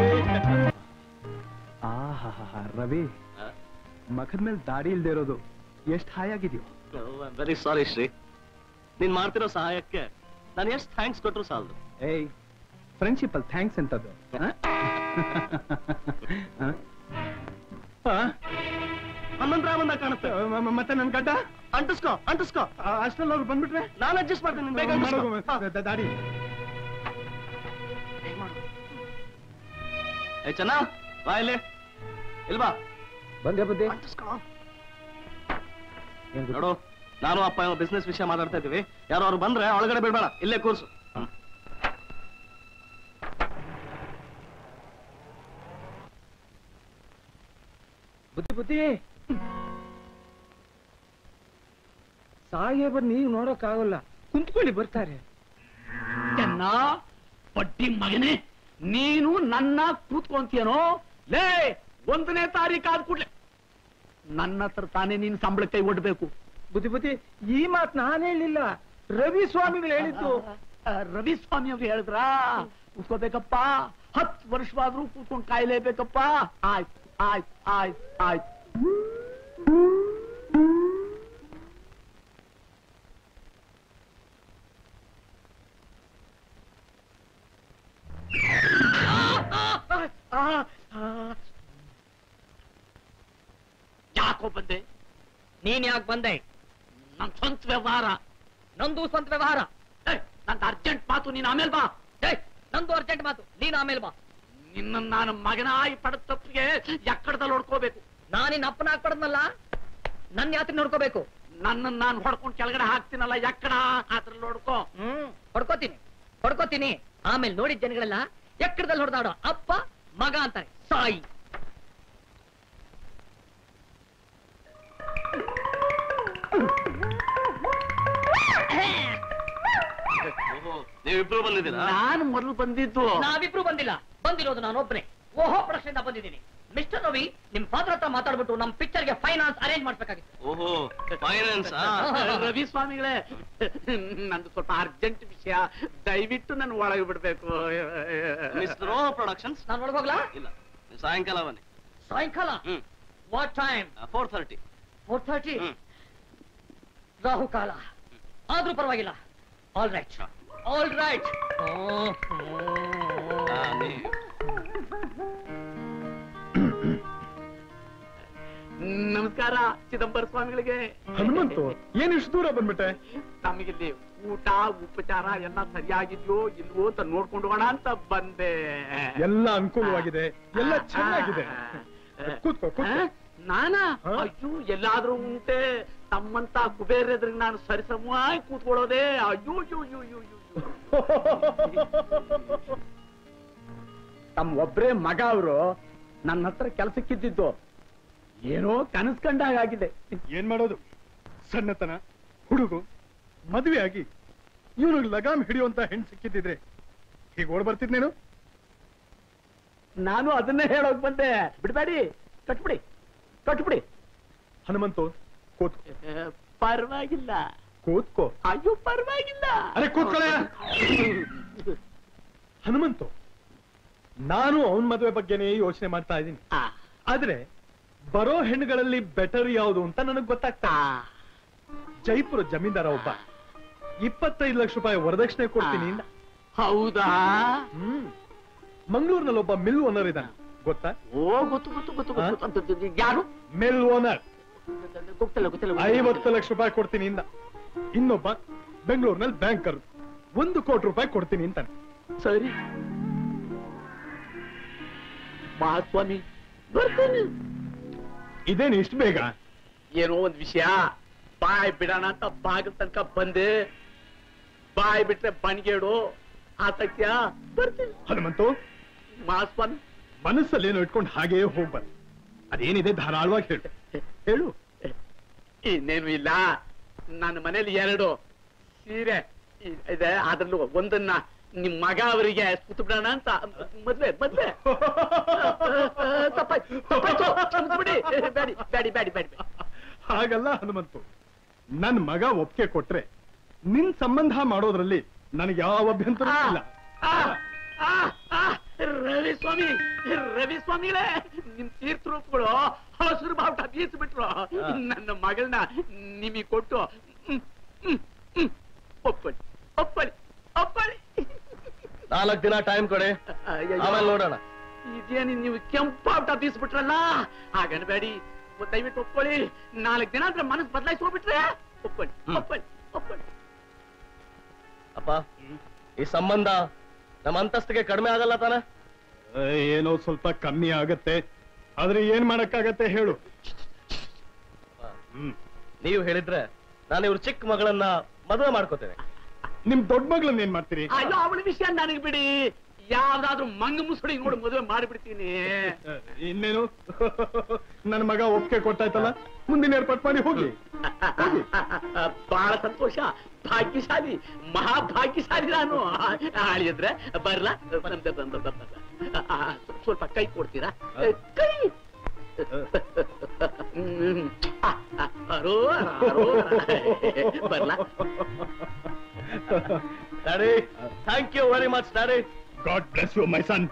ಆಹಾ ರವಿ ಮಖದ ಮೇಲೆ ದಾಡಿ ಇಲ್ದೇ ಇರೋದು ಎಷ್ಟ್ ಹಾಯಾಗಿದ್ಯೋ ವೆರಿ ಸಾರಿ ಶ್ರೀ ನೀನ್ ಮಾಡ್ತಿರೋ ಸಹಾಯಕ್ಕೆ ನಾನು ಎಷ್ಟು ಥ್ಯಾಂಕ್ಸ್ ಕೊಟ್ರು ಸಾಲದು ಏಯ್ ಫ್ರೆಂಡ್ಶಿಪ್ ಅಲ್ಲಿ ಥ್ಯಾಂಕ್ಸ್ ಎಂತದ್ದು ಹ? ಹ? ಹ? ಹನ್ನೊಂದರ ಬಂದ ಕಾಣುತ್ತೆ ಮ- ಮ- ಮತ್ತೆ ನನ್ ಗಡ್ಡ ಅಂಟಿಸ್ಕೋ ಅಂಟಿಸ್ಕೋ ಆ, ಅಷ್ಟ್ರಲ್ಲಿ ಅವ್ರು ಬಂದ್ಬಿಟ್ರೆ ನಾನು ಅಡ್ಜಸ್ಟ್ ಮಾಡ್ತೀನಿ ನೀನ್ ಬೇಗ ಅಂಟಿಸ್ಕೋ. ಮಾಡೋಗು, ಹಾ. ದ- ದಾಡಿ ಏ ಚೆನ್ನ ಬಾ ಇಲ್ಲಿ ಇಲ್ವಾ ಬಂದೆ ಬುದ್ಧಿ ಅಂಟಿಸ್ಕೋ ನೋಡು ನಾನು ಅಪ್ಪ ಏನೋ ಬಿಸ್ನೆಸ್ ವಿಷಯ ಮಾತಾಡ್ತಾ ಇದೀವಿ ಯಾರು ಅವ್ರು ಬಂದ್ರೆ ಒಳಗಡೆ ಬಿಡ್ಬೇಡ ಇಲ್ಲೇ ಕೂರ್ಸು ಬುದ್ಧಿ ಬುದ್ಧಿ ಸಾಹೇಬರ್ ನೀವು ನೋಡೋಕ್ಕಾಗಲ್ಲ ಕುಂತ್ಕೊಳ್ಳಿ ಬರ್ತಾರೆ ಚೆನ್ನ ಪಟ್ಟಿ ಮಗನೇ ನೀನು ನನ್ನ ಕೂತ್ಕೊಂತೀಯನೋ ಲೇ ಒಂದನೇ ತಾರೀಕು ಆದ ಕೂಡ್ಲೆ ನನ್ನ ಹತ್ರ ತಾನೇ ನೀನು ಸಂಬಳ ಕೈ ಒಡ್ಬೇಕು ಬುದ್ಧಿ ಬುದ್ಧಿ ಈ ಮಾತು ನಾನು ಹೇಳಿಲ್ಲ ರವಿ ಸ್ವಾಮಿಗಳು ಹೇಳಿದ್ದು ಆ, ರವಿ ಸ್ವಾಮಿ ಅವ್ರು ಹೇಳಿದ್ರಾ ಕೂತ್ಕೋಬೇಕಪ್ಪ ಹತ್ತು ವರ್ಷವಾದ್ರೂ ಕೂತ್ಕೊಂಡು ಕಾಯ್ಲೇಬೇಕಪ್ಪ ಆಯ್ತು ಆಯ್ತು ಆಯ್ತು ಆಯ್ತು ಯಾಕೋ ಬಂದೆ ನೀನ್ ಯಾಕೆ ಬಂದೆ ನನ್ ಸ್ವಂತ ವ್ಯವಹಾರ ನಂದು ಸ್ವಂತ ವ್ಯವಹಾರ ಏಯ್, ನಂದು ಅರ್ಜೆಂಟ್ ಮಾತು ನೀನ್ ಆಮೇಲೆ ಬಾ ಏಯ್, ನಂದು ಅರ್ಜೆಂಟ್ ಮಾತು ನೀನ್ ಆಮೇಲೆ ಬಾ ನಿನ್ನ ನಾನು ಮಗನಾಗಿ ಪಡೆದ ತಪ್ಪಿಗೆ ಎಕ್ಕಡದಲ್ಲಿ ಹೊಡ್ಕೋಬೇಕು ನಾನಿನ್ ಅಪ್ಪನ ಹಾಕ್ಬಾರ್ದಲ್ಲ ನನ್ನ ಯಾತ್ರೆ ನೋಡ್ಕೋಬೇಕು ನನ್ನ ನಾನು ಹೊಡ್ಕೊಂಡು ಕೆಳಗಡೆ ಹಾಕ್ತೀನಲ್ಲ ಎಕ್ಕಡ ಅದ್ರಲ್ಲಿ ಹೊಡ್ಕೋ ಹ್ಮ್ ಹೊಡ್ಕೋತೀನಿ ಹೊಡ್ಕೋತೀನಿ ಆಮೇಲೆ ನೋಡಿದ ಜನಗಳೆಲ್ಲ ಎಕ್ಕಡದಲ್ಲಿ ಹೊಡೆದಾಡೋ ಅಪ್ಪ ಮಗ ಅಂತಾರೆ ಸಾಯಿ ನೀವಿಬ್ರು ಬಂದಿದ್ದೀರಾ ನಾನು ಮೊದಲು ಬಂದಿದ್ದು ನಾವಿಬ್ರು ಬಂದಿಲ್ಲ ಬಂದಿರೋದು ನಾನೊಬ್ನೇ ಓಹೋ ಪ್ರಶ್ನೆಯಿಂದ ಬಂದಿದ್ದೀನಿ ಮಿಸ್ಟರ್ ರವಿ ನಿಮ್ ಫಾದರ್ ಹತ್ರ ಮಾತಾಡ್ಬಿಟ್ಟು ನಮ್ ಪಿಕ್ಚರ್ಗೆ ಫೈನಾನ್ಸ್ ಅರೇಂಜ್ ಮಾಡ್ಬೇಕಾಗಿತ್ತು ಓಹೋ ಫೈನಾನ್ಸ್ ರವಿ ಸ್ವಾಮಿಗಳೇ ನಂದು ಸ್ವಲ್ಪ ಅರ್ಜೆಂಟ್ ವಿಷಯ ದಯವಿಟ್ಟು ನನ್ನ ಒಳಗೆ ಬಿಡ್ಬೇಕು ಮಿಸ್ಟರ್ ಓ ಪ್ರೊಡಕ್ಷನ್ಸ್ ನಾನು ಒಳಗೋಗ್ಲಾ ಇಲ್ಲ ನೀವು ಸಾಯಂಕಾಲ ಬನ್ನಿ ಸಾಯಂಕಾಲ ಹ್ಮ್ what time four thirty four thirty ಹ್ಮ್ ರಾಹುಕಾಲ ಆದ್ರೂ ಪರವಾಗಿಲ್ಲ ಆಲ್ ರೈಟ್ ಆಲ್ ರೈಟ್ ಆ, ನಮಸ್ಕಾರ ಚಿದಂಬರ ಸ್ವಾಮಿಗಳಿಗೆ ಹನುಮಂತು ಏನ್ ಇಷ್ಟು ದೂರ ಬಂದ್ಬಿಟ್ಟೆ ನಮಗಿಲ್ಲಿ ಊಟ ಉಪಚಾರ ಎಲ್ಲ ಸರಿಯಾಗಿದ್ಯೋ ಇಲ್ವೋ ಅಂತ ನೋಡ್ಕೊಂಡು ಹೋಗೋಣ ಅಂತ ಬಂದೆ ಎಲ್ಲ ಅನುಕೂಲವಾಗಿದೆ ಎಲ್ಲ ಚೆನ್ನಾಗಿದೆ ಕೂತ್ಕೋ ಕೂತ್ಕೋ ಆ? ನಾನಾ ಹಾ? ಅಯ್ಯೋ ಎಲ್ಲಾದ್ರೂ ಉಂಟೆ ತಮ್ಮಂತ ಕುಬೇರ್ ಎದುರಿಗೆ ನಾನು ಸರಿಸಮವಾಗಿ ಕೂತ್ಕೊಳ್ಳೋದೇ ಅಯ್ಯೋ ಅಯ್ಯೋ ಅಯ್ಯೋ ಅಯ್ಯೋ ಅಯ್ಯೋ. ತಮ್ಮ ಒಬ್ರೇ ಮಗ ಅವರು ನನ್ನ ಹತ್ರ ಕೆಲ್ಸಕ್ಕಿದ್ದಿದ್ದು ಏನೋ ಕನಸ್ ಕಂಡಾಗ ಆಗಿದೆ ಏನ್ ಮಾಡೋದು ಸಣ್ಣತನ ಹುಡುಗು ಮದುವೆ ಆಗಿ ಇವನು ಲಗಾಮ್ ಹಿಡಿಯುವಂತ ಹೆಣ್ ಸಿಕ್ಕಿದ್ದಿದ್ರೆ ಹೀಗೆ ಓಡ್ ಬರ್ತಿದ್ನೇನು ನಾನು ಅದನ್ನೇ ಹೇಳೋಕ್ ಬಂದೆ ಬಿಡ್ಬೇಡಿ ಕಟ್ಬಿಡಿ ಕಟ್ಬಿಡಿ ಹನುಮಂತು ಕೂತ್ಕೋ ಪರವಾಗಿಲ್ಲ ಕೂತ್ಕೋ ಅಯ್ಯೋ ಪರವಾಗಿಲ್ಲ ಅರೆ ಕೂತ್ಕೊಳ್ಳಯ್ಯ. ಹನುಮಂತು ನಾನು ಅವನ್ ಮದುವೆ ಬಗ್ಗೆನೇ ಯೋಚನೆ ಮಾಡ್ತಾ ಇದ್ದೀನಿ ಆ, ಆದ್ರೆ ಬರೋ ಹೆಣ್ಣುಗಳಲ್ಲಿ ಬೆಟರ್ ಯಾವುದು ಅಂತ ನನಗ್ ಗೊತ್ತಾಗ್ತಾ ಆ, ಜೈಪುರ ಜಮೀನ್ದಾರ ಒಬ್ಬ ಇಪ್ಪತ್ತೈದು ಲಕ್ಷ ರೂಪಾಯಿ ವರದಕ್ಷಿಣೆ ಕೊಡ್ತೀನಿ ಅಂದ. ಹೌದಾ ಹ್ಮ್ ಮಂಗಳೂರಿನಲ್ಲಿ ಒಬ್ಬ ಮಿಲ್ ಓನರ್ ಇದ್ದಾನೆ ಗೊತ್ತಾ ಓ ಗೊತ್ತು ಗೊತ್ತು ಗೊತ್ತು ಗೊತ್ತು ಅಂತ ಯಾರು ಮಿಲ್ ಓನರ್ ಗೊತ್ತಿಲ್ಲ ಗೊತ್ತಿಲ್ಲ ಐವತ್ತು ಲಕ್ಷ ರೂಪಾಯಿ ಕೊಡ್ತೀನಿ ಇಂದ ಇನ್ನೊಬ್ಬ ಬೆಂಗಳೂರಿನಲ್ಲಿ ಬ್ಯಾಂಕರ್ ಒಂದು ಕೋಟಿ ರೂಪಾಯಿ ಕೊಡ್ತೀನಿ ಅಂತಾನೆ ಸರಿ ಮಹಾಸ್ವಾಮಿ ಬರ್ತೀನಿ ಇದೇನು ಇಷ್ಟು ಬೇಗ ಏನೋ ಒಂದ್ ವಿಷಯ ಬಾಯ್ ಬಿಡೋಣ ಅಂತ ಬಾಗಿಲ್ ತನಕ ಬಂದೆ ಬಾಯ್ ಬಿಟ್ರೆ ಬಣಿಗೇಡು ಆಸಕ್ತಿಯ ಬರ್ತೀನಿ ಹನುಮಂತು ಮಹಾಸ್ವಾಮಿ ಮನಸ್ಸಲ್ಲಿ ಏನೋ ಇಟ್ಕೊಂಡು ಹಾಗೇ ಹೋಗ್ಬಾರ್ದು ಅದೇನಿದೆ ಧಾರಾಳವಾಗಿ ಹೇಳು ಹೇಳು ಇನ್ನೇನು ಇಲ್ಲ ನನ್ನ ಮನೇಲಿ ಎರಡು ಸೀರೆ ಇ- ಇದೆ ಅದ್ರಲ್ಲೂ ಒಂದನ್ನ ನಿಮ್ ಮಗ ಅವರಿಗೆ ಸುತ್ತು ಬಿಡೋಣ ಅಂತ ಮದ್ವೆ ಮದ್ವೆ ತಪ್ಪಾಯ್ತು ತಪ್ಪಾಯ್ತು ಕ್ಷಮಿಸ್ಬಿಡಿ. ಬೇಡಿ ಬೇಡಿ ಬೇಡಿ ಬೇಡಿ ಹಾಗಲ್ಲ ಹನುಮಂತು ನನ್ ಮಗ ಒಪ್ಪಿಗೆ ಕೊಟ್ರೆ ನಿನ್ ಸಂಬಂಧ ಮಾಡೋದ್ರಲ್ಲಿ ನನಗೆ ಯಾವ ಅಭ್ಯಂತರ ಇಲ್ಲ ಆ, ಆ, ಆ, ರವಿ ಸ್ವಾಮಿ ರವಿ ಸ್ವಾಮಿಗಳೇ ನಿಮ್ ತೀರ್ಥ ರೂಪಗಳು ಹಸಿರು ಬಾವುಟ ಬೀಸ್ಬಿಟ್ರು ನನ್ನ ಮಗಳನ್ನ ನಿಮಗೆ ಕೊಟ್ಟು ಹ್ಮ್, ಹ್ಮ್, ಹ್ಮ್, ಒಪ್ಪಳಿ ಒಪ್ಪಳಿ ಒಪ್ಪಳಿ ನಾಲ್ಕು ದಿನ ಟೈಮ್ ಕೊಡಿ ಅಯ್ಯಯ್ಯೋ. ಆಮೇಲೆ ನೋಡೋಣ ಇದೇನು ನೀವು ಕೆಂಪಾಟ ಬೀಸ್ಬಿಟ್ರಲ್ಲ ಹಾಗನ್ಬೇಡಿ ದಯವಿಟ್ಟು ಒಪ್ಕೊಳ್ಳಿ ನಾಲ್ಕು ದಿನ ಅಂದ್ರೆ ಮನಸ್ಸು ಬದಲಾಯಿಸಿ ಹೋಗ್ಬಿಟ್ರೆ ಒಪ್ಕೊಳ್ಳಿ ಒಪ್ಕೊಳ್ಳಿ ಒಪ್ಕೊಳ್ಳಿ ಅಪ್ಪ ಈ ಸಂಬಂಧ ನಮ್ಮ ಅಂತಸ್ತಿಗೆ ಕಡಿಮೆ ಆಗಲ್ಲ ತಾನೆ ಏನೋ ಸ್ವಲ್ಪ ಕಮ್ಮಿ ಆಗತ್ತೆ ಆದ್ರೆ ಏನ್ ಮಾಡಕ್ಕಾಗತ್ತೆ ಹೇಳು ಹ್ಮ್ ನೀವು ಹೇಳಿದ್ರೆ ನಾನು ಇವ್ರ ಚಿಕ್ಕ ಮಗಳನ್ನ ಮದುವೆ ಮಾಡ್ಕೋತೇನೆ ನಿಮ್ ದೊಡ್ಡ ಮಗಳನ್ನ ಏನ್ ಮಾಡ್ತೀರಿ ಅಯ್ಯೋ ಅವಳ ವಿಷಯ ನನಗೆ ಬಿಡಿ ಯಾವ್ದಾದ್ರು ಮಂಗ ಮುಸುಡಿ ನೋಡಿ ಮದುವೆ ಮಾಡಿಬಿಡ್ತೀನಿ ಅಹ್, ಇನ್ನೇನು ನನ್ನ ಮಗ ಒಪ್ಪಿಗೆ ಕೊಟ್ಟಾಯ್ತಲ್ಲ ಮುಂದಿನ ಏರ್ಪಾಟ್ ಮಾಡಿ ಹೋಗಿ ಬಹಳ ಸಂತೋಷ ಭಾಗ್ಯಶಾಲಿ ಮಹಾಭಾಗ್ಯಶಾಲಿ ನಾನು ಆಳಿದ್ರೆ ಬರ್ಲಾ ಬಂದೆ, ಬಂದೆ, ಬಂದೆ, ಬಂದೆ. ಆ, ಸ್ವಲ್ಪ ಕೈ ಕೊಡ್ತೀರಾ ಕೈ ಹ್ಮ್. ಆ, ಆ, ಅರೋರ, ಅರೋರ. ಬರ್ಲಾ daddy thank you very much daddy God bless you my son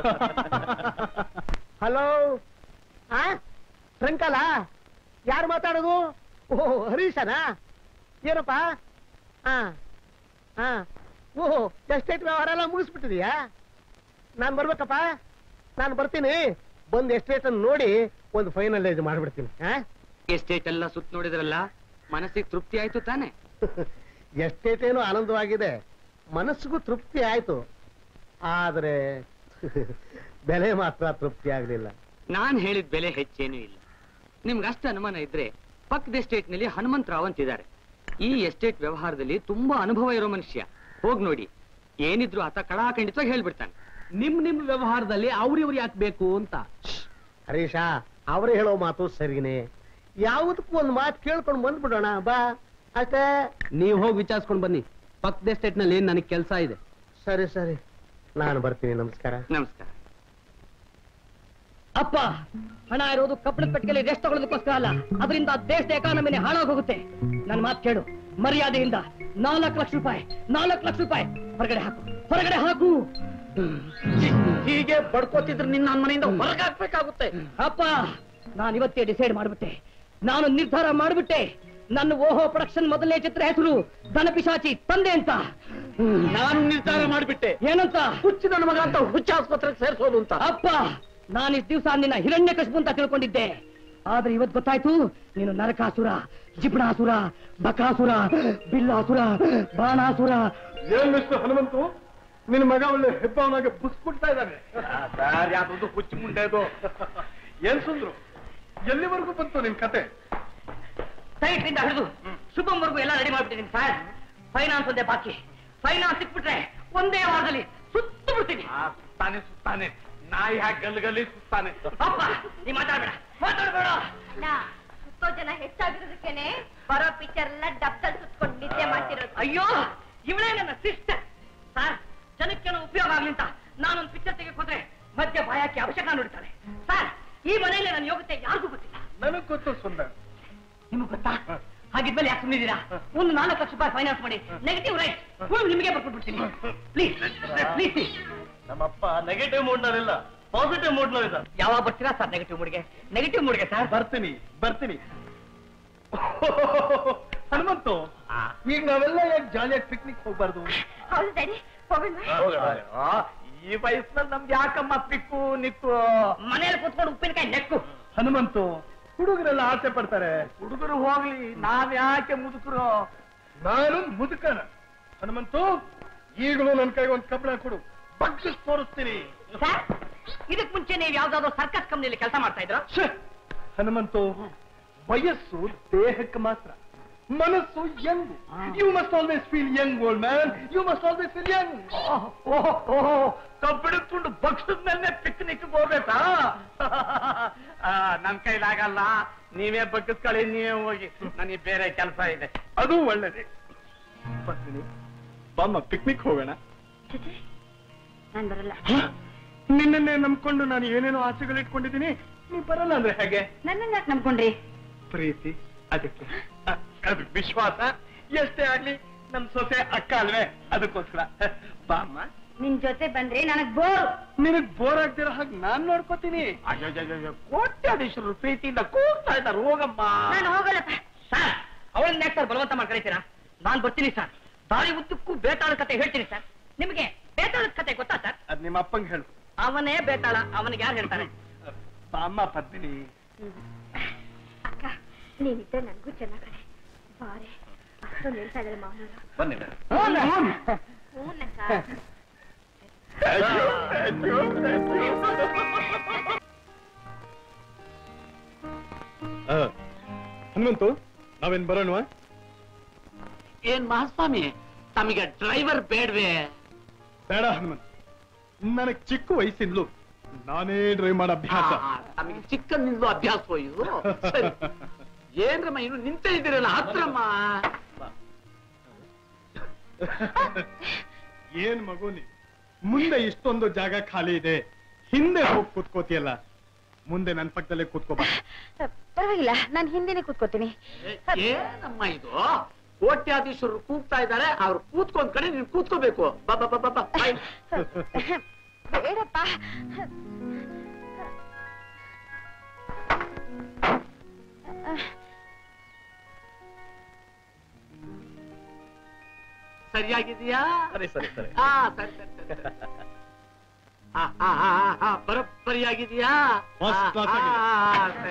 hello ಹಾ ಟ್ರಂಕಲ ಯಾರು ಮಾತಾಡೋದು ಓಹೋ ಹರೀಶನಾ ಏನಪ್ಪ ಹಾ ಹಾ ಓಹೋ ಎಸ್ಟೇಟ್ ವ್ಯವಹಾರ ಎಲ್ಲ ಮುಗಿಸ್ಬಿಟ್ಟಿದೀಯಾ ನಾನು ಬರ್ಬೇಕಪ್ಪ ನಾನು ಬರ್ತೀನಿ ಬಂದು ಎಸ್ಟೇಟ್ ಅನ್ನು ನೋಡಿ ಒಂದು ಫೈನಲೈಸ್ ಮಾಡ್ಬಿಡ್ತೀನಿ ಹಾ ಎಸ್ಟೇಟ್ ಎಲ್ಲ ಸುತ್ತ ನೋಡಿದ್ರಲ್ಲ ಮನಸ್ಸಿಗೆ ತೃಪ್ತಿ ಆಯ್ತು ತಾನೆ ಎಸ್ಟೇಟ್ ಏನೋ ಆನಂದವಾಗಿದೆ ಮನಸ್ಸಿಗೂ ತೃಪ್ತಿ ಆಯ್ತು ಆದ್ರೆ ಬೆಲೆ ಮಾತ್ರ ತೃಪ್ತಿ ಆಗಲಿಲ್ಲ ನಾನ್ ಹೇಳಿದ ಬೆಲೆ ಹೆಚ್ಚೇನೂ ಇಲ್ಲ ನಿಮ್ಗೆ ಅಷ್ಟು ಅನುಮಾನ ಇದ್ರೆ ಪಕ್ಕದ ಎಸ್ಟೇಟ್ ನಲ್ಲಿ ಹನುಮಂತರಾವ್ ಅಂತಿದ್ದಾರೆ ಈ ಎಸ್ಟೇಟ್ ವ್ಯವಹಾರದಲ್ಲಿ ತುಂಬಾ ಅನುಭವ ಇರೋ ಮನುಷ್ಯ ಹೋಗ್ ನೋಡಿ ಏನಿದ್ರು ಆತ ಕಡಾಖಂಡಿತವಾಗಿ ಹೇಳ್ಬಿಡ್ತಾನೆ ನಿಮ್ ನಿಮ್ ವ್ಯವಹಾರದಲ್ಲಿ ಅವ್ರಿವ್ರು ಯಾಕೆ ಬೇಕು ಅಂತ ಹರೀಶ ಅವರು ಹೇಳೋ ಮಾತು ಸರಿನೇ ಯಾವುದಕ್ಕೂ ಒಂದು ಮಾತು ಕೇಳ್ಕೊಂಡು ಬಂದ್ಬಿಡೋಣ ಬಾ ಅಷ್ಟೇ ನೀವ್ ಹೋಗಿ ವಿಚಾರಿಸ್ಕೊಂಡ್ ಬನ್ನಿ ಪಕ್ಕದ ಎಸ್ಟೇಟ್ ನಲ್ಲಿ ನನಗೆ ಕೆಲಸ ಇದೆ ಸರಿ ಸರಿ ನಾನು ಬರ್ತೀನಿ ನಮಸ್ಕಾರ ನಮಸ್ಕಾರ ಅಪ್ಪ ಹಣ ಇರೋದು ಕಪ್ಪಳದ ಪೆಟ್ಟಿಗೆಯಲ್ಲಿ ರೆಸ್ಟ್ ತಗೊಳ್ಳೋದಕ್ಕೋಸ್ಕರ ಅಲ್ಲ ಅದರಿಂದ ದೇಶದ ಎಕಾನಮಿನೇ ಹಾಳಾಗಿ ಹೋಗುತ್ತೆ ನನ್ನ ಮಾತು ಕೇಳು ಮರ್ಯಾದೆಯಿಂದ ನಾಲ್ಕು ಲಕ್ಷ ರೂಪಾಯಿ ನಾಲ್ಕು ಲಕ್ಷ ರೂಪಾಯಿ ಹೊರಗಡೆ ಹಾಕು ಹೊರಗಡೆ ಹಾಕು ಹೀಗೆ ಬಡ್ಕೋತಿದ್ರೆ ನಿನ್ನ ಮನೆಯಿಂದ ಹೊರಗೆ ಹಾಕ್ಬೇಕಾಗುತ್ತೆ ಅಪ್ಪ ನಾನು ಇವತ್ತೇ ಡಿಸೈಡ್ ಮಾಡ್ಬಿಟ್ಟೆ ನಾನು ನಿರ್ಧಾರ ಮಾಡ್ಬಿಟ್ಟೆ ನನ್ನ ಓಹೋ ಪ್ರೊಡಕ್ಷನ್ ಮೊದಲನೇ ಚಿತ್ರ ಹೆಸರು ಧನಪಿಶಾಚಿ ತಂದೆ ಅಂತ ನಾನು ನಿರ್ಧಾರ ಮಾಡ್ಬಿಟ್ಟೆ ಏನಂತ ಹುಚ್ಚು ನನ್ನ ಮಗ ಅಂತ ಹುಚ್ಚ ಆಸ್ಪತ್ರೆಗೆ ಸೇರ್ಸೋದು ಅಂತ ಅಪ್ಪ ನಾನು ಇಷ್ಟು ದಿವಸ ನಿನ್ನ ಹಿರಣ್ಯ ಅಂತ ತಿಳ್ಕೊಂಡಿದ್ದೆ ಆದ್ರೆ ಇವತ್ತು ಗೊತ್ತಾಯ್ತು ನೀನು ನರಕಾಸುರ ಜಿಪಣಾಸುರ ಬಕಾಸುರ ಬಿಲ್ಲಾಸುರ ಬಾಣಾಸುರ ಏನ್ ಮಿಸ್ಟರ್ ಹನುಮಂತು ನಿನ್ನ ಮಗ ಒಳ್ಳೆ ಹೆಬ್ಬವನಾಗ ಬುಸ್ಬಿಡ್ತಾ ಇದ್ದಾನೆ ಸರ್ ಯಾವ್ದು ಹುಚ್ಚು ಮುಂಡೆ ಅದು ಏನ್ ಸುಂದ್ರು ಎಲ್ಲಿವರೆಗೂ ಬಂತು ನಿನ್ ಕತೆ ಸೈಟ್ರಿಂದ ಹಿಡಿದು ಶುಭಂವರೆಗೂ ಎಲ್ಲ ರೆಡಿ ಮಾಡ್ಬಿಟ್ಟಿದ್ದೀನಿ ಸರ್ ಫೈನಾನ್ಸ್ ಒಂದೇ ಬಾಕಿ ಫೈನಾನ್ಸ್ ಸಿಕ್ಬಿಟ್ರೆ ಒಂದೇ ವಾರದಲ್ಲಿ ಸುತ್ತು ಬಿಡ್ತೀನಿ ಸುತ್ತಾನೆ ಸುತ್ತಾನೆ ನಾಯಿ ಹಾಕಿ ಗಲ್ಲು ಗಲ್ಲಿ ಸುತ್ತಾನೆ ಅಪ್ಪ ನೀ ಮಾತಾಡ್ಬೇಡ ಮಾತಾಡ್ಬೇಡ ಸುತ್ತೋ ಜನ ಹೆಚ್ಚಾಗಿರೋದಕ್ಕೇನೆ ಬರೋ ಪಿಕ್ಚರ್ ಎಲ್ಲ ಡಬ್ದಲ್ಲಿ ಸುತ್ಕೊಂಡು ನಿದ್ದೆ ಮಾಡ್ತಿರೋದು ಅಯ್ಯೋ ಇವಳೇ ನನ್ನ ಸಿಸ್ಟರ್ ಸರ್ ಜನಕ್ಕೇನೋ ಉಪಯೋಗ ಆಗ್ಲಿ ಅಂತ ನಾನೊಂದು ಪಿಕ್ಚರ್ ತೆಗೆಕ್ ಹೋದ್ರೆ ಮಧ್ಯ ಬಾಯಕ್ಕೆ ಅವಶ್ಯಕ ನೋಡ್ತಾಳೆ ಸರ್ ಈ ಮನೆಯಲ್ಲಿ ನನ್ನ ಯೋಗ್ಯತೆ ಯಾರಿಗೂ ಗೊತ್ತಿಲ್ಲ ನನಗ್ ಗೊತ್ತು ಸುಂದರ್ ನಿಮ್ಗೆ ಗೊತ್ತಾ ಹಾಗಿದ್ಮೇಲೆ ಯಾಕೆ ಸುಮ್ಮನಿದ್ದೀರಾ ಒಂದು ನಾಲ್ಕು ಲಕ್ಷ ರೂಪಾಯಿ ಫೈನಾನ್ಸ್ ಮಾಡಿ ನೆಗೆಟಿವ್ ರೈಟ್ ಫುಲ್ ನಿಮಗೆ ಬರ್ಕೊಟ್ಬಿಡ್ತೀನಿ ಪ್ಲೀಸ್ ಪ್ಲೀಸ್ ನಮ್ಮಪ್ಪ ನೆಗೆಟಿವ್ ಮೂಡ್ನಲ್ಲಿಲ್ಲ ಪಾಸಿಟಿವ್ ಮೂಡ್ನಲ್ಲಿದ್ದ ಯಾವಾಗ ಬರ್ತೀರಾ ಸರ್ ನೆಗೆಟಿವ್ ಮೂಡ್ಗೆ ನೆಗೆಟಿವ್ ಮೂಡ್ಗೆ ಸರ್ ಬರ್ತೀನಿ ಬರ್ತೀನಿ ಹನುಮಂತು ಈಗ ನಾವೆಲ್ಲ ಯಾಕೆ ಜಾಲಿಯಾಗಿ ಪಿಕ್ನಿಕ್ ಹೋಗ್ಬಾರ್ದು ಹೌದು ಡ್ಯಾಡಿ ಹೋಗೋಣ ಈ ವಯಸ್ಸಿನಲ್ಲಿ ನಮ್ಗೆ ಯಾಕಮ್ಮ ಪಿಕ್ಕು ನಿಕ್ಕು ಮನೇಲಿ ಕೂತ್ಕೊಂಡು ಉಪ್ಪಿನಕಾಯಿ ನೆಕ್ಕು ಹನುಮಂತು ಹುಡುಗರೆಲ್ಲ ಆಸೆ ಪಡ್ತಾರೆ ಹುಡುಗರು ಹೋಗ್ಲಿ ನಾವ್ ಯಾಕೆ ಮುದುಕರು ನಾನು ಮುದುಕನ ಹನುಮಂತು ಈಗಲೂ ನನ್ನ ಕೈಗೆ ಒಂದು ಕಬ್ಬಣ ಕೊಡು ಬಗ್ಗಿಸ್ ತೋರಿಸ್ತೀನಿ ಸರ್ ಇದಕ್ ಮುಂಚೆ ನೀವು ಯಾವ್ದಾದ್ರು ಸರ್ಕಸ್ ಕಂಪ್ನಿಯಲ್ಲಿ ಕೆಲಸ ಮಾಡ್ತಾ ಇದ್ರ ಛೆ! ಹನುಮಂತು ವಯಸ್ಸು ದೇಹಕ್ಕೆ ಮಾತ್ರ ಮನಸ್ಸು young you must always feel young old man you must always feel young ಓಹೋ ಕಬ್ಬಿಡಿಕೊಂಡು ಬಗ್ಸದ್ಮೇಲೆ ಪಿಕ್ನಿಕ್ ಹೋಗ್ಬೇಕಾ ಆ, ನನ್ ಕೈಲಾಗಲ್ಲ ನೀವೇ ಬಗ್ಗಿಸ್ಕೊಳ್ಳಿ ನೀವೇ ಹೋಗಿ ನನಗೆ ಬೇರೆ ಕೆಲಸ ಇದೆ ಅದು ಒಳ್ಳೇದೇ ಬರ್ತೀನಿ ಬಾಮ್ಮ ಪಿಕ್ನಿಕ್ ಹೋಗೋಣ ನಾನ್ ಬರಲ್ಲ ನಿನ್ನನ್ನೇ ನಂಬ್ಕೊಂಡು ನಾನು ಏನೇನೋ ಆಸೆಗಳು ಇಟ್ಕೊಂಡಿದ್ದೀನಿ ನೀ ಬರಲ್ಲ ಅಂದ್ರೆ ಹೇಗೆ ನನ್ನನ್ನ ಯಾಕೆ ನಂಬ್ಕೊಂಡ್ರಿ ಪ್ರೀತಿ ಅದಕ್ಕೆ ಅ- ಅದು ವಿಶ್ವಾಸ ಎಷ್ಟೇ ಆಗ್ಲಿ ನಮ್ ಸೊಸೆ ಅಕ್ಕ ಅಲ್ವೇ ಅದಕ್ಕೋಸ್ಕರ ಬಾಮ್ಮ ನಿನ್ ಜೊತೆ ಬಂದ್ರೆ ನನಗ್ ಬೋರು ನಿನಗ್ ಬೋರ್ ಆಗ್ದಿರೋ ಹಾಗೆ ನಾನ್ ನೋಡ್ಕೋತೀನಿ ಅಯ್ಯೋ ಕೋಟ್ಯಾಧೀಶರು ಪ್ರೀತಿಯಿಂದ ಕೂಗ್ತಾ ಇದ್ದಾರೆ ಹೋಗಮ್ಮ ನಾನು ಹೋಗಲ್ಲಪ್ಪ ಸರ್ ಅವಳನ್ನ ಯಾಕೆ ಸರ್ ಬಲವಂತ ಮಾಡಿ ಕರೀತೀರಾ ನಾನ್ ಬರ್ತೀನಿ ಸರ್ ದಾರಿ ಉದ್ದಕ್ಕೂ ಬೇತಾಳ ಕತೆ ಹೇಳ್ತೀನಿ ಸರ್ ನಿಮಗೆ ಬೇತಾಳದ ಕತೆ ಗೊತ್ತಾ ಸರ್ ಅದ್ ನಿಮ್ಮ ಅಪ್ಪಂಗೆ ಹೇಳು ಅವನೇ ಬೇತಾಳ ಅವನಿಗೆ ಯಾರು ಹೇಳ್ತಾರೆ ಬಾಮ್ಮ ಪದ್ಮಿನಿ ಅಕ್ಕ ನೀನಿದ್ರೆ ನನ್ಗೂ ಚೆನ್ನಾಗ್ ಕಡೆ ಬಾರೆ ಅಷ್ಟೊಂದು ಹೇಳ್ತಾ ಇದ್ದಾರೆ ಮಾವನವರು ಬನ್ನಿ ಹೂನಕ್ಕ ಹನುಮಂತು ನಾವೇನ್ ಬರೋಣವಾ ಏನ್ ಮಹಾಸ್ವಾಮಿ ತಮಗೆ ಡ್ರೈವರ್ ಬೇಡ್ವೆ ಬೇಡ ಹನುಮಂತ್ ನನಗ್ ಚಿಕ್ಕ ವಯಸ್ಸಿಂದಲೂ ನಾನೇ ಡ್ರೈವ್ ಮಾಡೋ ಅಭ್ಯಾಸ ಆ, ತಮಗೆ ಚಿಕ್ಕಂದಿಂದಲೂ ಅಭ್ಯಾಸ ಇದು ಸರಿ ಏನ್ರಮ್ಮ ಇನ್ನು ನಿಂತೇ ಇದ್ದೀರಲ್ಲ ಹತ್ರಮ್ಮ ಏನ್ ಮಗು ನೀ ಮುಂದೆ ಇಷ್ಟೊಂದು ಜಾಗ ಖಾಲಿ ಇದೆ ಹಿಂದೆ ಹೋಗಿ ಕೂತ್ಕೋತಿಯಲ್ಲ ಮುಂದೆ ನನ್ ಪಕ್ಕದಲ್ಲೇ ಕೂತ್ಕೋಬಾ ಪರವಾಗಿಲ್ಲ ನಾನು ಹಿಂದೆನೆ ಕೂತ್ಕೋತೀನಿ ಏನಮ್ಮ ಇದು ಕೋಟ್ಯಾಧೀಶರು ಕೂಗ್ತಾ ಇದ್ದಾರೆ ಅವ್ರು ಕೂತ್ಕೊಂಡ್ ಕಡೆ ನೀನ್ ಕೂತ್ಕೋಬೇಕು ಬಾ ಬಾ ಬಾ ಬಾ ಬಾ ಬಾಯ್. ಬೇಡಪ್ಪ ಸರಿಯಾಗಿದೆಯಾ ಸರಿ ಸರಿ ಸರಿ ಹಾ ಸರಿ ಸರಿ ಸರಿ ಸರಿ. ಹಾ, ಹಾ, ಹಾ, ಹಾ, ಹಾ, ಬರೋಬ್ಬರಿಯಾಗಿದೆಯಾ First ಹಾ, class ಹಾ, ಆಗಿದೆ. ಹಾ, ಸರಿ.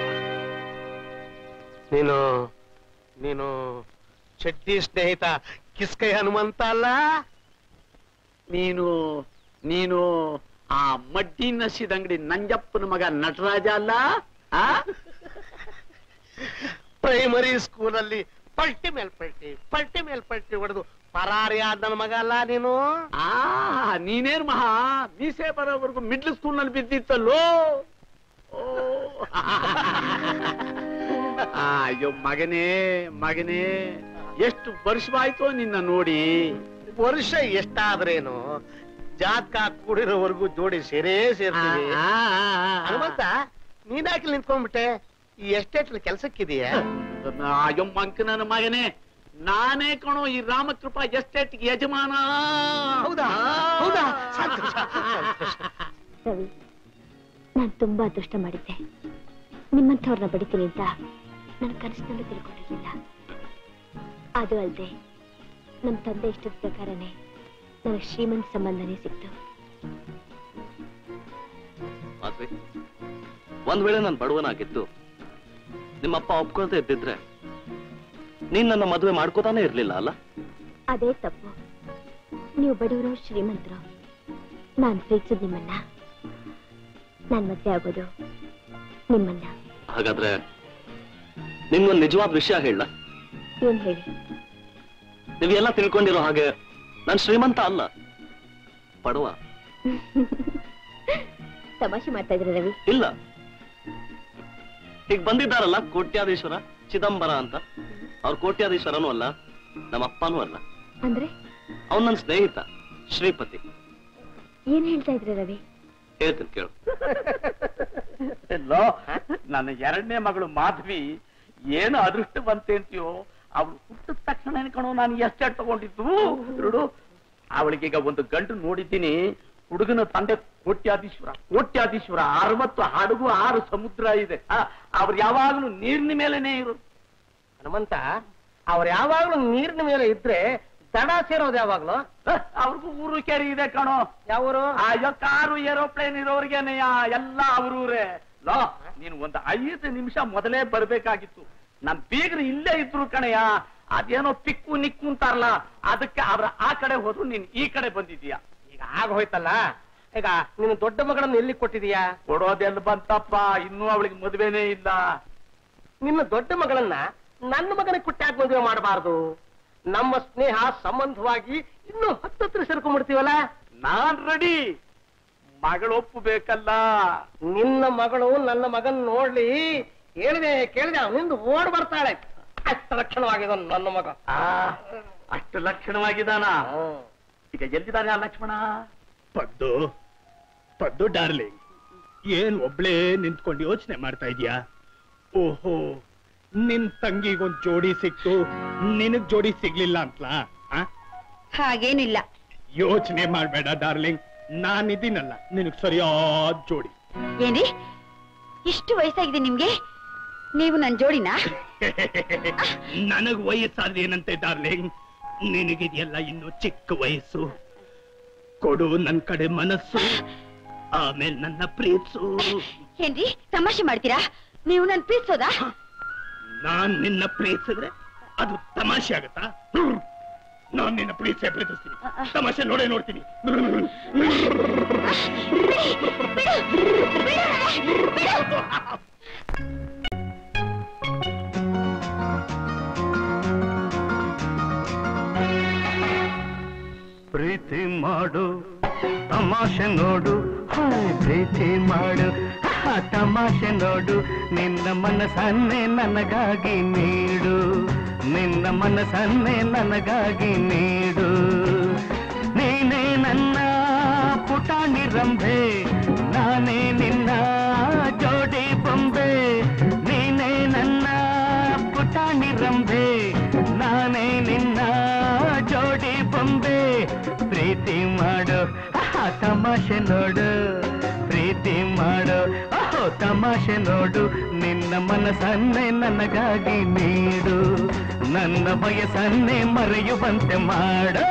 ನೀನು ನೀನು ಚಡ್ಡಿ ಸ್ನೇಹಿತ ಕಿಸ್ಕೈ ಹನುಮಂತ ಅಲ್ಲ ನೀನು ನೀನು ಆ ಮಡ್ಡಿ ನಸಿದ ಅಂಗಡಿ ನಂಜಪ್ಪನ ಮಗ ನಟರಾಜ ಅಲ್ಲ ಆ ಪ್ರೈಮರಿ ಸ್ಕೂಲಲ್ಲಿ ಪಲ್ಟಿ ಮೇಲ್ ಪಲ್ಟಿ ಪಲ್ಟಿ ಮೇಲ್ ಪಲ್ಟಿ ಹೊಡೆದು ಪರಾರಿ ಆದ ನನ್ನ ಮಗ ಅಲ್ಲ ನೀನು ಆ ನೀನೇನ್ ಮಹಾ ಮೀಸೆ ಬರೋವರೆಗೂ ಮಿಡ್ಲ್ ಸ್ಕೂಲ್ ನಲ್ಲಿ ಬಿದ್ದಿತ್ತಲ್ಲೋ ಓ ಆ, ಅಯ್ಯೋ ಮಗನೇ ಮಗನೇ ಎಷ್ಟು ವರ್ಷವಾಯ್ತೋ ನಿನ್ನ ನೋಡಿ ವರ್ಷ ಎಷ್ಟಾದ್ರೇನು ಜಾತಕ ಕೂಡಿರೋವರೆಗೂ ಜೋಡಿ ಸೇರೇ ಸೇರ್ತೀವಿ ಹನುಮಂತ ನೀನಾಕಿ ನಿಂತ್ಕೊಂಡ್ಬಿಟ್ಟೆ ಈ ಎಸ್ಟೇಟ್ ಕೆಲಸಕ್ಕಿದೆಯಾ ಅಯ್ಯೋ ಮಂಕ ನನ್ನ ಮಗನೇ ನಾನೇ ಕಣೋ ಈ ರಾಮಕೃಪಾ ಎಸ್ಟೇಟ್ ಯಜಮಾನ ಹೌದಾ ಹೌದಾ ಸಂತೋಷ, ಸಂತೋಷ. ರವಿ ನಾನು ತುಂಬಾ ಅದೃಷ್ಟ ಮಾಡಿದ್ದೆ ನಿಮ್ಮಂಥವ್ರನ್ನ ಬಡಿತೀನಿ ಅಂತ ನನ್ನ ಕನಸಿನಲ್ಲೂ ತಿಳ್ಕೊಂಡಿರ್ಲಿಲ್ಲ ಅದು ಅಲ್ಲದೆ ನಮ್ಮ ತಂದೆ ಇಷ್ಟದ ಪ್ರಕಾರನೇ ನನಗೆ ಶ್ರೀಮಂತ ಸಂಬಂಧನೇ ಸಿಕ್ತು ಮಾಧವಿ ಒಂದ್ ವೇಳೆ ನಾನು ಬಡವನಾಗಿದ್ದು ನಿಮ್ಮಪ್ಪ ಒಪ್ಕೊಳ್ತಾ ಇದ್ದಿದ್ರೆ ನೀನ್ ನನ್ನ ಮದುವೆ ಮಾಡ್ಕೋತಾನೆ ಇರ್ಲಿಲ್ಲ ಅಲ್ಲ ಅದೇ ತಪ್ಪು ನೀವು ಬಡವರು ಶ್ರೀಮಂತರು ನಾನು ಪ್ರೀತಿಸಿದ್ ನಿಮ್ಮನ್ನ ನಾನ್ ಮದ್ವೆ ಆಗೋದು ನಿಮ್ಮನ್ನ ಹಾಗಾದ್ರೆ ನಿಮ್ಗೊಂದು ನಿಜವಾದ ವಿಷಯ ಹೇಳ ಏನ್ ಹೇಳಿ ನೀವೆಲ್ಲ ತಿಳ್ಕೊಂಡಿರೋ ಹಾಗೆ ನಾನ್ ಶ್ರೀಮಂತ ಅಲ್ಲ ಬಡವ ತಮಾಷೆ ಮಾಡ್ತಾ ಇದ್ರಿ ರವಿ ಇಲ್ಲ ಈಗ ಬಂದಿದ್ದಾರಲ್ಲ ಕೋಟ್ಯಾಧೀಶ್ವರ ಚಿದಂಬರ ಅಂತ ಅವ್ರ ಕೋಟ್ಯಾಧೀಶ್ವರನೂ ಅಲ್ಲ ನಮ್ಮ ಅಪ್ಪನೂ ಅಲ್ಲ ಅಂದ್ರೆ ಅವ್ನು ನನ್ನ ಸ್ನೇಹಿತ ಶ್ರೀಪತಿ ಏನ್ ಹೇಳ್ತಾ ಇದ್ರಿ ರವಿ ಹೇಳ್ತೀನಿ ಕೇಳು ಲೋ ನನ್ನ ಎರಡನೇ ಮಗಳು ಮಾಧವಿ ಏನು ಅದೃಷ್ಟ ಬಂತೆ ಅಂತೀಯೋ ಅವಳು ಹುಟ್ಟಿದ ತಕ್ಷಣ ಕಣೋ ನಾನು ಎಷ್ಟೇ ತಗೊಂಡಿದ್ದು ನೋಡು ಅವಳಿಗೀಗ ಒಂದು ಗಂಡು ನೋಡಿದ್ದೀನಿ ಹುಡುಗನ ತಂದೆ ಕೋಟ್ಯಾಧೀಶ್ವರ ಕೋಟ್ಯಾಧೀಶ್ವರ ಅರವತ್ತು ಹಡಗು ಆರು ಸಮುದ್ರ ಇದೆ ಆ, ಅವ್ರು ಯಾವಾಗ್ಲೂ ನೀರಿನ ಮೇಲೆನೇ ಇರೋದು ಹನುಮಂತ ಅವ್ರು ಯಾವಾಗ್ಲೂ ನೀರಿನ ಮೇಲೆ ಇದ್ರೆ ದಡ ಸೇರೋದು ಯಾವಾಗ್ಲೂ ಅವ್ರಿಗೂ ಊರು ಕೆರೆ ಇದೆ ಕಣೋ ಯಾವರು ಅಯ್ಯೋ ಕಾರು ಏರೋಪ್ಲೇನ್ ಇರೋರ್ಗೇನೆಯ ಎಲ್ಲ ಅವ್ರೂರೇ ಲೋ ನೀನು ಒಂದು ಐದು ನಿಮಿಷ ಮೊದಲೇ ಬರ್ಬೇಕಾಗಿತ್ತು ನಮ್ ಬೀಗ್ರು ಇಲ್ಲೇ ಇದ್ರು ಕಣಯ್ಯ ಅದೇನೋ ಪಿಕ್ಕು ನಿಕ್ಕು ಅಂತಾರಲ್ಲ ಅದಕ್ಕೆ ಅವ್ರ ಆ ಕಡೆ ಹೋದ್ರು ನೀನ್ ಈ ಕಡೆ ಬಂದಿದೀಯ ಈಗ ಆಗ ಹೋಯ್ತಲ್ಲ ಈಗ ನೀನು ದೊಡ್ಡ ಮಗಳನ್ನ ಎಲ್ಲಿ ಕೊಟ್ಟಿದೀಯಾ ಕೊಡೋದೆಲ್ಲ ಬಂತಪ್ಪ ಇನ್ನೂ ಅವಳಿಗೆ ಮದುವೆನೇ ಇಲ್ಲ ನಿನ್ನ ದೊಡ್ಡ ಮಗಳನ್ನ ನನ್ನ ಮಗನಿಗೆ ಕುಟ್ಟಾಕ್ ಮದುವೆ ಮಾಡಬಾರ್ದು ನಮ್ಮ ಸ್ನೇಹ ಸಂಬಂಧವಾಗಿ ಇನ್ನು ಹತ್ತತ್ರ ಸೇರ್ಕೊಂಡ್ಬಿಡ್ತೀವಲ್ಲ ನಾನ್ ರೆಡಿ ಮಗಳು ಒಪ್ಪಬೇಕಲ್ಲ ನಿನ್ನ ಮಗಳು ನನ್ನ ಮಗನ್ ನೋಡ್ಲಿ ಹೇಳಿದೆ ಕೇಳಿದೆ ಅವನಿಂದ ಓಡ್ ಬರ್ತಾಳೆ ಅಷ್ಟು ಲಕ್ಷಣವಾಗಿದೆ ನನ್ನ ಮಗ ಅಷ್ಟು ಲಕ್ಷಣವಾಗಿದ್ದಾನ ಈಗ ಎಲ್ಲಿದ್ದಾನೆ ಆ ಲಕ್ಷ್ಮಣ ಪದ್ದು ಪದ್ದು ಡಾರ್ಲಿಂಗ್ ಏನ್ ಒಬ್ಳೇ ನಿಂತ್ಕೊಂಡು ಯೋಚನೆ ಮಾಡ್ತಾ ಇದೀಯಾ ಓಹೋ ನಿನ್ ತಂಗಿಗೊಂದ್ ಜೋಡಿ ಸಿಕ್ತು ನಿನಗ್ ಜೋಡಿ ಸಿಗ್ಲಿಲ್ಲ ಅಂತಲಾ ಹಾಗೇನಿಲ್ಲ ಯೋಚನೆ ಮಾಡ್ಬೇಡ ಡಾರ್ಲಿಂಗ್ ನಾನಿದ್ದೀನಲ್ಲ ನಿನಗ್ ಸರಿಯಾದ ಜೋಡಿ ಏನ್ರಿ ಇಷ್ಟು ವಯಸ್ಸಾಗಿದೆ ನಿಮ್ಗೆ ನೀವು ನನ್ ಜೋಡಿನಾ ನನಗ್ ವಯಸ್ಸಾದ್ರೆ ಏನಂತೆ ಡಾರ್ಲಿಂಗ್ ನಿನಗಿದೆಯಲ್ಲ ಇನ್ನು ಚಿಕ್ಕ ವಯಸ್ಸು ಕೊಡು ನನ್ ಕಡೆ ಮನಸ್ಸು ಆಮೇಲೆ ನನ್ನ ಪ್ರೀತಿಸು ಏನ್ರಿ ತಮಾಷೆ ಮಾಡ್ತೀರಾ ನೀವು ನನ್ ಪ್ರೀತಿಸೋದಾ ನಾನ್ ನಿನ್ನ ಪ್ರೀತಿಸಿದ್ರೆ ಅದು ತಮಾಷೆ ಆಗತ್ತಾ ಹ್ಮ್. ನಾನ್ ನಿನ್ನ ಪ್ರೀತಿಸೇ ಪ್ರೀತಿಸ್ತೀನಿ ತಮಾಷೆ ನೋಡೇ ನೋಡ್ತೀನಿ ಪ್ರೀತಿ ಮಾಡು ತಮಾಷೆ ನೋಡು ಹಾಯ್ ಪ್ರೀತಿ ಮಾಡು ಹಾ, ತಮಾಷೆ ನೋಡು ನಿನ್ನ ಮನಸ್ಸನ್ನೇ ನನಗಾಗಿ ನೀಡು ನಿನ್ನ ಮನಸ್ಸನ್ನೇ ನನಗಾಗಿ ನೀಡು ನೀನೇ ನನ್ನ ಪುಟಾಣಿ ರಂಭೆ ನಾನೇ ನಿನ್ನ ಜೋಡಿ ಬೊಂಬೆ ನೀನೇ ನನ್ನ ಪುಟಾಣಿ ರಂಭೆ ನಾನೇ ನಿನ್ನ ಜೋಡಿ ಬೊಂಬೆ ಪ್ರೀತಿ ಮಾಡು ಆಹಾ, ತಮಾಷೆ ನೋಡು ಪ್ರೀತಿ ಮಾಡು ಓಹೋ ತಮಾಷೆ ನೋಡು ನಿನ್ನ ಮನಸ್ಸನ್ನೇ ನನಗಾಗಿ ನೀಡು ನನ್ನ ವಯಸ್ಸನ್ನೇ ಮರೆಯುವಂತೆ ಮಾಡು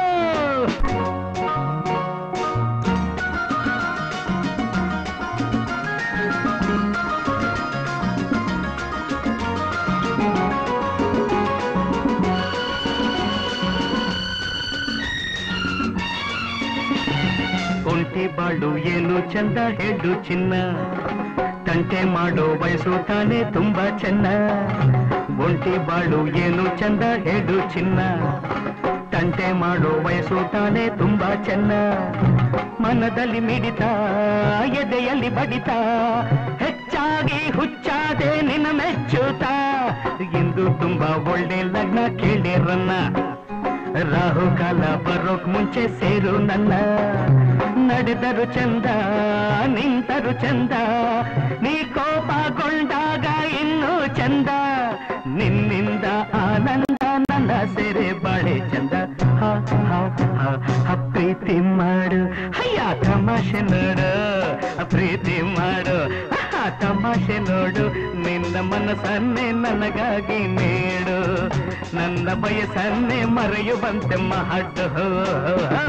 ಬಾಳು ಏನು ಚಂದ ಹೇಳು ಚಿನ್ನ ತಂಟೆ ಮಾಡೋ ವಯಸ್ಸು ತಾನೇ ತುಂಬಾ ಚೆನ್ನ ಒಂಟಿ ಬಾಳು ಏನು ಚಂದ ಹೇಳು ಚಿನ್ನ ತಂಟೆ ಮಾಡೋ ವಯಸ್ಸು ತಾನೇ ತುಂಬಾ ಚೆನ್ನ ಮನದಲ್ಲಿ ಮಿಡಿತ ಎದೆಯಲ್ಲಿ ಬಡಿತ ಹೆಚ್ಚಾಗಿ ಹುಚ್ಚಾದೆ ನಿನ್ನ ಮೆಚ್ಚುತ್ತಾ ಇಂದು ತುಂಬಾ ಒಳ್ಳೆ ಲಗ್ನ ಕೇಳಿರನ್ನ ರಾಹುಕಾಲ ಬರೋಕ್ ಮುಂಚೆ ಸೇರು ನನ್ನ ನಡೆದರು ಚಂದ ನಿಂತರು ಚಂದ ನೀ ಕೋಪಗೊಂಡಾಗ ಇನ್ನೂ ಚಂದ ನಿನ್ನಿಂದ ಆನಂದ ನನ್ನ ಸೆರೆ ಬಾಳೆ ಚಂದ ಹ, ಹ, ಹ, ಹ, ಪ್ರೀತಿ ಮಾಡು ಅಯ್ಯ ತಮಾಷೆ ನೋಡು ಪ್ರೀತಿ ಮಾಡು ಹ, ತಮಾಷೆ ನೋಡು ನಿನ್ನ ಮನಸ್ಸನ್ನೇ ನನಗಾಗಿ ನೀಡು ನನ್ನ ಬಯಸನ್ನೇ ಮರೆಯುವಂತೆ ಮಹಡ್ ಹೋ ಹೋ, ಹೋ.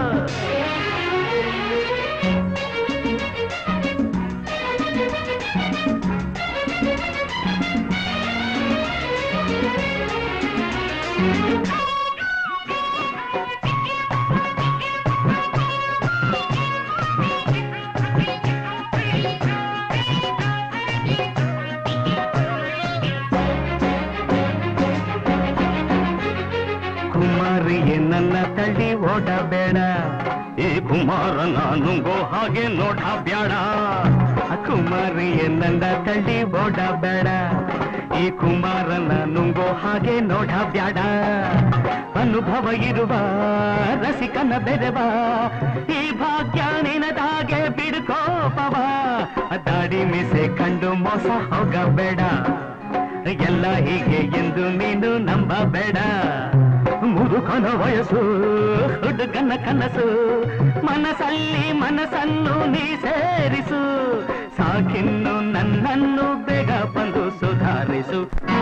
ಕುಮಾರಿಯೇ ನನ್ನ ತಳ್ಳಿ ಓಡಬೇಡ ಈ ಕುಮಾರ ನಾನುಂಗೋ ಹಾಗೆ ನೋಡ ಬ್ಯಾಡ ಕುಮಾರಿಯೇ ನನ್ನ ತಳ್ಳಿ ಓಡಬೇಡ ಈ ಕುಮಾರನ ನುಂಗೋ ಹಾಗೆ ನೋಡ ಬ್ಯಾಡ ಅನುಭವ ಇರುವ ರಸಿಕನ ಬೆರವ ಈ ಭಾಗ್ಯ ನಿನದಾಗೆ ಬಿಡ್ಕೋಪವ ದಾಡಿ ಮೀಸೆ ಕಂಡು ಮೋಸ ಹೋಗಬೇಡ ಎಲ್ಲ ಹೀಗೆ ಎಂದು ನೀನು ನಂಬಬೇಡ ಮುದುಕನ ವಯಸ್ಸು ಹುಡುಗನ ಕನಸು ಮನಸ್ಸಲ್ಲಿ ಮನಸ್ಸನ್ನು ನೀ ಸೇರಿಸು ಸಾಕಿನ್ನು ನನ್ನನ್ನು ಬೇಗ ಬಂದು ಸುಧಾರಿಸು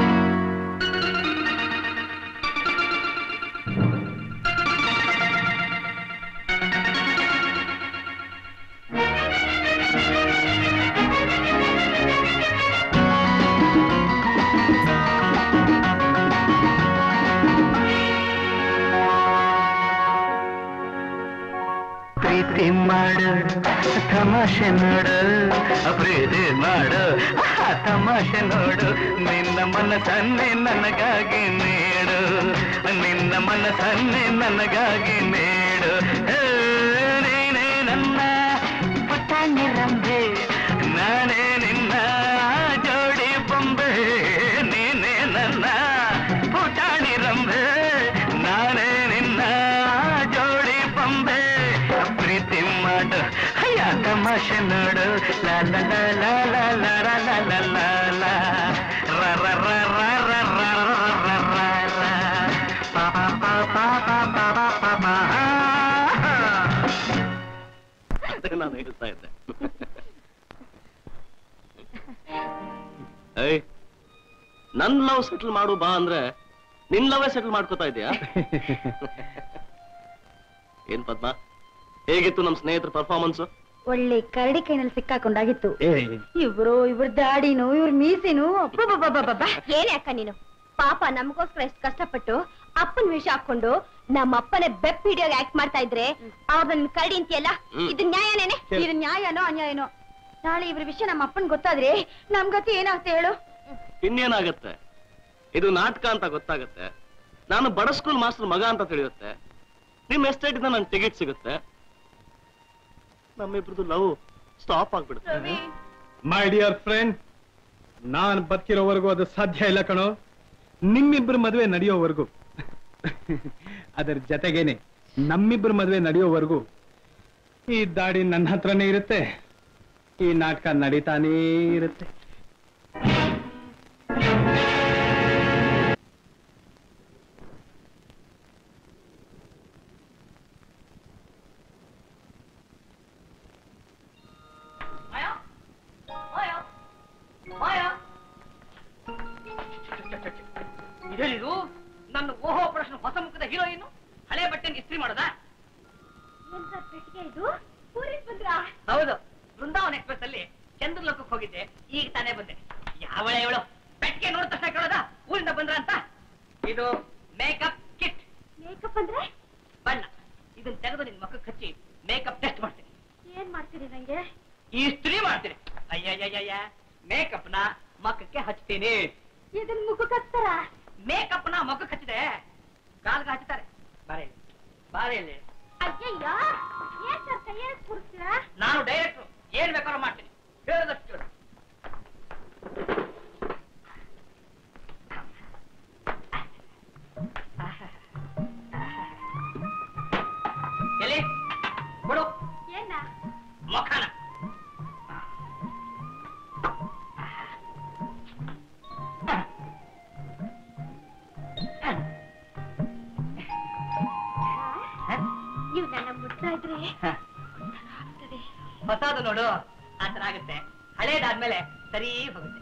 ಪ್ರೀತಿ ಮಾಡು ತಮಾಷೆ ನೋಡು ಪ್ರೀತಿ ಮಾಡು ಆಹಾ, ತಮಾಷೆ ನೋಡು ನಿನ್ನ ಮನಸ್ಸನ್ನೇ ನನಗಾಗಿ ನೀಡು ನಿನ್ನ ಮನಸ್ಸನ್ನೇ ನನಗಾಗಿ ನೀಡು ಹೇ, ನೀನೇ ನನ್ನ ಪುಟಾಣಿ ರಂಬೆ ನಾನೇ ನಿನ್ನ ಜೋಡಿ ಬೊಂಬೆ ನೀನೇ ನನ್ನ ಪುಟಾಣಿ ರಂಬೆ ನಾನೇ ನಿನ್ನ ಜೋಡಿ ಬೊಂಬೆ ಪ್ರೀತಿ ಮಾಡು ಅಯ್ಯ ತಮಾಷೆ ನೋಡು ಲಾ ಲಾ ಲಾ ಲಾ ಲಾ ಲಾ ಲಾ ಲಾ ಲಾ ಲಾ ಲಾ ರ ರ ರ ರ ರ ರ ರ ರ ರ ರ. ಪಾ ಪಾ ಪಾ ಪಾ ಪಾ ಪಾ ಪಾ ಪಾ ಪಾ. ಅದೇ ನಾನು ಹೇಳ್ತಾ ಇದ್ದೆ ಏಯ್ ನನ್ ಲವ್ ಸೆಟಲ್ ಮಾಡು ಬಾ ಅಂದ್ರೆ ನಿನ್ ಲವೇ ಸೆಟಲ್ ಮಾಡ್ಕೋತಾ ಇದೆಯಾ ಏನ್ ಪದ್ಮ ಹೇಗಿತ್ತು ನಮ್ ಸ್ನೇಹಿತರ ಪರ್ಫಾರ್ಮೆನ್ಸ್ ಒಳ್ಳೆ ಕರಡಿ ಕೈನಲ್ಲಿ ಸಿಕ್ಕಾಕೊಂಡಾಗಿತ್ತು ಇವ್ರು ಇವ್ರ ದಾಡಿನು ಇವ್ರ ಮೀಸಿನು ಅಬ್ಬಬ್ಬಬ್ಬಬ್ಬಬ್ಬ. ಏನೇ ಅಕ್ಕ ನೀನು ಪಾಪ ನಮಗೋಸ್ಕರ ಎಷ್ಟು ಕಷ್ಟಪಟ್ಟು ಅಪ್ಪನ ವೇಷ ಹಾಕೊಂಡು ನಮ್ಮ ಅಪ್ಪನೇ ಬೆಪ್ ಹಿಡಿಯೋಗಿ ಆಕ್ಟ್ ಮಾಡ್ತಾ ಇದ್ರೆ ಅವ್ರನ್ನ ಕರಡಿ ಅಂತೀಯಲ್ಲ ಹ್ಮ್. ಇದು ನ್ಯಾಯನೇನೆ ಇದು ನ್ಯಾಯನೋ ಅನ್ಯಾಯನೋ ನಾಳೆ ಇವ್ರ ವಿಷಯ ನಮ್ಮ ಅಪ್ಪನ್ ಗೊತ್ತಾದ್ರೆ ನಮ್ ಗತಿ ಏನಾಗ್ತ ಹೇಳು ಇನ್ನೇನಾಗತ್ತೆ ಇದು ನಾಟಕ ಅಂತ ಗೊತ್ತಾಗತ್ತೆ ನಾನು ಬಡ ಸ್ಕೂಲ್ ಮಾಸ್ಟರ್ ಮಗ ಅಂತ ತಿಳಿಯುತ್ತೆ ನಿಮ್ ಎಸ್ಟೇಟ್ ಇಂದ ನನ್ ಟಿಕೆಟ್ ಸಿಗುತ್ತೆ ನಮ್ಮಿಬ್ರದ್ದು ಲವ್ ಸ್ಟಾಪ್ ಆಗ್ಬಿಡುತ್ತೆ ಮೈ ಡಿಯರ್ ಫ್ರೆಂಡ್ ನಾನ್ ಬದುಕಿರೋವರೆಗೂ ಅದು ಸಾಧ್ಯ ಇಲ್ಲ ಕಣೋ ನಿಮ್ಮಿಬ್ಬರ ಮದುವೆ ನಡೆಯೋವರೆಗೂ ಅದರ ಜೊತೆಗೇನೆ ನಮ್ಮಿಬ್ಬರ ಮದುವೆ ನಡೆಯೋವರೆಗೂ ಈ ದಾಡಿ ನನ್ನ ಹತ್ರನೇ ಇರುತ್ತೆ ಈ ನಾಟಕ ನಡೀತಾನೇ ಇರುತ್ತೆ ಇದೇನಿದು ನನ್ನ ಓಹೋ ಪ್ರಶ್ನೆ ಹೊಸ ಮುಖದ ಹೀರೋಯಿನ್ ಹಳೆ ಬಟ್ಟೆ ಇಸ್ತ್ರಿ ಮಾಡೋದಾ ಇದು ಊರಿಗೆ ಬಂದ್ರಾ ಹೌದು ಬೃಂದಾವನ್ ಎಕ್ಸ್ಪ್ರೆಸ್ ಅಲ್ಲಿ ಚಂದ್ರಲೋಕಕ್ಕೆ ಹೋಗಿದ್ದೆ ಈಗ ತಾನೇ ಬಂದೆ ಯಾವಳ ಇವಳು ಪೆಟ್ಟಿಗೆ ನೋಡಿದ ತಕ್ಷಣ ಇಸ್ತ್ರಿ ಮಾಡ್ತೀನಿ ಅಯ್ಯಯ್ಯಯ್ಯ ಮೇಕಪ್ ನ ಮಕ್ಕಕ್ಕೆ ಹಚ್ತೀನಿ ಇದನ್ ಮುಖಕ್ಕೆ ಹಚ್ತಾರ ಮೇಕಪ್ ನ ಮಕ್ಕಕ್ಕೆ ಹಚ್ಚಿದೆ ಕಾಲ್ಗೆ ಹಚ್ತಾರೆ ಬಾರೆ ಇಲ್ಲಿ. ಬಾರೆ ಇಲ್ಲಿ ಅಯ್ಯಯ್ಯೋ ಏನ್ ಸರ್ ಕೈಯಲ್ಲಿ ಕೂರಿಸ್ತೀರಾ ನಾನು ಡೈರೆಕ್ಟ್ರು ಏನ್ ಬೇಕಾದ್ರೂ ಮಾಡ್ತೀನಿ ಹೇಳದಷ್ಟು ಕೇಳು ಎಲ್ಲಿ ಕೊಡು ಏನ ಮುಖನ ನೀವು ನನ್ನ ಮುಟ್ತಾ ಇದ್ರೆ ಹೊಸದು ನೋಡು ಆತರ ಆಗುತ್ತೆ ಹಳೇದಾದ್ಮೇಲೆ ಸರಿ ಹೋಗುತ್ತೆ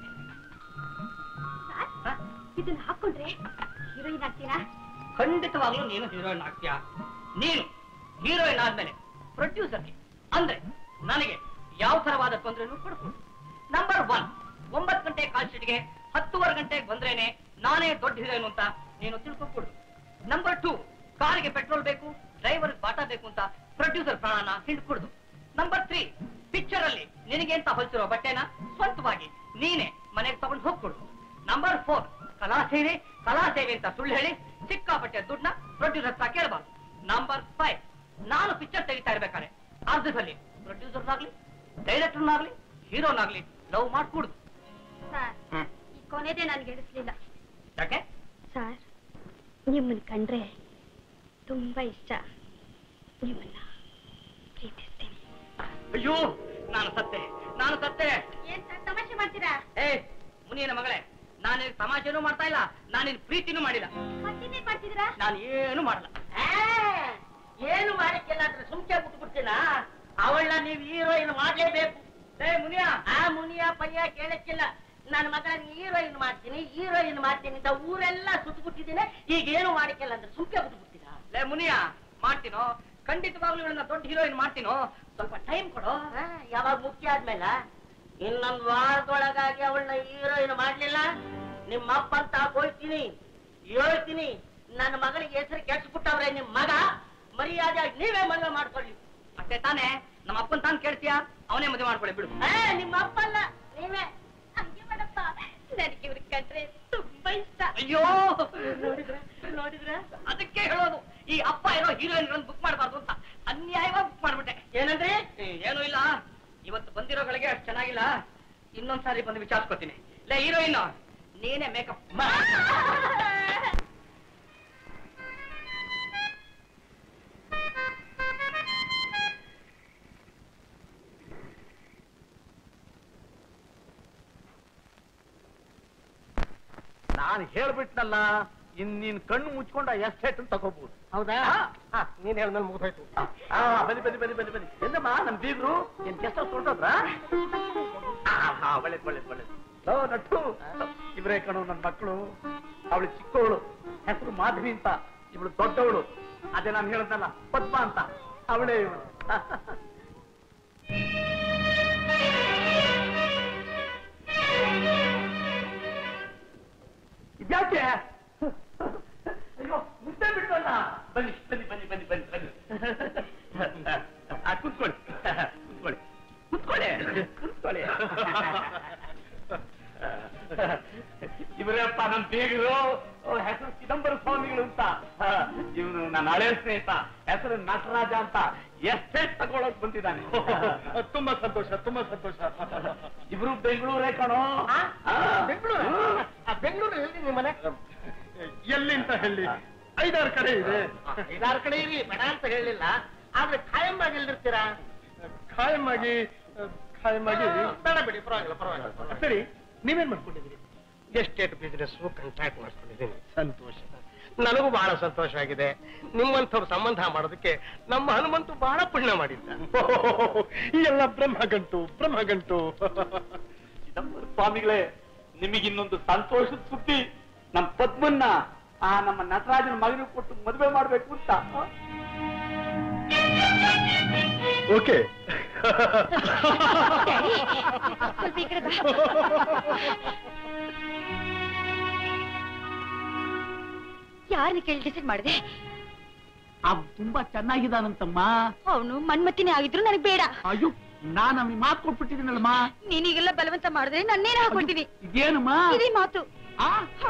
ಹ? ಇದನ್ನ ಹಾಕೊಂಡ್ರೆ ಹೀರೋಯಿನ್ ಆಗ್ತೀರಾ ಖಂಡಿತವಾಗ್ಲೂ ನೀನು ಹೀರೋಯಿನ್ ಆಗ್ತೀಯಾ ನೀನು ಹೀರೋಯಿನ್ ಆದ್ಮೇಲೆ ಪ್ರೊಡ್ಯೂಸರ್ಗೆ ಅಂದ್ರೆ ನನಗೆ ಯಾವ ತರವಾದ ತೊಂದರೆನೂ ಕೊಡ್ಬೋದು ನಂಬರ್ ಒನ್ ಒಂಬತ್ತು ಗಂಟೆ ಕಾಲ್ ಶೀಟ್ಗೆ ಹತ್ತುವರೆ ಗಂಟೆಗೆ ಬಂದ್ರೇನೆ ನಾನೇ ದೊಡ್ಡ ಹೀರೋಯಿನ್ ಅಂತ ನೀನು ತಿಳ್ಕೊಕೊಡು ನಂಬರ್ ಟೂ ಕಾರಿಗೆ ಪೆಟ್ರೋಲ್ ಬೇಕು ಡ್ರೈವರ್ ಬಾಟ ಬೇಕು ಅಂತ ಪ್ರೊಡ್ಯೂಸರ್ ಪ್ರಾಣನ ಹಿಂಡ್ಕೊಡುದು ನಂಬರ್ ತ್ರೀ ಪಿಕ್ಚರ್ ಅಲ್ಲಿ ನಿನಗೆ ಅಂತ ಹೊಲ್ಸಿರೋ ಬಟ್ಟೆನ ಸ್ವಂತವಾಗಿ ನೀನೆ ಮನೆಗೆ ತಗೊಂಡು ಹೋಗ್ಕೊಡು ನಂಬರ್ ಫೋರ್ ಕಲಾ ಸೇವೆ ಕಲಾ ಸೇವೆ ಅಂತ ಸುಳ್ಳು ಹೇಳಿ ಸಿಕ್ಕಾಪಟ್ಟೆ ದುಡ್ಡನ್ನ ಪ್ರೊಡ್ಯೂಸರ್ ಹತ್ರ ಕೇಳಬಾರ್ದು ನಂಬರ್ ಫೈವ್ ನಾನು ಪಿಕ್ಚರ್ ತೆಗಿತಾ ಇರ್ಬೇಕಾದ್ರೆ ಅರ್ಧದಲ್ಲಿ ಪ್ರೊಡ್ಯೂಸರ್ನಾಗ್ಲಿ ಡೈರೆಕ್ಟರ್ನಾಗ್ಲಿ ಹೀರೋನಾಗ್ಲಿ ಲವ್ ಮಾಡ್ಕೊಡುದು ಸರ್ ಈ ಕೊನೆದೇ ನನ್ಗೆ ಎಡಿಸ್ಲಿಲ್ಲ ಯಾಕೆ ಸರ್ ನಿಮ್ಮನ್ನ ಕಂಡ್ರೆ ತುಂಬಾ ಇಷ್ಟ ನಿಮ್ಮನ್ನ ಪ್ರೀತಿಸ್ತೀನಿ ಅಯ್ಯೋ ನಾನು ಸತ್ತೆ ನಾನು ಸತ್ತೆ ಏನ್ ಸರ್ ತಮಾಷೆ ಮಾಡ್ತೀರಾ ಏ ಮುನಿಯನ ಮಗಳೇ ನಾನು ನಿನಗೆ ತಮಾಷೆನೂ ಮಾಡ್ತಾ ಇಲ್ಲ ನಾನು ನಿನ್ ಪ್ರೀತಿನೂ ಮಾಡಿಲ್ಲ ಮತ್ತಿನ್ನೇನ್ ಮಾಡ್ತಿದ್ದೀರಾ ನಾನು ಏನು ಮಾಡಲ್ಲ ಏನು ಮಾಡಕ್ಕಿಲ್ಲ ಅಂದ್ರೆ ಸುಮ್ಕೆ ಬಿಟ್ಬಿಡ್ತೀನ ಅವಳನ್ನ ನೀವು ಹೀರೋಯಿನ್ ಮಾಡ್ಲೇಬೇಕು ಏ ಮುನಿಯ ಆ ಮುನಿಯ ಪಯ್ಯ ಕೇಳಕ್ಕಿಲ್ಲ ನನ್ನ ಮಗಳ ಹೀರೋಯಿನ್ ಮಾಡ್ತೀನಿ ಹೀರೋಯಿನ್ ಮಾಡ್ತೀನಿ ಅಂತ ಊರೆಲ್ಲ ಸುತ್ತಬಿಟ್ಟಿದ್ದೀನಿ ಈಗ ಏನು ಮಾಡಕ್ಕಿಲ್ಲ ಅಂದ್ರೆ ಸುಮ್ಕೆ ಬಿಟ್ಬಿಡ್ತೀನ ಲೇ ಮುನಿಯ ಮಾಡ್ತೀನೋ ಖಂಡಿತವಾಗ್ಲೂ ಇವಳನ್ನ ದೊಡ್ಡ ಹೀರೋಯಿನ್ ಮಾಡ್ತೀನೋ ಸ್ವಲ್ಪ ಟೈಮ್ ಕೊಡು ಆ, ಯಾವಾಗ ಮುಖ್ಯ ಆದ್ಮೇಲ ಇನ್ನೊಂದ್ ವಾರದೊಳಗಾಗಿ ಅವಳನ್ನ ಹೀರೋಯಿನ್ ಮಾಡ್ಲಿಲ್ಲ ನಿಮ್ಮ ಅಪ್ಪ ಅಂತ ಹೋಗ್ತೀನಿ ಹೇಳ್ತೀನಿ ನನ್ನ ಮಗಳಿಗೆ ಹೆಸರು ಕೆಡ್ಸ್ಬಿಟ್ಟವ್ರೆ ನಿಮ್ ಮಗ ಮರ್ಯಾದೆಯಾಗಿ ನೀವೇ ಮದುವೆ ಮಾಡ್ಕೊಳ್ಳಿ ಅಷ್ಟೇ ತಾನೇ ನಮ್ಮ ಅಪ್ಪನ್ ತಾನ್ ಕೇಳ್ತೀಯಾ ಅವನೇ ಮದುವೆ ಮಾಡ್ಕೊಳ್ಳಿ ಬಿಡು ಏ, ನಿಮ್ಮ ಅಪ್ಪ ಅಲ್ಲ ನೀವೇ ಹಂಗೆ ಮಾಡಪ್ಪ ನನಗೆ ಇವ್ರ ಕಂಡ್ರೆ ತುಂಬಾ ಇಷ್ಟ ಅಯ್ಯೋ ನೋಡಿದ್ರ ನೋಡಿದ್ರ ಅದಕ್ಕೆ ಹೇಳೋದು ಈ ಅಪ್ಪ ಇರೋ ಹೀರೋಯಿನ್ ಬುಕ್ ಮಾಡಬಾರ್ದು ಅಂತ ಅನ್ಯಾಯವಾಗಿ ಬುಕ್ ಮಾಡ್ಬಿಟ್ಟೆ ಏನಂದ್ರಿ ಏನೂ ಇಲ್ಲ ಇವತ್ತು ಬಂದಿರೋಗಳಿಗೆ ಅಷ್ಟು ಚೆನ್ನಾಗಿಲ್ಲ ಇನ್ನೊಂದ್ಸಾರಿ ಬಂದು ವಿಚಾರಿಸ್ಕೊತೀನಿ ಲೇ ಹೀರೋಯಿನ್ ನೀನೇ ಮೇಕಪ್ ನಾನು ಹೇಳ್ಬಿಟ್ನಲ್ಲ ಇನ್ ನೀನ್ ಕಣ್ಣು ಮುಚ್ಕೊಂಡ ಎಸ್ಟೇಟ್ ತಗೋಬಹುದು ಹೌದಾ ನೀನ್ ಹೇಳ್ಮೇಲೆ ಮುಗಿದೋಯ್ತು ಬನ್ನಿ ಬನ್ನಿ ಬನ್ನಿ ಬನ್ನಿ ಬನ್ನಿ ಎಂದಮ್ಮ ನಮ್ ಬೀಗ್ರು ಏನ್ ಕೆಸ ಹೊರಟೋದ್ರ ಒಳ್ಳೇದ್ ಒಳ್ಳೇದ್ ಒಳ್ಳೇದ್ ಲೋ, ನಟ್ಟು ಇವ್ರೇ ಕಣು ನನ್ ಮಕ್ಕಳು ಅವಳು ಚಿಕ್ಕವಳು ಹೆಸರು ಮಾಧವಿ ಅಂತ ಇವಳು ದೊಡ್ಡವಳು ಅದೇ ನಾನು ಹೇಳದ್ನಲ್ಲ ಪದ್ಮ ಅಂತ ಅವಳೇ ಇವಳು ಇದ್ಯಾಕೆ ಅಯ್ಯೋ ಮುದ್ದೆ ಬಿಟ್ಟಲ್ಲ ಬನ್ನಿ ಬನ್ನಿ ಬನ್ನಿ ಬನ್ನಿ ಬನ್ನಿ ಬನ್ನಿ ಆ, ಕೂತ್ಕೊಳ್ಳಿ ಕೂತ್ಕೊಳ್ಳಿ ಕೂತ್ಕೊಳ್ಳಿ ಕೂತ್ಕೊಳ್ಳಿ ಇವರಪ್ಪ ನಮ್ ಬೇಗರು ಹೆಸರು ಚಿದಂಬರ ಸ್ವಾಮಿಗಳು ಅಂತ ಇವನು ನನ್ನ ಹಳೆ ಸ್ನೇಹಿತ ಹೆಸರು ನಟರಾಜ ಅಂತ ಎಷ್ಟೇ ತಗೊಳಕ್ ಬಂದಿದ್ದಾನೆ ತುಂಬಾ ಸಂತೋಷ ತುಂಬಾ ಸಂತೋಷ ಇಬ್ರು ಬೆಂಗಳೂರೇ ಕಣೋ ಬೆಂಗಳೂರು ಬೆಂಗಳೂರು ಎಲ್ಲಿ ನಿಮ್ಮ ಮನೆ ಎಲ್ಲಿ ಅಂತ ಹೇಳಿ ಐದಾರು ಕಡೆ ಇದೆ ಐದಾರು ಕಡೆ ಇರಿ ಬೇಡ ಅಂತ ಹೇಳಿಲ್ಲ ಆದ್ರೆ ಖಾಯಂ ಆಗಿ ಎಲ್ಲಿರ್ತೀರಾ ಖಾಯಂ ಆಗಿ ಖಾಯಂ ಆಗಿ ಬೇಡ ಬಿಡಿ ಪರವಾಗಿಲ್ಲ ಪರವಾಗಿಲ್ಲ ಸರಿ ನೀವೇನ್ ಮಾಡ್ಕೊಂಡಿದ್ದೀರಿ ಎಸ್ಟೇಟ್ ಬಿಸ್ನೆಸ್ ಕಾಂಟ್ರಾಕ್ಟ್ ಮಾಡ್ಕೊಂಡಿದ್ದೀನಿ ಸಂತೋಷ ನನಗೂ ಬಹಳ ಸಂತೋಷ ಆಗಿದೆ ನಿಮ್ಮಂಥವ್ರು ಸಂಬಂಧ ಮಾಡೋದಕ್ಕೆ ನಮ್ಮ ಹನುಮಂತು ಬಹಳ ಪುಣ್ಯ ಮಾಡಿದ್ದ ಈ ಎಲ್ಲ ಬ್ರಹ್ಮಗಂಟು ಬ್ರಹ್ಮಗಂಟು ಚಿದಂಬರ ಸ್ವಾಮಿಗಳೇ ನಿಮಗಿನ್ನೊಂದು ಸಂತೋಷದ ಸುದ್ದಿ ನಮ್ ಪದ್ಮನ್ನ ಆ ನಮ್ಮ ನಟರಾಜನ ಮಗನಿಗೆ ಕೊಟ್ಟು ಮದುವೆ ಮಾಡ್ಬೇಕು ಅಂತ ಓಕೆ ಸ್ವಲ್ಪ ಈ ಕಡೆ ಬಾ. ಯಾರನ್ನ ಕೇಳಿ ಡಿಸೈಡ್ ಮಾಡಿದೆ ಅವ್ ತುಂಬಾ ಚೆನ್ನಾಗಿದಾನಂತಮ್ಮ ಅವನು ಮನ್ಮತಿನೇ ಆಗಿದ್ರು ನನಗೆ ಬೇಡ ಅಯ್ಯೋ ನಾನು ಅವ್ನಿಗೆ ಮಾತು ಕೊಟ್ಬಿಟ್ಟಿದ್ದೀನಲ್ಲಮ್ಮ ನೀನೀಗೆಲ್ಲ ಬಲವಂತ ಮಾಡಿದ್ರೆ ನನ್ನೇನ ಹಾಕೊಳ್ತೀನಿ ಇದೇನಮ್ಮ ಇದೇ ಮಾತು ಆ?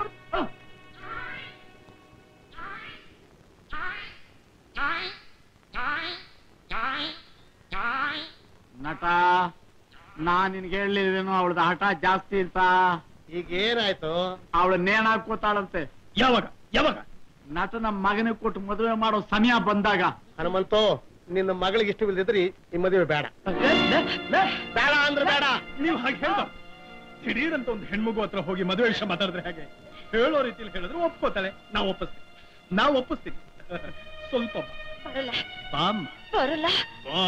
ನಟ ನಾನ್ ನಿನ್ಗೆ ಹೇಳಿದೇನೋ ಅವಳದ ಹಠ ಜಾಸ್ತಿ ಅಂತ ಈಗ ಏನಾಯ್ತು ಅವಳು ನೇಣ ಹಾಕೋತಾಳಂತೆ ಯಾವಾಗ ಯಾವಾಗ ನಟನ ಮಗನಿಗೆ ಕೊಟ್ಟು ಮದುವೆ ಮಾಡೋ ಸಮಯ ಬಂದಾಗ ಹನುಮಂತು ನಿನ್ನ ಮಗಳಿಗೆ ಇಷ್ಟವಿಲ್ಲದಿದ್ರೆ ಈ ಮದುವೆ ಬೇಡ ಬೇಡ ಅಂದ್ರೆ ಬೇಡ ನೀವು ಹಾಗೆ ಹೇಳ್ದ ದಿಢೀರಂತ ಒಂದು ಹೆಣ್ಮಗು ಹತ್ರ ಹೋಗಿ ಮದುವೆ ವಿಷಯ ಮಾತಾಡಿದ್ರೆ ಹಾಗೆ ಹೇಳೋ ರೀತಿಯಲ್ಲಿ ಹೇಳಿದ್ರೆ ಒಪ್ಕೋತಾಳೆ ನಾವು ಒಪ್ಪಿಸ್ತೀವಿ ನಾವು ಒಪ್ಪಿಸ್ತೀವಿ ಸ್ವಲ್ಪ ಬಾ. ಬರಲ್ಲ ಬಾಮ್ಮ. ಬರಲ್ಲ ಬಾ.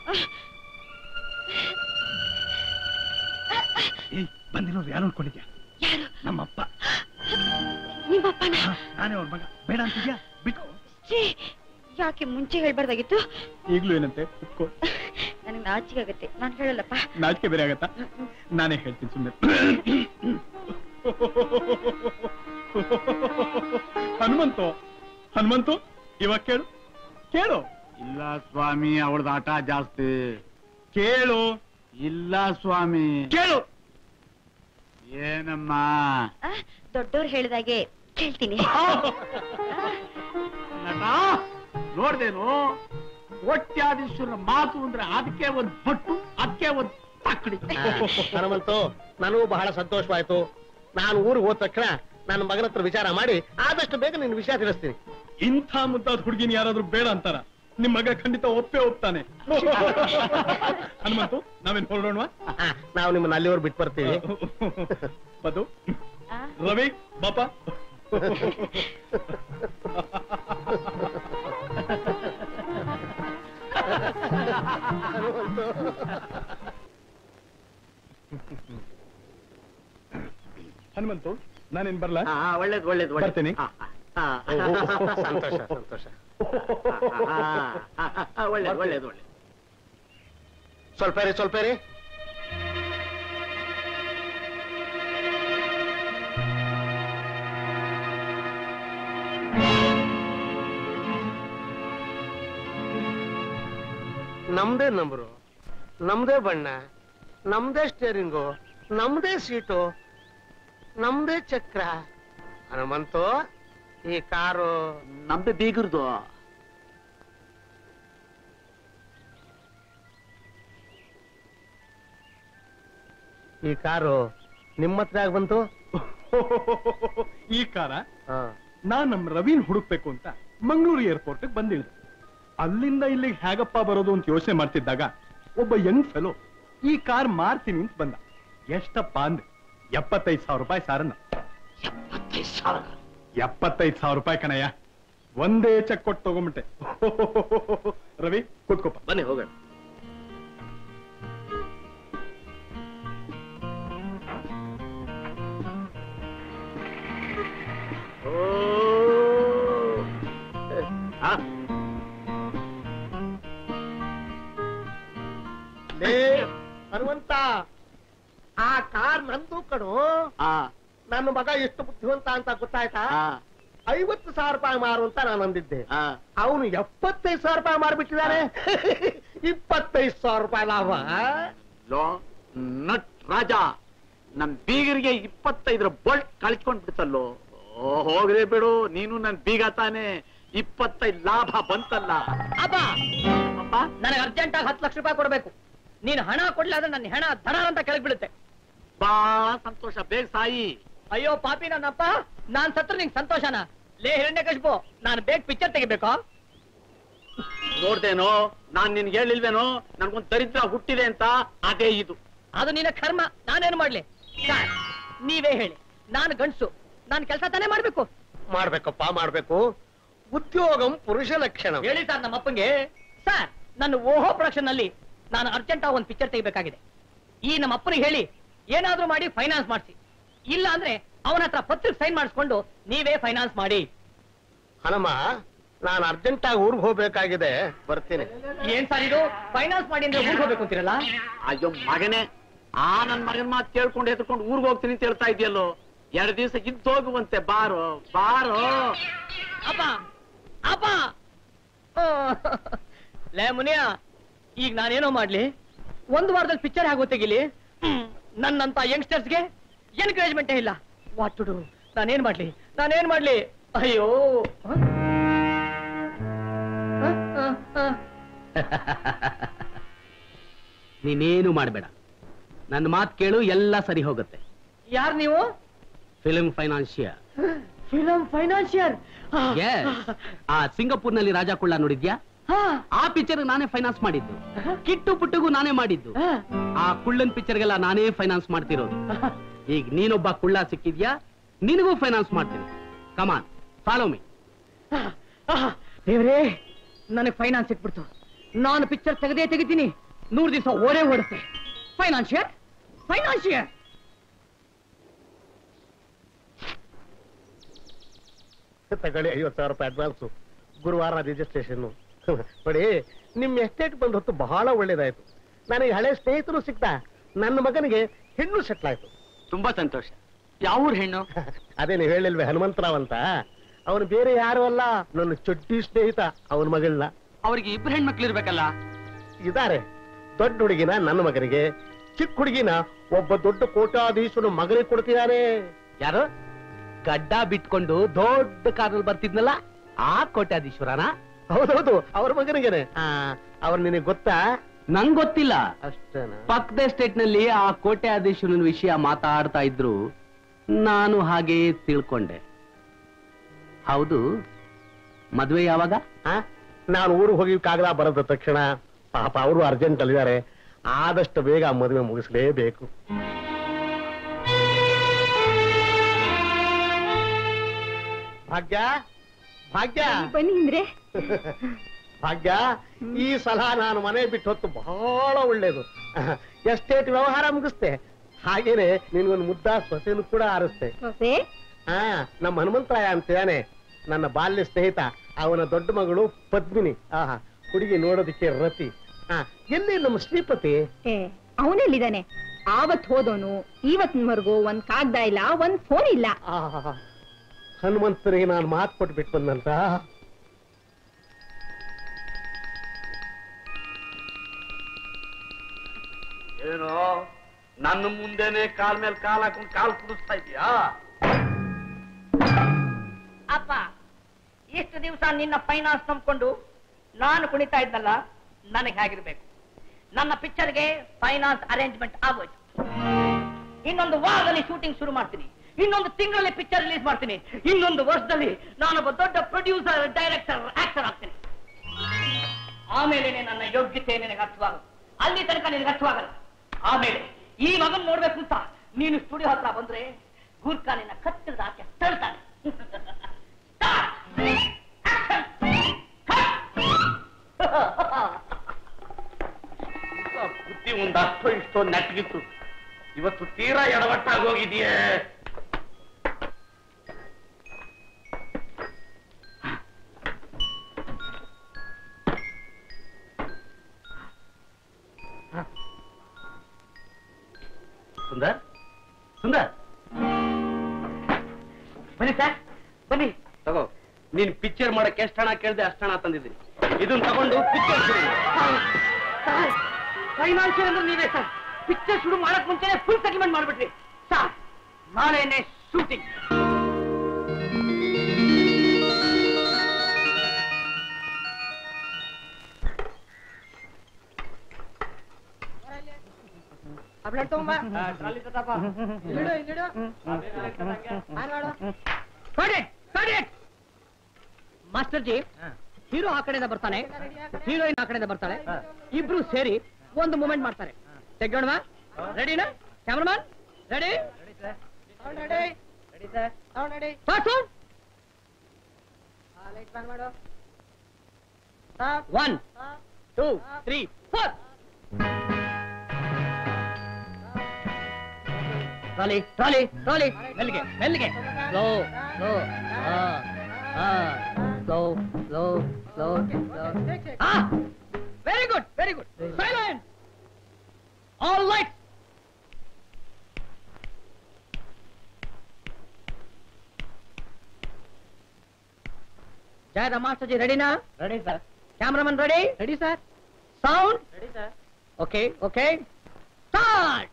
ಏಯ್ ಬಂದಿರೋರು ಯಾರು ಅನ್ಕೊಂಡಿದ್ಯಾ ಯಾರು ನಮ್ಮಪ್ಪ ನಿಮ್ಮಪ್ಪನ ಹಾ, ನಾನೇ ಅವ್ರ ಮಗ ಬೇಡ ಅಂತಿದ್ಯಾ ಬಿಟ್ಟು ಛೀ, ಯಾಕೆ ಮುಂಚೆ ಹೇಳ್ಬಾರ್ದಾಗಿತ್ತು ಈಗ್ಲೂ ಏನಂತೆ ಒಪ್ಕೋ ನನಗೆ ನಾಚಿಕೆ ಆಗುತ್ತೆ ನಾನು ಹೇಳಲ್ಲಪ್ಪ ನಾಚಿಕೆ ಬೇರೆ ಆಗತ್ತಾ ನಾನೇ ಹೇಳ್ತೀನಿ ಸುಮ್ಮನೆ ಹನುಮಂತು ಹನುಮಂತು ಇವಾಗ ಕೇಳು ಕೇಳು ಇಲ್ಲ ಸ್ವಾಮಿ ಅವಳದ ಆಟ ಜಾಸ್ತಿ ಕೇಳು ಇಲ್ಲ ಸ್ವಾಮಿ ಕೇಳು ಏನಮ್ಮ ಆ, ದೊಡ್ಡೋರು ಹೇಳಿದಾಗೆ ಕೇಳ್ತೀನಿ ನಟ ನೋಡ್ದೇನು ಕೋಟ್ಯಾಧೀಶ್ವರನ ಮಾತು ಅಂದ್ರೆ ಅದಕ್ಕೆ ಒಂದ್ ಪಟ್ಟು ಅದಕ್ಕೆ ಒಂದ್ ತಕ್ಕಡಿ ಹನುಮಂತು ನನಗೂ ಬಹಳ ಸಂತೋಷವಾಯ್ತು ನಾನು ಊರಿಗೆ ಹೋದ ತಕ್ಷಣ ನನ್ನ ಮಗನ ಹತ್ರ ವಿಚಾರ ಮಾಡಿ ಆದಷ್ಟು ಬೇಗ ನಿನ್ನ ವಿಷಯ ತಿಳಿಸ್ತೀನಿ ಇಂಥ ಮುದ್ದಾದ ಹುಡುಗಿನ ಯಾರಾದ್ರೂ ಬೇಡ ಅಂತಾರ ನಿಮ್ ಮಗ ಖಂಡಿತ ಒಪ್ಪೇ ಒಪ್ತಾನೆ ಹನುಮಂತು ನಾವೇನ್ ಹೊರಡೋಣವಾ ಆ, ನಾವು ನಿಮ್ಮನ್ನ ಅಲ್ಲಿವರೆಗೆ ಬಿಟ್ಟು ಬರ್ತೀವಿ ಬದು ರವಿ ಬಾಪ ಹನುಮಂತು ನಾನೇನ್ ಬರ್ಲಾ ಒಳ್ಳೇದು ಒಳ್ಳೇದು ಬರ್ತೀನಿ ಸಂತೋಷ ಸಂತೋಷ ಒಳ್ಳೇದು ಒಳ್ಳೇದು ಒಳ್ಳೇದು ಸ್ವಲ್ಪ ರೀ ಸ್ವಲ್ಪ ರೀ ನಮ್ದೇ ನಂಬರು ನಮ್ದೇ ಬಣ್ಣ ನಮ್ದೇ ಸ್ಟೇರಿಂಗು ನಮ್ದೇ ಸೀಟು ನಮ್ದೇ ಚಕ್ರ ಹನುಮಂತು ಈ ಕಾರು ನಮ್ದು ಬೀಗರ್ದು ಈ ಕಾರು ನಿಮ್ಮ ಹತ್ರ ಯಾಕ್ ಬಂತು ಈ ಕಾರ ನಾನ್ ನಮ್ ರವೀನ್ ಹುಡುಕ್ಬೇಕು ಅಂತ ಮಂಗಳೂರು ಏರ್ಪೋರ್ಟ್ ಬಂದಿಳಿದೆ ಅಲ್ಲಿಂದ ಇಲ್ಲಿಗೆ ಹೇಗಪ್ಪ ಬರೋದು ಅಂತ ಯೋಚನೆ ಮಾಡ್ತಿದ್ದಾಗ ಒಬ್ಬ ಯಂಗ್ ಫೆಲೋ ಈ ಕಾರ್ ಮಾರ್ತೀನಿ ಅಂತ ಬಂದ ಎಷ್ಟಪ್ಪ ಅಂದೆ ಎಪ್ಪತ್ತೈದು ಸಾವಿರ ರೂಪಾಯಿ ಸಾರನ್ನ ಎಪ್ಪತ್ತೈದು ಸಾವಿರ ರೂಪಾಯಿ ಕಣಯ್ಯ ಒಂದೇ ಚೆಕ್ ಕೊಟ್ಟು ತಗೊಂಬಿಟ್ಟೆ ರವಿ ಕೂತ್ಕೊಪ್ಪ ಬನ್ನಿ ಹೋಗೋಣ ಲೇ ಹನುಮಂತ ಆ ಕಾರ್ ನಂದು ಕಣು ನನ್ನ ಮಗ ಎಷ್ಟು ಬುದ್ಧಿವಂತ ಅಂತ ಗೊತ್ತಾಯ್ತಾ ಐವತ್ತು ಸಾವಿರ ರೂಪಾಯಿ ಮಾರು ಅಂತ ನಾನು ಅಂದಿದ್ದೆ ಅವನು ಎಪ್ಪತ್ತೈದು ಸಾವಿರ ರೂಪಾಯಿ ಮಾರ್ಬಿಟ್ಟಿದ್ದಾನೆ ಇಪ್ಪತ್ತೈದು ಸಾವಿರ ರೂಪಾಯಿ ಲಾಭ ಲೋ ನಟ್ ರಾಜ ನಮ್ ಬೀಗರಿಗೆ ಇಪ್ಪತ್ತೈದರ ಬೋಲ್ಟ್ ಕಳ್ಕೊಂಡ್ ಬಿಡ್ತಲ್ಲೋ ಓ, ಹೋಗ್ಲಿ ಬಿಡು ನೀನು ನನ್ ಬೀಗ ತಾನೆ ಇಪ್ಪತ್ತೈದು ಲಾಭ ಬಂತಲ್ಲ ಅಪ್ಪ ನನಗೆ ಅರ್ಜೆಂಟ್ ಆಗಿ ಹತ್ತು ಲಕ್ಷ ರೂಪಾಯಿ ಕೊಡ್ಬೇಕು ನೀನು ಹಣ ಕೊಡ್ಲಿಲ್ಲ ಅಂದ್ರೆ ನನ್ನ ಹೆಣ ದಡ ಅಂತ ಕೆಳಗ್ ಬೀಳುತ್ತೆ ಬಹಳ ಸಂತೋಷ ಬೇಗ ಸಾಯಿ ಅಯ್ಯೋ ಪಾಪಿ ನನ್ನಪ್ಪ ನಾನ್ ಸತ್ರ ನಿಂಗೆ ಸಂತೋಷನ ಲೇ ಹಿರಣ್ಯ ಕಶ್ಬು ನಾನು ಬೇಗ ಪಿಕ್ಚರ್ ತೆಗಿಬೇಕು ನೋಡ್ದೇನೋ ನಾನ್ ನಿನ್ಗೆ ಹೇಳಿಲ್ವೇನೋ ನನ್ಗೊಂದ್ ದರಿದ್ರ ಹುಟ್ಟಿದೆ ಅಂತ ಅದೇ ಇದು ಅದು ನಿನ್ನ ಕರ್ಮ ನಾನೇನು ಮಾಡ್ಲಿ ಸರ್ ನೀವೇ ಹೇಳಿ ನಾನು ಗಂಡ್ಸು ನಾನು ಕೆಲಸ ತಾನೇ ಮಾಡ್ಬೇಕು ಮಾಡ್ಬೇಕಪ್ಪ ಮಾಡ್ಬೇಕು ಉದ್ಯೋಗಂ ಪುರುಷ ಲಕ್ಷಣ ಹೇಳಿ ಸರ್ ನಮ್ಮ ಅಪ್ಪಂಗೆ ಸರ್ ನನ್ನ ಓಹೋ ಪ್ರೊಡಕ್ಷನ್ ನಲ್ಲಿ ನಾನು ಅರ್ಜೆಂಟ್ ಆಗಿ ಒಂದು ಪಿಕ್ಚರ್ ತೆಗಿಬೇಕಾಗಿದೆ ಈ ನಮ್ಮ ಅಪ್ಪನಿಗೆ ಹೇಳಿ ಏನಾದ್ರೂ ಮಾಡಿ ಫೈನಾನ್ಸ್ ಮಾಡಿಸಿ ಇಲ್ಲ ಅಂದ್ರೆ ಅವನ ಹತ್ರ ಪತ್ರಕ್ಕೆ ಸೈನ್ ಮಾಡಿಸ್ಕೊಂಡು ನೀವೇ ಫೈನಾನ್ಸ್ ಮಾಡಿ ಹನುಮ ನಾನು ಅರ್ಜೆಂಟ್ ಆಗಿ ಊರಿಗೆ ಹೋಗ್ಬೇಕಾಗಿದೆ ಬರ್ತೀನಿ ಏನ್ ಸರ್ ಇದು ಫೈನಾನ್ಸ್ ಮಾಡಿ ಅಂದ್ರೆ ಊರಿಗೆ ಹೋಗ್ಬೇಕು ಅಂತೀರಲ್ಲ ಅಯ್ಯೋ ಮಗನೇ ಆ ನನ್ ಮಗನ್ ಮಾತು ಕೇಳ್ಕೊಂಡು ಎತ್ಕೊಂಡು ಊರ್ಗ್ ಹೋಗ್ತೀನಿ ಅಂತ ಹೇಳ್ತಾ ಇದೆಯಲ್ಲೋ ಎರಡು ದಿವಸ ಇದ್ದು ಹೋಗುವಂತೆ ಬಾರೋ ಬಾರೋ ಅಪ್ಪ ಅಪ್ಪ ಓ, ಲೇ ಮುನಿಯ ಈಗ ನಾನೇನೋ ಮಾಡ್ಲಿ ಒಂದು ವಾರದಲ್ಲಿ ಪಿಕ್ಚರ್ ಆಗೋ ತೆಗಿಲಿ ಹ್ಮ್, ನನ್ನಂತ ಯಂಗ್ಸ್ಟರ್ಸ್ಗೆ ಎನ್ಕರೇಜ್ಮೆಂಟೇ ಇಲ್ಲ ವಾಟ್ ಟು ಡು ನಾನೇನ್ ಮಾಡ್ಲಿ ನಾನೇನ್ ಮಾಡ್ಲಿ ಅಯ್ಯೋ ಹ? ಹ? ಹ? ಹ? ನೀನೇನು ಮಾಡಬೇಡ ನನ್ನ ಮಾತು ಕೇಳು ಎಲ್ಲ ಸರಿ ಹೋಗುತ್ತೆ ಯಾರ್ ನೀವು ಫಿಲ್ಮ್ ಫೈನಾನ್ಷಿಯರ್ ಫಿಲಂ ಫೈನಾನ್ಷಿಯರ್ ಆ ಸಿಂಗಪೂರ್ನಲ್ಲಿ ರಾಜ ಕುಳ್ಳ ನೋಡಿದ್ಯಾ ಆ ಪಿಕ್ಚರ್ ನಾನೇ ಫೈನಾನ್ಸ್ ಮಾಡಿದ್ದು ಕಿಟ್ಟು ಪುಟ್ಟಗೂ ನಾನೇ ಮಾಡಿದ್ದು ಆ ಕುಳ್ಳನ್ ಪಿಕ್ಚರ್ಗೆಲ್ಲ ನಾನೇ ಫೈನಾನ್ಸ್ ಮಾಡ್ತಿರೋದು ಈಗ ನೀನೊಬ್ಬ ಕುಳ್ಳ ಸಿಕ್ಕಿದ್ಯಾ ನಿನಗೂ ಫೈನಾನ್ಸ್ ಮಾಡ್ತೀನಿ ಕಮಾನ್ ಫಾಲೋ ಮೀ ದೇವ್ರೇ ನನಗೆ ಫೈನಾನ್ಸ್ ಸಿಕ್ಬಿಡ್ತು ನಾನು ಪಿಕ್ಚರ್ ತೆಗೆದೇ ತೆಗಿತೀನಿ ನೂರು ದಿವಸ ಓಡೇ ಓಡುತ್ತೆ ಫೈನಾನ್ಷಿಯರ್ ಫೈನಾನ್ಷಿಯರ್ ತಗೊಳ್ಳಿ ಐವತ್ತು ಸಾವಿರ ರೂಪಾಯಿ ಅಡ್ವಾನ್ಸು ಗುರುವಾರ ರಿಜಿಸ್ಟ್ರೇಷನ್ ನೋಡಿ ನಿಮ್ ಎಸ್ಟೇಟ್ ಬಂದ್ ಹೊತ್ತು ಬಹಳ ಒಳ್ಳೇದಾಯ್ತು ನನಗೆ ಹಳೆ ಸ್ನೇಹಿತರು ಸಿಕ್ತಾ ನನ್ನ ಮಗನಿಗೆ ಹೆಣ್ಣು ಸೆಟ್ಲ್ ಆಯ್ತು ತುಂಬಾ ಸಂತೋಷ ಯಾವ ಊರ್ ಹೆಣ್ಣು ಅದೇ ನೀವು ಹೇಳಿಲ್ವೇ ಹನುಮಂತರಾವ್ ಅಂತ ಅವನು ಬೇರೆ ಯಾರು ಅಲ್ಲ ನನ್ನ ಚೊಟ್ಟಿ ಸ್ನೇಹಿತ ಅವನ ಮಗಳನ್ನ ಅವ್ರಿಗೆ ಇಬ್ರು ಹೆಣ್ಮಕ್ಳು ಇರ್ಬೇಕಲ್ಲ ಇದಾರೆ ದೊಡ್ಡ ಹುಡುಗಿನ ನನ್ನ ಮಗನಿಗೆ ಚಿಕ್ಕ ಹುಡುಗಿನ ಒಬ್ಬ ದೊಡ್ಡ ಕೋಟಾಧೀಶನ ಮಗನಿಗೆ ಕೊಡ್ತಿದ್ದಾನೆ ಯಾರು ಗಡ್ಡ ಬಿಟ್ಕೊಂಡು ದೊಡ್ಡ ಕಾರಲ್ಲಿ ಬರ್ತಿದ್ನಲ್ಲ ಆ ಕೋಟ್ಯಾಧೀಶ್ವರನ ಹೌದೌದು ಅವ್ರ ಮಗನಿಗೆನೆ ಅವ್ರು ನಿನಗೆ ಗೊತ್ತಾ ನಂಗ್ ಗೊತ್ತಿಲ್ಲ ಅಷ್ಟೇನಾ ಪಕ್ಕದ ಸ್ಟೇಟ್ ನಲ್ಲಿ ಆ ಕೋಟ್ಯಾಧೀಶ್ವರನ ವಿಷಯ ಮಾತಾಡ್ತಾ ಇದ್ರು ನಾನು ಹಾಗೆ ತಿಳ್ಕೊಂಡೆ ಹೌದು ಮದ್ವೆ ಯಾವಾಗ ಆ? ನಾನು ಊರಿಗೆ ಹೋಗಿ ಕಾಗದ ಬರದ ತಕ್ಷಣ ಪಾಪ ಅವರು ಅರ್ಜೆಂಟ್ ಅಲ್ಲಿದ್ದಾರೆ ಆದಷ್ಟು ಬೇಗ ಆ ಮದುವೆ ಮುಗಿಸ್ಲೇಬೇಕು ಭಾಗ್ಯ ಭಾಗ್ಯ ಬನ್ನಿ ಅಂದ್ರೆ ಭಾಗ್ಯ ಈ ಸಲ ನಾನು ಮನೆ ಬಿಟ್ಟು ಹೊತ್ತು ಬಹಳ ಒಳ್ಳೇದು ಎಸ್ಟೇಟ್ ವ್ಯವಹಾರ ಮುಗಿಸ್ತೆ ಹಾಗೇನೆ ನಿನ್ಗೊಂದು ಮುದ್ದ ಸೊಸೆನು ಕೂಡ ಆರಿಸ್ತೆ ಸೊಸೆ ಹಾ ನಮ್ಮ ಹನುಮಂತರಾಯ ಅಂತಿದ್ದಾನೆ ನನ್ನ ಬಾಲ್ಯ ಸ್ನೇಹಿತ ಅವನ ದೊಡ್ಡ ಮಗಳು ಪದ್ಮಿನಿ ಆಹಾ ಹುಡುಗಿ ನೋಡೋದಕ್ಕೆ ರತಿ ಹಾ ಎಲ್ಲಿ ನಮ್ಮ ಶ್ರೀಪತಿ ಏ ಅವನೆಲ್ಲಿದ್ದಾನೆ ಆವತ್ ಹೋದೋನು ಇವತ್ತಿನವರೆಗೂ ಒಂದ್ ಕಾಗ್ದ ಇಲ್ಲ ಒಂದ್ ಫೋನ್ ಇಲ್ಲ ಆಹಾ ಹನುಮಂತನಿಗೆ ನಾನು ಮಾತು ಕೊಟ್ಬಿಟ್ಟು ಬಂದಂತ ಏನು ನನ್ನ ಮುಂದೆನೆ ಕಾಲ್ ಮೇಲೆ ಕಾಲ್ ಹಾಕೊಂಡು ಕಾಲ್ ಕುಡಿಸ್ತಾ ಇದೀಯಾ ಅಪ್ಪ ಇಷ್ಟು ದಿವಸ ನಿನ್ನ ಫೈನಾನ್ಸ್ ನಂಬ್ಕೊಂಡು ನಾನು ಕುಣಿತಾ ಇದ್ನಲ್ಲ ನನಗೆ ಹೇಗಿರ್ಬೇಕು ನನ್ನ ಪಿಕ್ಚರ್ಗೆ ಫೈನಾನ್ಸ್ ಅರೇಂಜ್ಮೆಂಟ್ ಆಗೋಯ್ತು ಇನ್ನೊಂದು ವಾರದಲ್ಲಿ ಶೂಟಿಂಗ್ ಶುರು ಮಾಡ್ತೀನಿ ಇನ್ನೊಂದು ತಿಂಗಳಲ್ಲಿ ಪಿಕ್ಚರ್ ರಿಲೀಸ್ ಮಾಡ್ತೀನಿ ಇನ್ನೊಂದು ವರ್ಷದಲ್ಲಿ ನಾನೊಬ್ಬ ದೊಡ್ಡ ಪ್ರೊಡ್ಯೂಸರ್ ಡೈರೆಕ್ಟರ್ ಆಕ್ಟರ್ ಆಗ್ತೀನಿ ಆಮೇಲೆ ನನ್ನ ಯೋಗ್ಯತೆ ನಿನಗೆ ಅರ್ಥವಾಗುತ್ತೆ ಅಲ್ಲಿ ತನಕ ನಿನಗೆ ಅರ್ಥವಾಗಲ್ಲ ಆಮೇಲೆ ಈ ಮಗನ್ ನೋಡ್ಬೇಕು ಅಂತ ನೀನು ಸ್ಟುಡಿಯೋ ಹತ್ರ ಬಂದ್ರೆ ಗೂರ್ಖಾ ನಿನ್ನ ಕತ್ತಿರದ ಆಚೆ ತಳ್ತಾನೆ ಬುದ್ಧಿ ಒಂದಷ್ಟು ಇಷ್ಟೋ ನೆಟ್ಗಿತ್ತು ಇವತ್ತು ತೀರಾ ಎಡವಟ್ಟಾಗಿ ಹೋಗಿದೆಯೇ ಸುಂದರ್ ಸುಂದರ್ ಬನ್ನಿ ಸರ್ ಬನ್ನಿ ತಗೋ ನೀನ್ ಪಿಕ್ಚರ್ ಮಾಡಕ್ಕೆ ಎಷ್ಟು ಹಣ ಕೇಳ್ದೆ ಅಷ್ಟು ಹಣ ತಂದಿದ್ದೀನಿ ಇದನ್ನ ತಗೊಂಡು ಪಿಕ್ಚರ್ ಫೈನಾನ್ಷಿಯಲ್ ಅಂದ್ರೆ ನೀವೇ ಸರ್ ಪಿಕ್ಚರ್ ಶುರು ಮಾಡಕ್ ಮುಂಚೆನೆ ಫುಲ್ ಸೆಟಲ್ಮೆಂಟ್ ಮಾಡ್ಬಿಟ್ರಿ ಸರ್ ನಾಳೆನೆ ಶೂಟಿಂಗ್ ಮಾಸ್ಟರ್ ಜಿ ಹೀರೋ ಆ ಕಡೆಯಿಂದ ಬರ್ತಾನೆ ಹೀರೋಯಿನ್ ಆ ಕಡೆಯಿಂದ ಬರ್ತಾಳೆ ಇಬ್ರು ಸೇರಿ ಒಂದು ಮೂಮೆಂಟ್ ಮಾಡ್ತಾರೆ ತೆಗೋಣ ರೆಡಿನಾ cameraman ready one two three four trolley trolley trolley ಮೆಲ್ಲಿಗೆ ಮೆಲ್ಲಿಗೆ slow slow slow slow slow slow very good very good silent all light ಜಯದ ಮಾಸ್ಟರ್ ಜಿ ರೆಡಿನಾ ready sir cameraman ready ready sir sound ready sir okay okay start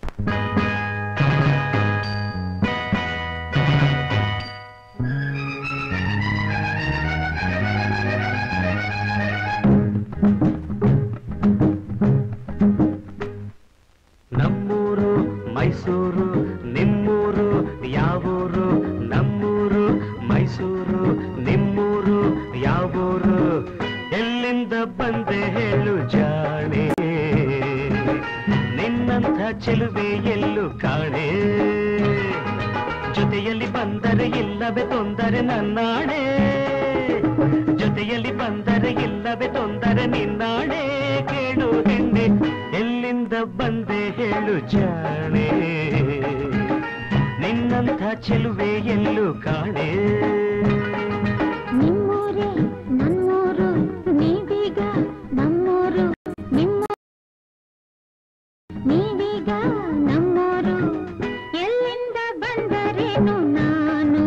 ನಮ್ಮೂರು ಮೈಸೂರು ನಿಮ್ಮೂರು ಯಾವೂರು ನಮ್ಮೂರು ಮೈಸೂರು ನಿಮ್ಮೂರು ಯಾವೂರು ಎಲ್ಲಿಂದ ಬಂದೆ ಹೇಳು ಜಾಣೆ ನಿನ್ನಂಥ ಚೆಲುವೆ ಎಲ್ಲೂ ಕಾಣೆ ಜೊತೆಯಲ್ಲಿ ಬಂದರೆ ಇಲ್ಲವೇ ತೊಂದರೆ ನನ್ನಾಣೆ ಜೊತೆಯಲ್ಲಿ ಬಂದರೆ ಇಲ್ಲವೇ ತೊಂದರೆ ನಿನ್ನಾಣೆ ಕೇಳು ಹೆಣ್ಣೆ ಎಲ್ಲಿಂದ ಬಂದೆ ಹೇಳು ಜಾಣೆ ನಿನ್ನಂಥ ಚೆಲುವೆ ಎಲ್ಲೂ ಕಾಣೆ ನಿಮ್ಮೂರೇ ನನ್ನೂರು ನೀವೀಗ ನಮ್ಮೂರು ನಿಮ್ಮ ನೀವೀಗ ನಮ್ಮೂರು ಎಲ್ಲಿಂದ ಬಂದರೇನು ನಾನು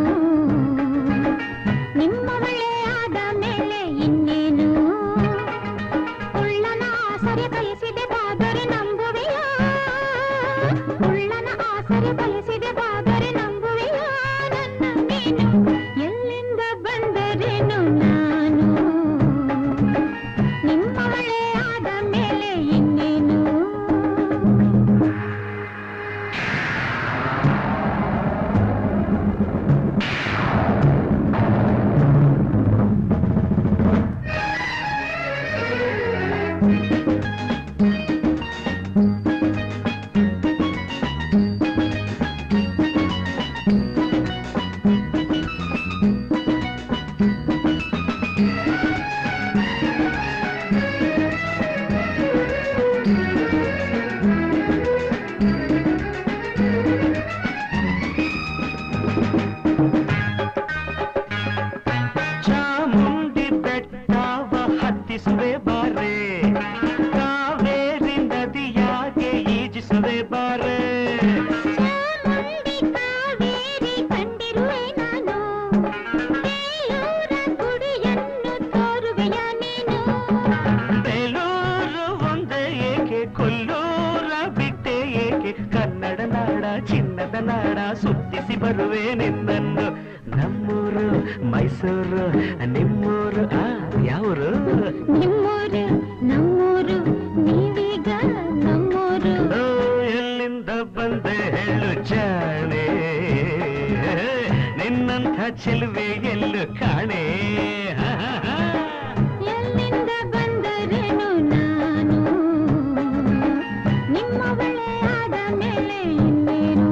ನಿಮ್ಮವಳೇ ಆದ ಮೇಲೆ ಇನ್ನೇನು ಉಳ್ಳನ ಆಸರೆ ಬಯಸಿದೆ ಬಾದರೆ ನಂಬುವೆಯಾ ಉಳ್ಳನ ಆಸರೆ ಬಯಸಿದೆ ಬಾದರೆ ನಂಬುವೆಯಾ ನನ್ನ ನೀನು ಎಲ್ಲಿಂದ ಬಂದರೇನು ನಾನು ನಿಮ್ಮವಳೇ ಆದ ಮೇಲೆ ಇನ್ನೇನು ಚಾಮುಂಡಿ ಬೆಟ್ಟವ ಹತ್ತಿಸುವೆ ಬಾರೆ ಕಾವೇರಿ ನದಿಯಾಗೆ ಈಜಿಸುವೆ ಬಾರೆ ಚಾಮುಂಡಿ ಕಾವೇರಿ ಕಂಡಿರುವೆ ನಾನು ಬೇಲೂರ ಗುಡಿಯನ್ನು ತೋರುವೆಯ ನೀನು ಬೇಲೂರು ಒಂದೇ ಏಕೆ ಕೊಲ್ಲೂರ ಬಿಟ್ಟೆ ಏಕೆ ಕನ್ನಡ ನಾಡ ಚಿನ್ನದ ನಾಡ ಸುತ್ತಿಸಿ ಬರುವೆ ನಿನ್ನನ್ನು ನಮ್ಮೂರು ಮೈಸೂರು ನಿಮ್ಮೂರು ಆ ಯಾವರು ನಿಮ್ಮೂರು ನಮ್ಮೂರು ನೀವೀಗ ನಮ್ಮೂರು ಓ, ಎಲ್ಲಿಂದ ಬಂದೆ ಹೇಳು ಜಾಣೆ ನಿನ್ನಂಥ ಚೆಲುವೆ ಎಲ್ಲು ಕಾಣೆ ಹಾ, ಹಾ, ಹಾ. ಎಲ್ಲಿಂದ ಬಂದರೇನು ನಾನು ನಿಮ್ಮವಳೇ ಆದ ಮೇಲೆ ಇನ್ನೇನು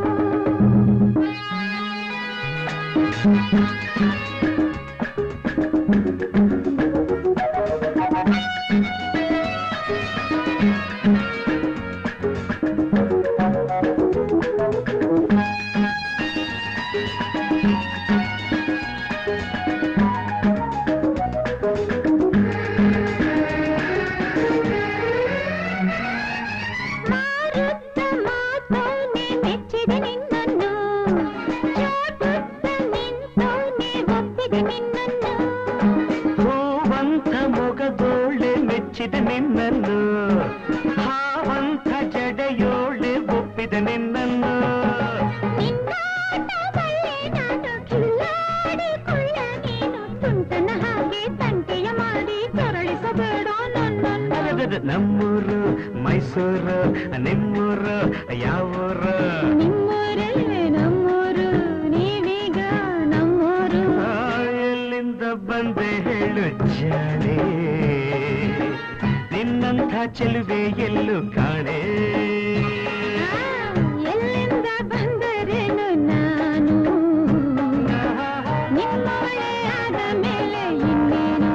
ಮಾರುತ್ತ ಮಾತೋನೆ ಮೆಚ್ಚಿದೆ ನಿನ್ನನ್ನು ಚಾಟುತ್ತ ನಿಂತೋನೆ ಒಪ್ಪಿದೆ ನಿನ್ನನ್ನು ಹೂವಂತ ಮೊಗದೋಳೆ ಮೆಚ್ಚಿದೆ ನಿನ್ನನ್ನು ಹಾವಂತ ಜಡೆಯೋಳೆ ಒಪ್ಪಿದೆ ನಿನ್ನನ್ನು ನಿನ್ನಾಟವಲ್ಲೇ ನಾನು ಕಿಲ್ಲಾಡಿಕೊಳ್ಳ ನೀನು ತುಂಟನ ಹಾಗೆ ತಂಟೆಯ ಮಾಡಿ ತೊರಳಿಸಬೇಡ ನನ್ನನ್ನು ಅರೆರೆರೆ, ನಮ್ಮೂರು ಮೈಸೂರು ನಿಮ್ಮೂರು ಯಾವೂರು ನಿಮ್ಮೂರೇ ನಮ್ಮೂರು ನೀವೀಗ ನಮ್ಮೂರು ಆ, ಎಲ್ಲಿಂದ ಬಂದೆ ಹೇಳು ಜಾಣೆ ನಿನ್ನಂಥ ಚೆಲುವೆ ಎಲ್ಲೂ ಕಾಣೆ ಎಲ್ಲಿಂದ ಬಂದರೇನು ನಾನು ನಿಮ್ಮವಳೇ ಆದ ಮೇಲೆ ಇನ್ನೇನು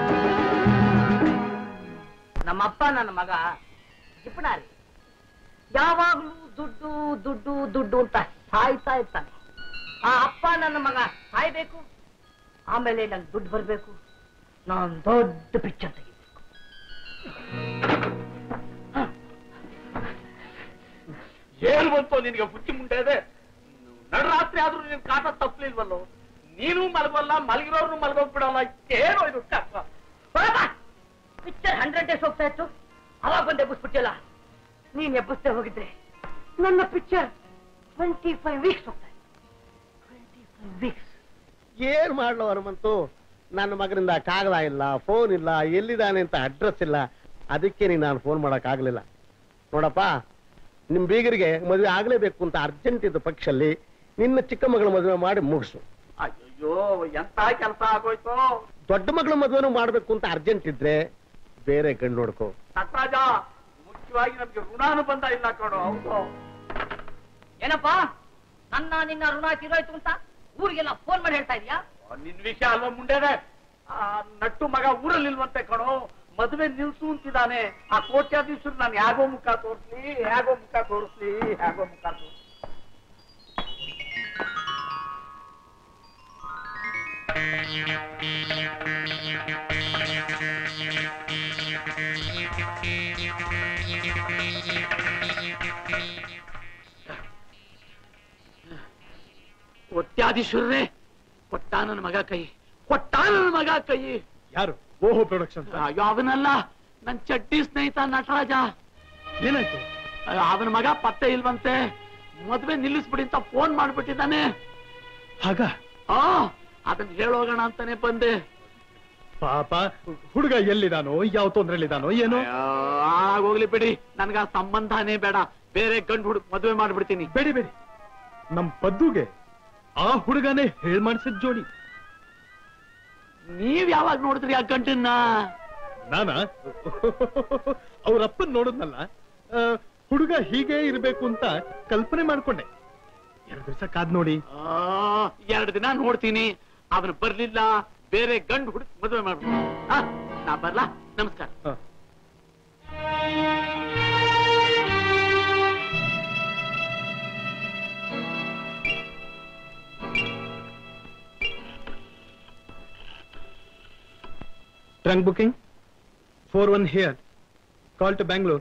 ನಮ್ಮಪ್ಪ ನನ್ನ ಮಗ ಜಿಪಣಾರಿ ಯಾವಾಗ್ಲೂ ದುಡ್ಡು ದುಡ್ಡು ದುಡ್ಡು ಅಂತ ಸಾಯ್ತಾ ಇರ್ತಾನೆ ಆ ಅಪ್ಪ ನನ್ನ ಮಗ ಸಾಯ್ಬೇಕು ಆಮೇಲೆ ನಂಗೆ ದುಡ್ಡು ಬರ್ಬೇಕು ನಾನ್ ದೊಡ್ಡ ಪಿಕ್ಚರ್ ತೆಗಿಬೇಕು ಏನ್ ಬಂತು ನಿನಗೆ ಬುದ್ಧಿ ಮುಂಡೆ ಇದೆ ನಡರಾತ್ರಿ ಆದ್ರೂ ನಿನ್ ಕಾಟ ತಪ್ಪಲಿಲ್ವಲ್ಲೋ ನೀನು ಮಲಗಲ್ಲ ಮಲಗಿರೋರ್ನು ಮಲಗೋಗ್ಬಿಡಲ್ಲ ಏನೋ ಇದು ಕಷ್ಟ ಪಿಕ್ಚರ್ ಹಂಡ್ರೆಡ್ ಡೇಸ್ ಹೋಗ್ತಾ ಇತ್ತು ಅವಾಗ ಬಂದು ಎಬ್ಬಿಸ್ಬಿಟ್ಟಿಯಲ್ಲ ನೀನ್ ಎಬ್ಬಿಸ್ದೆ ಹೋಗಿದ್ರೆ ನನ್ನ ಪಿಕ್ಚರ್ ಟ್ವೆಂಟಿ ಫೈವ್ ವೀಕ್ಸ್ ಹೋಗ್ತಾ ಟ್ವೆಂಟಿ ಫೈವ್ ವೀಕ್ಸ್ ಏನ್ ಮಾಡ್ಲು ಹನುಮಂತು ನನ್ನ ಮಗನಿಂದ ಕಾಗಲ ಇಲ್ಲ ಫೋನ್ ಇಲ್ಲ ಎಲ್ಲಿದ್ದಾನೆ ಅಂತ ಅಡ್ರೆಸ್ ಇಲ್ಲ ಅದಕ್ಕೆ ನೀನು ನಾನು ಫೋನ್ ಮಾಡಕ್ ಆಗ್ಲಿಲ್ಲ ನೋಡಪ್ಪ ನಿಮ್ ಬೀಗರಿಗೆ ಮದುವೆ ಆಗ್ಲೇಬೇಕು ಅಂತ ಅರ್ಜೆಂಟ್ ಇದ್ದ ಪಕ್ಷಲ್ಲಿ ನಿನ್ನ ಚಿಕ್ಕ ಮಗಳ ಮದುವೆ ಮಾಡಿ ಮುಗಿಸು ಅಯ್ಯೋ ಎಂತ ಕೆಲಸ ಆಗೋಯ್ತು ದೊಡ್ಡ ಮಗಳ ಮದುವೆನೂ ಮಾಡ್ಬೇಕು ಅಂತ ಅರ್ಜೆಂಟ್ ಇದ್ರೆ ಬೇರೆ ಗಂಡು ನೋಡ್ಕೋ ನಟರಾಜ ಮುಖ್ಯವಾಗಿ ನಮ್ಗೆ ಋಣಾನುಬಂಧ ಇಲ್ಲ ಕಣೋ ಹೌದು ಏನಪ್ಪಾ ನನ್ನ ನಿನ್ನ ಋಣ ತೀರೋಯ್ತು ಅಂತ ಊರಿಗೆಲ್ಲ ಫೋನ್ ಮಾಡಿ ಹೇಳ್ತಾ ಇದೀಯಾ ನಿನ್ ವಿಷಯ ಅಲ್ವಾ ಮುಂಡೆನೆ ಆ ನಟ್ಟು ಮಗ ಊರಲ್ಲಿ ಇಲ್ವಂತೆ ಕಣೋ ಮದುವೆ ನಿಲ್ಸು ಅಂತಿದ್ದಾನೆ ಆ ಕೋಟ್ಯಾಧೀಶರು ನಾನು ಹೇಗೋ ಮುಖ ತೋರಿಸ್ಲಿ ಹೇಗೋ ಮುಖ ತೋರಿಸ್ಲಿ ಹೇಗೋ ಮುಖ ತೋರಿಸ್ಲಿ ಕೋಟ್ಯಾಧೀಶ್ವರರೇ ಕೊಟ್ಟ ನನ್ನ ಮಗ ಕೈ ಕೊಟ್ಟ ನನ್ನ ಮಗ ಕೈ ಯಾರು ಓಹೋ ಪ್ರೊಡಕ್ಷನ್ ಅಯ್ಯೋ ಅವನಲ್ಲ ನನ್ ಚಡ್ಡಿ ಸ್ನೇಹಿತ ನಟರಾಜ ಏನಾಯ್ತು ಅಯ್ಯೋ, ಅವನ ಮಗ ಪತ್ತೆ ಇಲ್ವಂತೆ ಮದ್ವೆ ನಿಲ್ಲಿಸ್ಬಿಡಿ ಅಂತ ಫೋನ್ ಮಾಡ್ಬಿಟ್ಟಿದ್ದಾನೆ ಹಾಗ ಆ ಅದನ್ನ ಹೇಳೋಗೋಣ ಅಂತಾನೆ ಬಂದೆ ಪಾಪ ಹುಡುಗ ಎಲ್ಲಿದಾನೋ ಯಾವ ತೊಂದ್ರೆಲಿದಾನೋ ಏನೋ ಆಗೋಗ್ಲಿ ಬಿಡಿ ನನ್ಗ ಆ ಸಂಬಂಧನೇ ಬೇಡ ಬೇರೆ ಗಂಡು ಹುಡುಗ ಮದ್ವೆ ಮಾಡ್ಬಿಡ್ತೀನಿ ಬೇಡಿ ಬೇಡಿ ನಮ್ ಪದ್ದುಗೆ ಆ ಹುಡುಗನೇ ಹೇಳ್ ಮಾಡ್ಸಿದ್ ಜೋಡಿ ನೀವ್ ಯಾವಾಗ ನೋಡಿದ್ರಿ ಆ ಗಂಡನ್ನ ನಾನ ಅವ್ರಪ್ಪನ್ ನೋಡಿದ್ನಲ್ಲ ಆ, ಹುಡುಗ ಹೀಗೆ ಇರ್ಬೇಕು ಅಂತ ಕಲ್ಪನೆ ಮಾಡ್ಕೊಂಡೆ ಎರಡು ದಿವಸ ಕಾದ್ ನೋಡಿ ಆ, ಎರಡ್ ದಿನ ನೋಡ್ತೀನಿ ಅವನು ಬರ್ಲಿಲ್ಲ ಬೇರೆ ಗಂಡು ಹುಡುಗ ಮದುವೆ ಮಾಡ್ಬಿಡ್ತೀನಿ ಆ, ನಾ ಬರ್ಲಾ ನಮಸ್ಕಾರ ಹ. Trunk booking? 4-1 here. Call to Bangalore.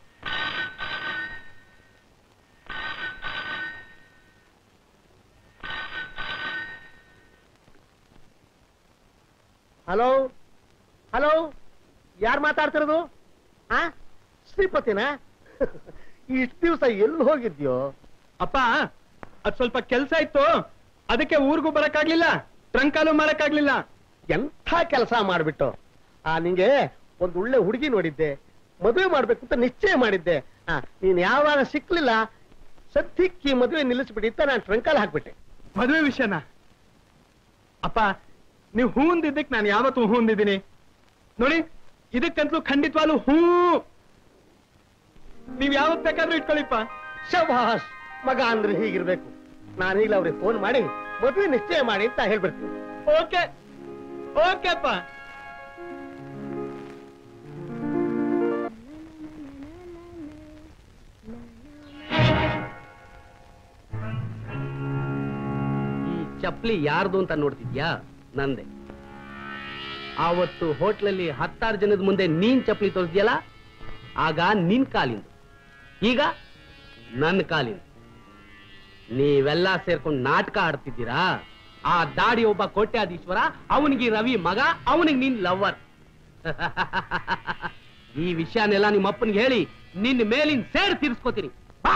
Hello hello ಯಾರು ಮಾತಾಡ್ತಿರೋದು ಆ ಶ್ರೀಪತಿನಾ ಇಷ್ಟು ದಿವಸ ಎಲ್ಲಿ ಹೋಗಿದ್ಯೋ ಅಪ್ಪ ಅದ್ ಸ್ವಲ್ಪ ಕೆಲ್ಸ ಇತ್ತು ಅದಕ್ಕೆ ಊರಿಗೂ ಬರಕ್ಕಾಗ್ಲಿಲ್ಲ ಟ್ರಂಕಾಲು ಮಾಡಕ್ಕಾಗ್ಲಿಲ್ಲ ಎಂಥ ಕೆಲಸ ಮಾಡ್ಬಿಟ್ಟು ಆ ನಿಂಗೆ ಒಂದು ಒಳ್ಳೆ ಹುಡುಗಿ ನೋಡಿದ್ದೆ ಮದುವೆ ಮಾಡ್ಬೇಕು ಅಂತ ನಿಶ್ಚಯ ಮಾಡಿದ್ದೆ ಆ ನೀನ್ ಯಾವಾಗ ಸಿಕ್ಲಿಲ್ಲ ಸದ್ಯಕ್ಕೆ ಈ ಮದುವೆ ನಿಲ್ಲಿಸ್ಬಿಡಿ ಅಂತ ನಾನು ಟ್ರಂಕಲ್ ಹಾಕ್ಬಿಟ್ಟೆ ಮದುವೆ ವಿಷಯನ ಅಪ್ಪ ನೀವು ಹೂ ಅಂದಿದ್ದಕ್ಕೆ ನಾನು ಯಾವತ್ತೂ ಹೂ ಅಂದಿದ್ದೀನಿ ನೋಡಿ ಇದಕ್ಕಂತಲೂ ಖಂಡಿತವಾಗ್ಲೂ ಹೂ ನೀವ್ ಯಾವತ್ ಬೇಕಾದ್ರೂ ಇಟ್ಕೊಳ್ಳಿಪ್ಪ ಶಭಾಷ್ ಮಗ ಅಂದ್ರೆ ಹೀಗಿರ್ಬೇಕು ನಾನು ಈಗಲೇ ಅವ್ರಿಗೆ ಫೋನ್ ಮಾಡಿ ಮದುವೆ ನಿಶ್ಚಯ ಮಾಡಿ ಅಂತ ಹೇಳ್ಬಿಡ್ತೀನಿ ಓಕೆ ಓಕೆ ಅಪ್ಪ ಈ ಚಪ್ಲಿ ಯಾರ್ದು ಅಂತ ನೋಡ್ತಿದ್ಯಾ ನಂದೆ ಆವತ್ತು ಹೋಟ್ಲಲ್ಲಿ ಹತ್ತಾರು ಜನದ ಮುಂದೆ ನೀನ್ ಚಪ್ಲಿ ತೋರಿಸ್ದ್ಯಲ್ಲ ಆಗ ನಿನ್ ಕಾಲಿಂದು ಈಗ ನನ್ನ ಕಾಲಿಂದು ನೀವೆಲ್ಲ ಸೇರ್ಕೊಂಡು ನಾಟಕ ಆಡ್ತಿದ್ದೀರಾ ಆ ದಾಡಿ ಒಬ್ಬ ಕೋಟ್ಯಾಧೀಶ್ವರ ಅವನಿಗೆ ರವಿ ಮಗ ಅವನಿಗೆ ನಿನ್ ಲವ್ವರ್ ಈ ವಿಷಯನೆಲ್ಲ ನಿಮ್ಮ ಅಪ್ಪನಿಗೆ ಹೇಳಿ ನಿನ್ನ ಮೇಲಿನ ಸೇಡ್ ತೀರ್ಸ್ಕೋತೀನಿ ಬಾ.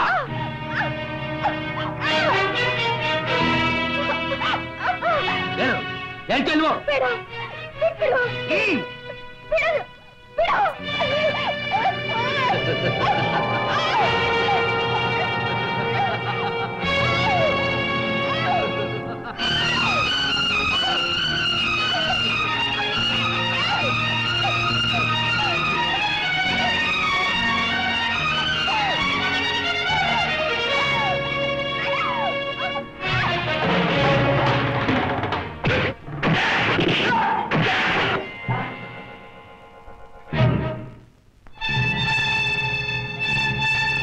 ಏನು ಹೇಳ್ತಿಲ್ವೋ ಬೇಡ ಬಿಟ್ಬಿಡು ಹ್ಮ್ ಬಿಡು ಬಿಡು ಆ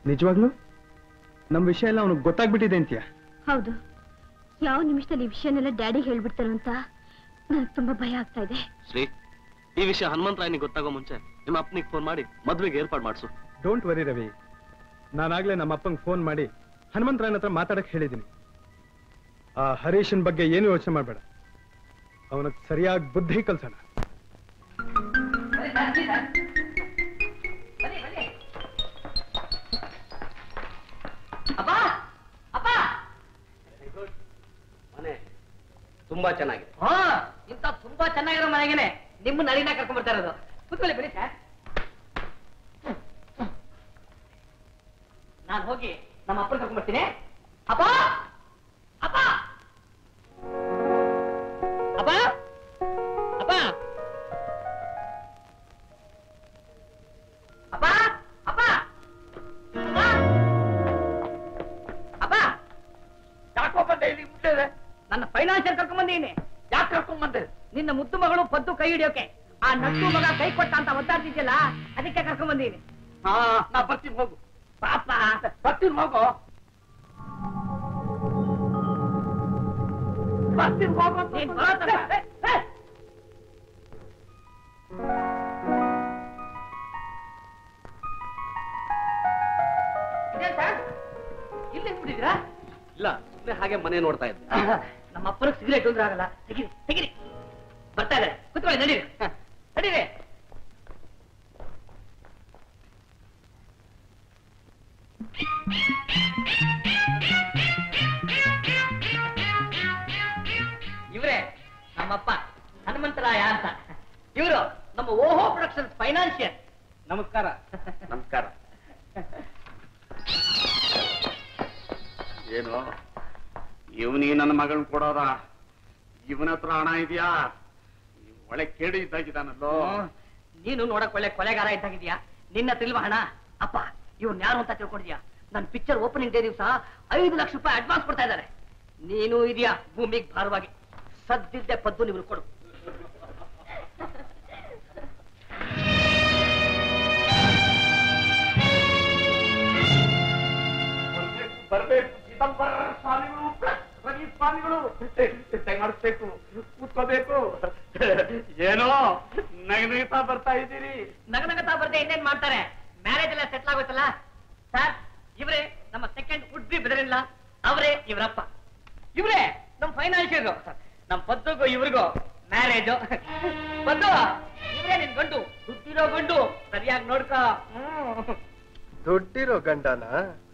ನಿಜವಾಗ್ಲು ನಮ್ ವಿಷಯ ಎಲ್ಲ ಅವನಿಗೆ ಗೊತ್ತಾಗ್ಬಿಟ್ಟಿದೆ ಅಂತೀಯ ಹೌದು ಯಾವ ನಿಮಿಷದಲ್ಲಿ ಈ ವಿಷಯನೆಲ್ಲ ಡ್ಯಾಡಿ ಹೇಳ್ಬಿಡ್ತಾರೋ ಅಂತ ನನಗೆ ತುಂಬಾ ಭಯ ಆಗ್ತಾ ಇದೆ ಶ್ರೀ ಈ ವಿಷಯ ಹನುಮಂತರಾಯನಿಗೆ ಗೊತ್ತಾಗೋ ಮುಂಚೆ ನಿಮ್ಮ ಅಪ್ಪನಿಗೆ ಫೋನ್ ಮಾಡಿ ಮದ್ವೆಗೆ ಏರ್ಪಾಡು ಮಾಡಿಸು ಡೋಂಟ್ ವರಿ ರವಿ ನಾನಾಗ್ಲೇ ನಮ್ಮ ಅಪ್ಪಂಗೆ ಫೋನ್ ಮಾಡಿ ಹನುಮಂತರಾಯನ ಹತ್ರ ಮಾತಾಡಕ್ ಹೇಳಿದ್ದೀನಿ ಆ ಹರೀಶನ್ ಬಗ್ಗೆ ಏನು ಯೋಚನೆ ಮಾಡಬೇಡ ಅವನಿಗೆ ಸರಿಯಾಗಿ ಬುದ್ಧಿ ಕಲ್ಸೋಣ ಅಪ್ಪ ಅಪ್ಪ ಮನೆ ತುಂಬಾ ಚೆನ್ನಾಗಿದೆ ಹಾ ಇಂತ ತುಂಬಾ ಚೆನ್ನಾಗಿರೋ ಮನೆಗೇನೆ ನಿಮ್ಮ ನಳಿನ ಕರ್ಕೊಂಡ್ ಬರ್ತಾ ಇರೋದು ಕೂತ್ಕೊಳ್ಳಿ ಬಿಡಿ ಸರ್ ನಾನು ಹೋಗಿ ನಮ್ಮ ಅಪ್ಪನ ಕರ್ಕೊಂಡ್ ಬರ್ತೀನಿ ಅಪ್ಪ ಅಪ್ಪ ಅಪ್ಪ ಅಪ್ಪ ಅಪ್ಪ ಅಪ್ಪ ಅಪ್ಪ ಯಾಕೋ ಬಂದೆ ಇಲ್ಲಿ ಮುಟ್ಟಿದೆ ನನ್ನ ಫೈನಾನ್ಷಿಯಲ್ ಕರ್ಕೊಂಡ್ ಬಂದೀನಿ ಯಾಕೆ ಕರ್ಕೊಂಡ್ ಬಂದೆ ನಿನ್ನ ಮುದ್ದು ಮಗಳು ಪದ್ದು ಕೈ ಹಿಡಿಯೋಕೆ ಆ ನಟ್ಟು ಮಗ ಕೈ ಕೊಟ್ಟ ಅಂತ ಒದ್ದಾಡ್ತಿದ್ಯಲ್ಲ ಅದಕ್ಕೆ ಕರ್ಕೊಂಡ್ ಬಂದೀನಿ ಹಾ ನಾ ಬರ್ತೀನಿ ಹೋಗು ಪಾಪ ಬರ್ತೀನಿ ಹೋಗು ಬರ್ತೀನಿ ಹೋಗು ನೀನ್ ಬರೋ ತನಕ. ಏ, ಏ. ಇದೇನ್ ಸರ್? ಇಲ್ಲಿ ನಿಂತ್ಬಿಟ್ಟಿದ್ದೀರಾ? ಇಲ್ಲ ಸುಮ್ಮನೆ ಹಾಗೆ ಮನೆ ನೋಡ್ತಾ ಇದ್ದೆ ನಮ್ಮ ಅಪ್ಪನಿಗೆ ಸಿಗರೇಟ್ ಅಂದ್ರೆ ಆಗಲ್ಲ ತೆಗಿರಿ ತೆಗಿರಿ ಬರ್ತಾ ಇದ್ದಾರೆ ಕುತ್ಕೊಳ್ಳಿ ನಡೀರಿ ಹ, ನಡೀರಿ ಇವ್ರೆ ನಮ್ಮಪ್ಪ ಹನುಮಂತರಾಯ ಅಂತ ಇವರು ನಮ್ಮ ಓಹೋ ಪ್ರೊಡಕ್ಷನ್ಸ್ ಫೈನಾನ್ಷಿಯರ್ ನಮಸ್ಕಾರ ನಮಸ್ಕಾರ ಏನು ಇವನಿಗೆ ನನ್ನ ಮಗಳನ್ನ ಕೊಡೋದ ಇವನ ಹತ್ರ ಹಣ ಇದೆಯಾ ಒಳ್ಳೆ ಕೇಳಿ ಇದ್ದಾಗಿದ್ದಾನಲ್ಲೋ ನೀನು ನೋಡಕ್ ಒಳ್ಳೆ ಕೊಲೆಗಾರ ಇದ್ದಾಗಿದ್ಯಾ ನಿನ್ನ ತಿಲ್ವ ಹಣ ಅಪ್ಪ ಇವ್ರನ್ನ ಯಾರು ಅಂತ ತಿಳ್ಕೊಂಡಿದ್ಯಾ ನನ್ ಪಿಕ್ಚರ್ ಓಪನಿಂಗ್ ಡೇ ದಿವಸ ಐದು ಲಕ್ಷ ರೂಪಾಯಿ ಅಡ್ವಾನ್ಸ್ ಕೊಡ್ತಾ ಇದ್ದಾರೆ ನೀನು ಇದೆಯಾ ಭೂಮಿಗೆ ಭಾರವಾಗಿ ಸದ್ದಿದ್ದೆ ಪದ್ದು ನೀವು ಕೊಡು ಬರ್ಬೇಕು ಚಿದಂಬರ ಸ್ವಾಮಿಗಳು ರವಿ ಸ್ವಾಮಿಗಳು ಮಾಡಿಸ್ಬೇಕು ಕೂತ್ಕೋಬೇಕು ಏನೋ ನಗನಗ್ತಾ ಬರ್ತಾ ಇದ್ದೀರಿ ನಗನಗತಾ ಬರ್ದೆ ಇನ್ನೇನ್ ಮಾಡ್ತಾರೆ ಮ್ಯಾರೇಜ್ ಎಲ್ಲ ಸೆಟ್ಲ್ ಆಗೋಯ್ತಲ್ಲ ಸರ್ ಇವರೇ ನಮ್ಮ ಸೆಕೆಂಡ್ ವುಡ್ ಬಿ ಬೆದರಿಲ್ಲ ಅವರೇ ಇವರಪ್ಪ ಇವರೇ ನಮ್ಮ ಫೈನಾನ್ಷಿಯರ್ ನಮ್ ಪದ್ದುಗೂ ಇವ್ರಿಗೂ ಮ್ಯಾರೇಜು ಪದ್ದು ಇವರೇ ನಿನ್ ಗಂಡು ದುಡ್ಡಿರೋ ಗಂಡು ಸರಿಯಾಗಿ ನೋಡ್ಕೋ ಹ್ಮ್ ದೊಡ್ಡಿರೋ ಗಂಡನ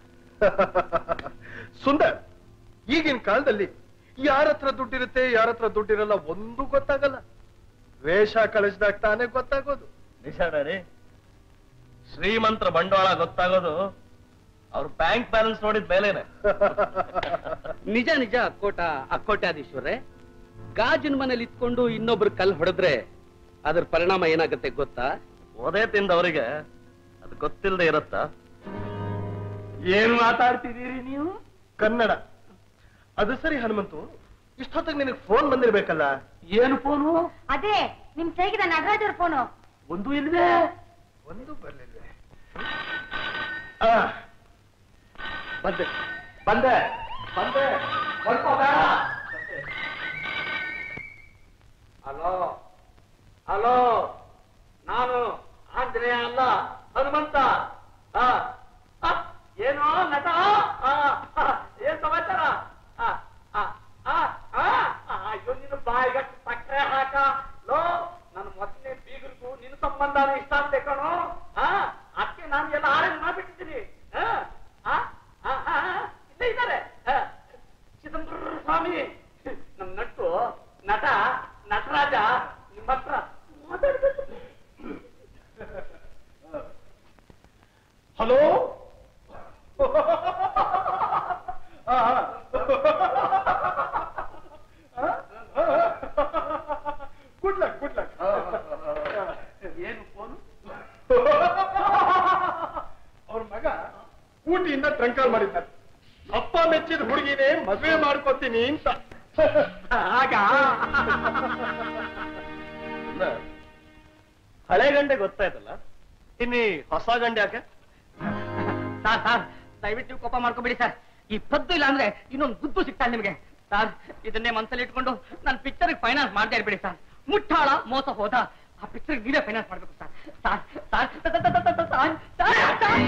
ಸುಂದರ್ ಈಗಿನ ಕಾಲದಲ್ಲಿ ಯಾರ ಹತ್ರ ದುಡ್ಡಿರುತ್ತೆ ಯಾರ ಹತ್ರ ದುಡ್ಡಿರಲ್ಲ ಒಂದು ಗೊತ್ತಾಗಲ್ಲ ವೇಷ ಕಳಿಸಿದಾಗ ತಾನೇ ಗೊತ್ತಾಗೋದು ನಿಜಾನ ರೀ ಶ್ರೀಮಂತರ ಬಂಡವಾಳ ಗೊತ್ತಾಗೋದು ಅವ್ರ ಬ್ಯಾಂಕ್ ಬ್ಯಾಲೆನ್ಸ್ ನೋಡಿದ ಮೇಲೇನೆ ನಿಜ ನಿಜ ಅಕ್ಕೋಟ ಅಕ್ಕೋಟ್ಯಾಧೀಶ್ವರೇ ಗಾಜಿನ ಮನೇಲಿ ಇತ್ಕೊಂಡು ಇನ್ನೊಬ್ರು ಕಲ್ ಹೊಡೆದ್ರೆ ಅದ್ರ ಪರಿಣಾಮ ಏನಾಗುತ್ತೆ ಗೊತ್ತಾ ಓದೇ ತಿಂದವರಿಗೆ ಅದು ಗೊತ್ತಿಲ್ಲದೆ ಇರತ್ತಾ ಏನ್ ಮಾತಾಡ್ತಿದ್ದೀರಿ ನೀವು ಕನ್ನಡ ಅದು ಸರಿ ಹನುಮಂತು ಇಷ್ಟೊತ್ತಿಗೆ ನಿನಗೆ ಫೋನ್ ಬಂದಿರ್ಬೇಕಲ್ಲ ಏನು ಫೋನು ಅದೇ ನಿಮ್ ತೆಗಿದ ನಟರಾಜ್ ಅವ್ರ ಫೋನು ಒಂದು ಇಲ್ವೇ ಒಂದು ಬರ್ಲಿಲ್ವೇ ಆ, ಬಂದೆ ಬಂದೆ ಬಂದೆ ಮಲ್ಕೋಬೇಡ ಹಲೋ ಹಲೋ ನಾನು ಆಂಜನೇಯ ಅಲ್ಲ ಹನುಮಂತ ಆ, ಆ, ಏನು ನಟ ಆ, ಆ, ಏನ್ ಸಮಾಚಾರ ಆ, ಆ, ಆ, ಆ, ಆ, ಅಯ್ಯೋ ನೀನು ಬಾಯಿಗಟ್ಟು ಸಕ್ಕರೆ ಹಾಕ ಲೋ ನನ್ನ ಮೊದಲನೇ ಬೀಗರಿಗೂ ನಿನ್ನ ಸಂಬಂಧನೇ ಇಷ್ಟ ಅಂತ ಕಣೋ ಆ ಅದಕ್ಕೆ ನಾನು ಎಲ್ಲ ಆರೇಂಜ್ ಮಾಡ್ಬಿಟ್ಟಿದ್ದೀನಿ ಆ, ಆ, ಆ, ಆ, ಆ, ಇಲ್ಲೇ ಇದ್ದಾರೆ ಆ, ಚಿದಂಬರ ಸ್ವಾಮಿ ನಮ್ ನಟ್ಟು ನಟ ನಟರಾಜ ನಿಮ್ಮ ಹತ್ರ ಮಾತಾಡ್ಬೇಕು hello good luck good luck ಏನು ಫೋನ್ ಅವ್ರ ಮಗ ಊಟಿಯಿಂದ ಟ್ರಂಕಾಲ್ ಮಾಡಿದ್ದಾರೆ ಅಪ್ಪ ಮೆಚ್ಚಿದ ಹುಡುಗಿನೇ ಮದುವೆ ಮಾಡ್ಕೊತೀನಿ ಅಂತ ಆಗ ಹಳೆ ಗಂಡೆ ಗೊತ್ತಾಯ್ತಲ್ಲ ಇನ್ನಿ ಹೊಸ ಗಂಡೆ ಯಾಕೆ ಸರ್ ಸರ್ ದಯವಿಟ್ಟು ನೀವು ಕೋಪ ಮಾಡ್ಕೊಬೇಡಿ ಸರ್ ಈ ಪದ್ದು ಇಲ್ಲ ಅಂದ್ರೆ ಇನ್ನೊಂದು ಗುದ್ದು ಸಿಗ್ತಾ ನಿಮಗೆ ಸರ್ ಇದನ್ನೇ ಮನಸ್ಸಲ್ಲಿ ಇಟ್ಕೊಂಡು ನಾನು ಪಿಕ್ಚರ್ ಫೈನಾನ್ಸ್ ಮಾಡ್ತಾ ಇರ್ಬೇಡಿ ಸರ್ ಮುಟ್ಟಾಳ ಮೋಸ ಹೋದ ಆ ಪಿಕ್ಚರ್ ನೀವೇ ಫೈನಾನ್ಸ್ ಮಾಡ್ಬೇಕು sir sir sir sir, sir, sir, sir, sir, sir, sir.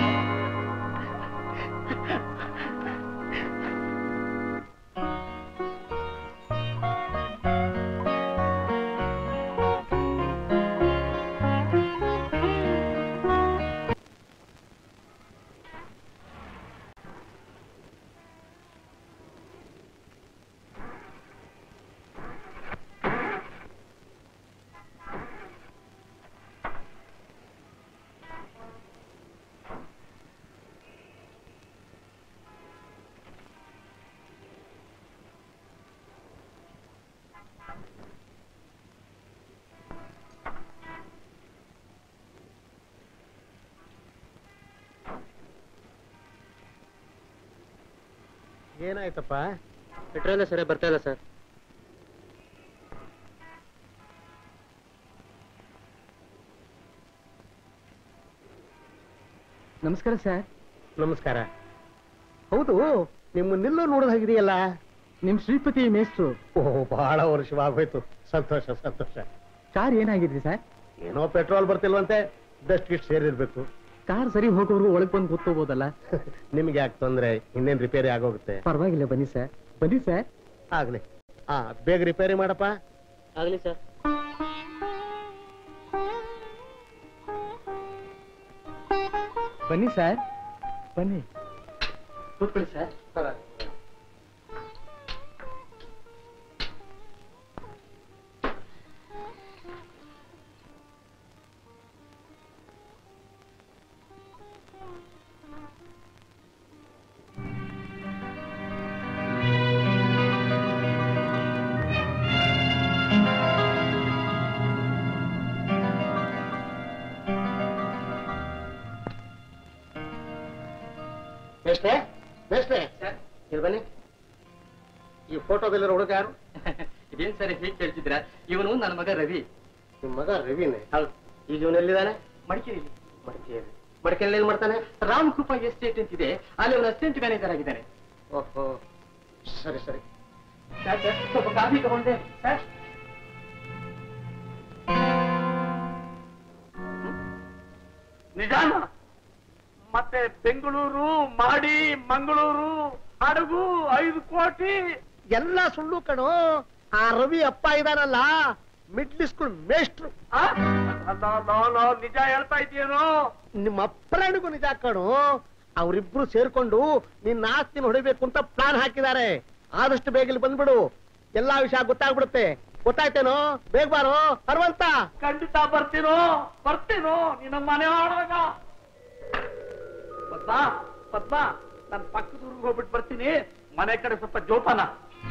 ಏನಾಯ್ತಪ್ಪ ಪೆಟ್ರೋಲ್ ಸರಿ ಬರ್ತಾ ಇಲ್ಲ ಸರ್ ನಮಸ್ಕಾರ ಸರ್ ನಮಸ್ಕಾರ ಹೌದು ನಿಮ್ಮ ನಿಲ್ಲೋ ನೋಡೋದ್ ಹಾಗಿದೆಯಲ್ಲ ನಿಮ್ ಶ್ರೀಪತಿ ಮೇಸ್ಟ್ರು ಓಹ್ ಬಹಳ ವರ್ಷವಾಗೋಯ್ತು ಸಂತೋಷ ಸಂತೋಷ ಕಾರ್ ಏನಾಗಿದ್ರಿ ಸರ್ ಏನೋ ಪೆಟ್ರೋಲ್ ಬರ್ತಿಲ್ವಂತೆ ಡಸ್ಟ್ ಗಿಸ್ಟ್ ಸೇರಿರ್ಬೇಕು ಕಾರ್ ಸರಿ ಹೋಗೋರ್ಗು ಒಳಗ್ ಬಂದು ಗೊತ್ತೋಗೋದಲ್ಲ ನಿಮ್ಗೆ ಯಾಕೆ ತೊಂದ್ರೆ ಇನ್ನೇನ್ ರಿಪೇರಿ ಆಗೋಗುತ್ತೆ ಪರವಾಗಿಲ್ಲ ಬನ್ನಿ ಸರ್ ಬನ್ನಿ ಸರ್ ಆಗ್ಲಿ ಹಾ ಬೇಗ ರಿಪೇರಿ ಮಾಡಪ್ಪ ಆಗ್ಲಿ ಸರ್ ಬನ್ನಿ ಸರ್ ಬನ್ನಿ ಕೂತ್ಕೊಳ್ಳಿ ಸರ್ ಮೇಷ್ಟ್ರೆ ಮೇಷ್ಟ್ರೆ ಇಲ್ಲಿ ಬನ್ನಿ ಈ ಫೋಟೋದಲ್ಲಿರೋ ಹುಡುಗ ಯಾರು ಇದೇನ್ ಸರ್ ಹೀಗೆ ಕೇಳ್ತಿದ್ರ ಇವನು ನನ್ನ ಮಗ ರವಿ ನಿಮ್ ಮಗ ರವಿನೇ ಹೌದು ಈಗ ಇವನು ಎಲ್ಲಿದ್ದಾನೆ ಮಡಿಕೇರಿ ಮಡಿಕೇರಿ ಮಡಿಕೇರಿ ಏನ್ ಮಾಡ್ತಾನೆ ರಾಮ್ ಕೃಪಾ ಎಸ್ಟೇಟ್ ಅಂತಿದೆ ಅಲ್ಲಿ ಅವನ ಅಸಿಸ್ಟೆಂಟ್ ಮ್ಯಾನೇಜರ್ ಆಗಿದ್ದಾನೆ ಓಹೋ ಸರಿ ಸರಿ ಸರ್ ಸರ್ ಸ್ವಲ್ಪ ಕಾಫಿ ತಗೊಂಡೆ ಸರ್ ನಿಜಾನ ಮತ್ತೆ ಬೆಂಗಳೂರು ಮಾಡಿ ಮಂಗಳೂರು ಹಡಗು ಐದು ಕೋಟಿ ಎಲ್ಲ ಸುಳ್ಳು ಕಣೋ ಆ ರವಿ ಅಪ್ಪ ಇದಾನಲ್ಲ ಮಿಡ್ಲ್ ಸ್ಕೂಲ್ ಮೇಷ್ಟ್ರು ಆ? ಅಲ್ಲ, ಅಲ್ಲ, ಅಲ್ಲ, ನಿಜ ಹೇಳ್ತಾ ಇದೆಯೇನೋ ನಿಮ್ಮ ಅಪ್ಪರಾಣಿಗೂ ನಿಜ ಕಣೋ ಅವರಿಬ್ರು ಸೇರ್ಕೊಂಡು ನಿನ್ನ ಆಸ್ತಿನ ಹೊಡಿಬೇಕು ಅಂತ ಪ್ಲಾನ್ ಹಾಕಿದ್ದಾರೆ ಆದಷ್ಟು ಬೇಗ ಇಲ್ಲಿ ಬಂದ್ಬಿಡು ಎಲ್ಲಾ ವಿಷಯ ಗೊತ್ತಾಗ್ಬಿಡುತ್ತೆ ಗೊತ್ತಾಯ್ತೇನೋ ಬೇಗ ಬಾರೋ ಹರ್ವಂತ ಖಂಡಿತ ಬರ್ತೀನೋ ಬರ್ತೀನೋ ನಿನ್ನ ಮನೆ ಆಡಾಗ ಪದ್ಮ ಪದ್ಮ ನನ್ ಪಕ್ಕದ ಊರಿಗೆ ಹೋಗ್ಬಿಟ್ಟು ಬರ್ತೀನಿ ಮನೆ ಕಡೆ ಸ್ವಲ್ಪ ಜೋಪಾನ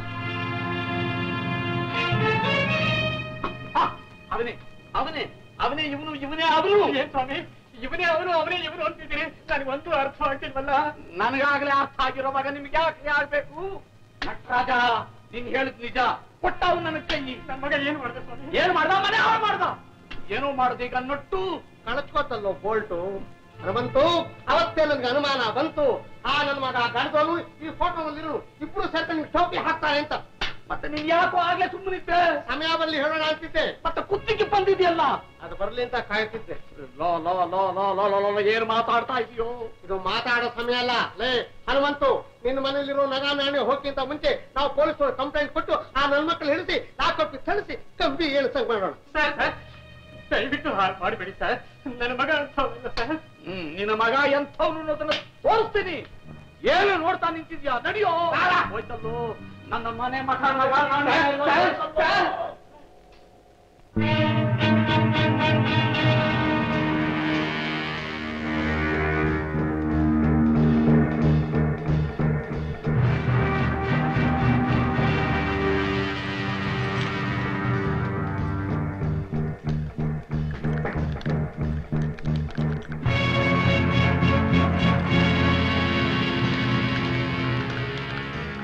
ಆ, ಅವನೇ ಅವನೇ ಅವನೇ ಇವನು ಇವನೇ ಅವನು ಏನ್ ಸ್ವಾಮಿ ಇವನೇ ಅವನು ಅವನೇ ಇವನು ಅಂತಿದ್ದೀರಿ ನನಗೆ ಒಂದು ಅರ್ಥ ಆಗ್ತಿಲ್ವಲ್ಲ ನನಗಾಗ್ಲೇ ಅರ್ಥ ಆಗಿರೋ ಮಗ ನಿಮ್ಗೆ ಯಾಕೆ ಆಗ್ಬೇಕು ನಟರಾಜ ನೀನ್ ಹೇಳಿದ್ ನಿಜ ಕೊಟ್ಟ ಅವ್ನು ನನ್ನ ಕೈ ನನ್ನ ಮಗ ಏನ್ ಮಾಡ್ದ ಸ್ವಾಮಿ ಏನ್ ಮಾಡ್ದ ಮನೆ ಹಾಳು ಮಾಡ್ದ ಏನೋ ಮಾಡ್ದ ಈಗ ನೊಟ್ಟು ಕಳಚ್ಕೋತಲ್ಲೋ ಬೋಲ್ಟು ಬಂತು ಅವತ್ತೇ ನನ್ಗೆ ಅನುಮಾನ ಬಂತು ಆ ನನ್ನ ಮಗ ಗಣದವನು ಈ ಫೋಟೋದಲ್ಲಿರು ಇಬ್ರು ಸೇರ್ಕೊಂಡು ಟೋಪಿ ಹಾಕ್ತಾರೆ ಅಂತ ಮತ್ತೆ ನೀನ್ ಯಾಕೋ ಆಗ್ಲೇ ಸುಮ್ಮನಿದ್ದೆ ಸಮಯ ಬರ್ಲಿ ಹೇಳೋಣ ಅಂತಿದ್ದೆ ಮತ್ತೆ ಕುತ್ತಿಗೆ ಬಂದಿದ್ಯಲ್ಲ ಅದು ಬರ್ಲಿ ಅಂತ ಕಾಯ್ತಿದ್ದೆ ಲೋ ಲೋ ಲೋ ಲೋ ಲೋ ಲೋ ಲೋ ಏನ್ ಮಾತಾಡ್ತಾ ಇದೀಯೋ ಇದು ಮಾತಾಡೋ ಸಮಯ ಅಲ್ಲ ಲೇ ಹನುಮಂತು ನಿನ್ನ ಮನೇಲಿರೋ ನಗ ನಾಣ್ಯ ಹೋಗಿಂತ ಮುಂಚೆ ನಾವು ಪೊಲೀಸರು ಕಂಪ್ಲೇಂಟ್ ಕೊಟ್ಟು ಆ ನನ್ನ ಮಕ್ಕಳು ಹಿಡಿಸಿ ಲಾಕಪ್ಪಿ ಥಳಿಸಿ ಕಂಬಿ ಏಳ್ಸಂಗ್ ಮಾಡೋಣ ಸರ್ ಸರ್ ದಯವಿಟ್ಟು ಹಾಳು ಮಾಡಬೇಡಿ ಸರ್ ನನ್ನ ಮಗ ಅಂಥವನಲ್ಲ ಸರ್ ಹ್ಮ್ ನಿನ್ನ ಮಗ ಎಂಥವ್ನು ಅನ್ನೋದನ್ನ ತೋರಿಸ್ತೀನಿ ಏನು ನೋಡ್ತಾ ನಿಂತಿದ್ಯಾ ನಡಿಯೋ ಹೋಯ್ತಲ್ಲೋ ನನ್ನ ಮನೆ ಮಠ ಮಗ ನಾನು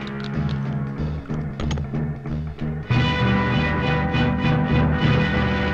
ಆ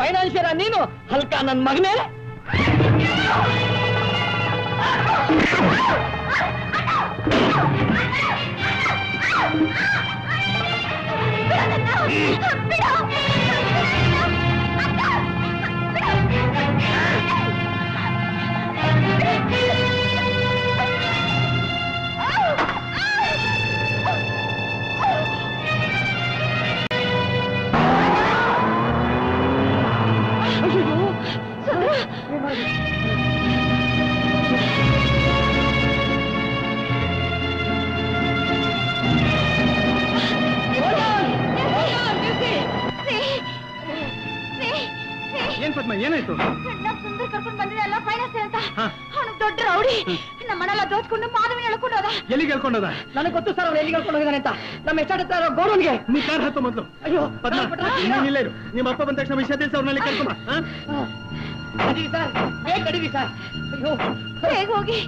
ಫೈನಾನ್ಷಿಯರ ನೀನು ಹಲ್ಕ ನನ್ ಮಗನೇ ಏನ್ ಪದ್ಮ ಏನಾಯ್ತು ನಮ್ ಸುಂದರ್ ಕರ್ಕೊಂಡ್ ಬಂದಿದೆ ಅಲ್ಲ ಫೈನಾನ್ಸ್ ಅಂತ ಅವನು ದೊಡ್ಡ ರೌಡಿ ನಮ್ಮ ಮನೆಲ್ಲ ದೋಚ್ಕೊಂಡು ಮಾಧವಿನ ಹೇಳ್ಕೊಂಡು ಹೋದ ಎಲ್ಲಿಗೆ ಹೇಳ್ಕೊಂಡೋದ ನನಗೆ ಗೊತ್ತು ಸರ್ ಅವ್ನು ಎಲ್ಲಿಗೆ ಕರ್ಕೊಂಡು ಹೋಗಿದ್ದಾನೆ ಅಂತ ನಮ್ಮ ಎಷ್ಟಾಡುತ್ತ ಗೌರವನ್ಗೆ ನೀ ಕಾರ್ ಹತ್ತು ಮೊದ್ಲು ಅಯ್ಯೋ ಪದ್ಮ ನೀನ್ ಇಲ್ಲೇ ಇರು ನಿಮ್ಮ ಅಪ್ಪ ಬಂದ ತಕ್ಷಣ ವಿಷಯ ತಿಳಿಸಿ ಅವ್ರನ್ನಲ್ಲಿ ಕರ್ಕೊಂಬ ಹಾ? ಅದಿರಿ ಸರ್ ಬೇಗ ಕಡಿವಿ ಸರ್ ಅಯ್ಯೋ ಬೇಗ ಹೋಗಿ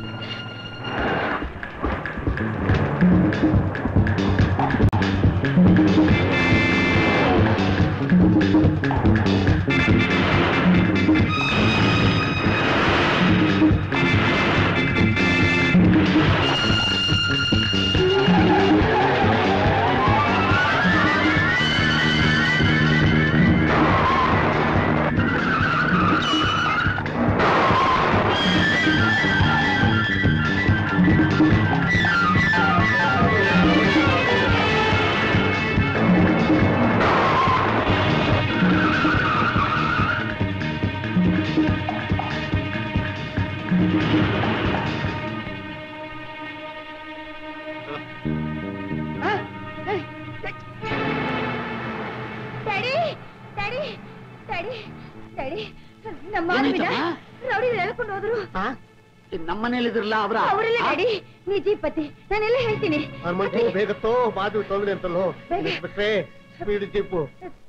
ಡ್ಯಾಡಿ ಡ್ಯಾಡಿ ಡ್ಯಾಡಿ ಡ್ಯಾಡಿ ನಮ್ಮ ಮಾಧವಿನ ರೌಡಿ ಹೇಳ್ಕೊಂಡು ಹೋದ್ರು ನಮ್ಮನೇಲಿದ್ರಲ್ಲ ಅವರ ಅವರೆಲ್ಲ ಡ್ಯಾಡಿ ನಿಜೀಪತಿ ನಾನೆಲ್ಲ ಹೇಳ್ತೀನಿ ಹನುಮಂತು ಬೇಗತ್ತೋ ಬಾದು ತೊಂದ್ರೆ ಅಂತಲ್ಲೋ ಬಿಟ್ರೆ ಸ್ಪೀಡ್ ಜೀಪು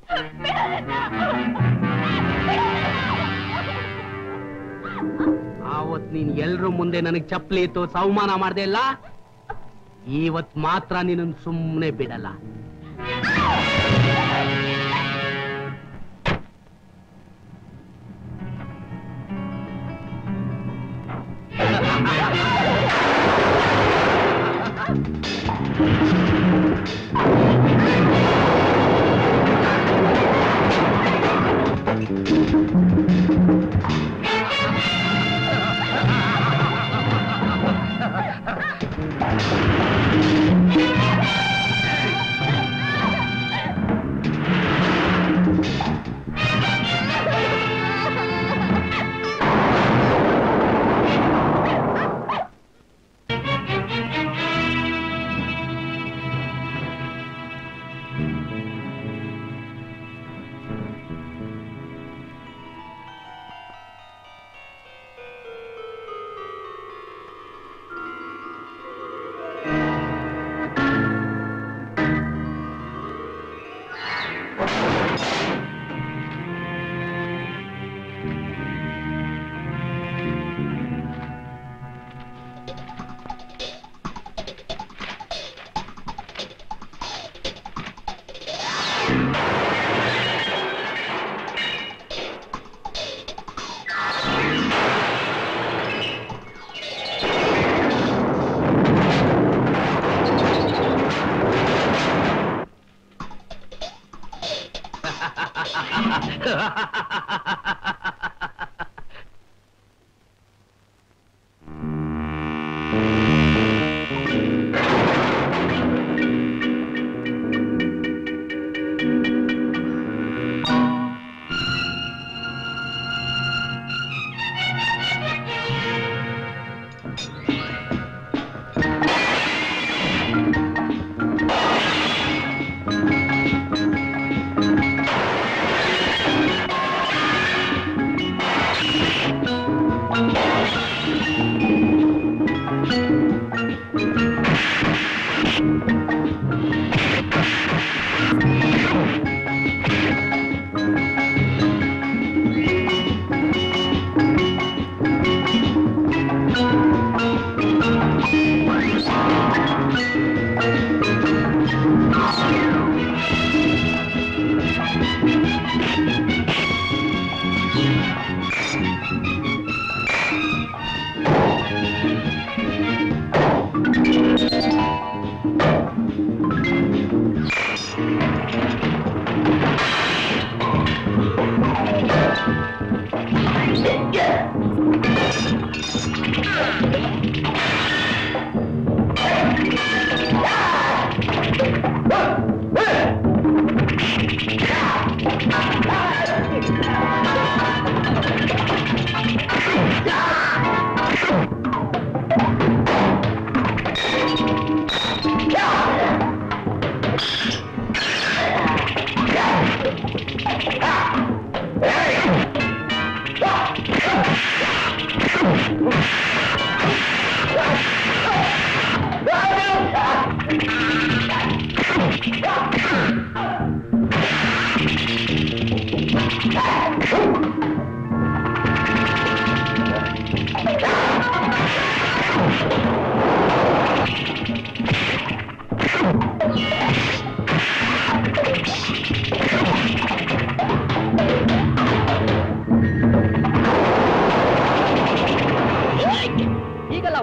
ಆವತ್ ನೀನ್ ಎಲ್ರ ಮುಂದೆ ನನಗ್ ಚಪ್ಪಲಿ ಇತ್ತು ಅವಮಾನ ಮಾಡ್ದೆ ಇಲ್ಲ ಇವತ್ ಮಾತ್ರ ನಿನ್ನ ಸುಮ್ಮನೆ ಬಿಡಲ್ಲ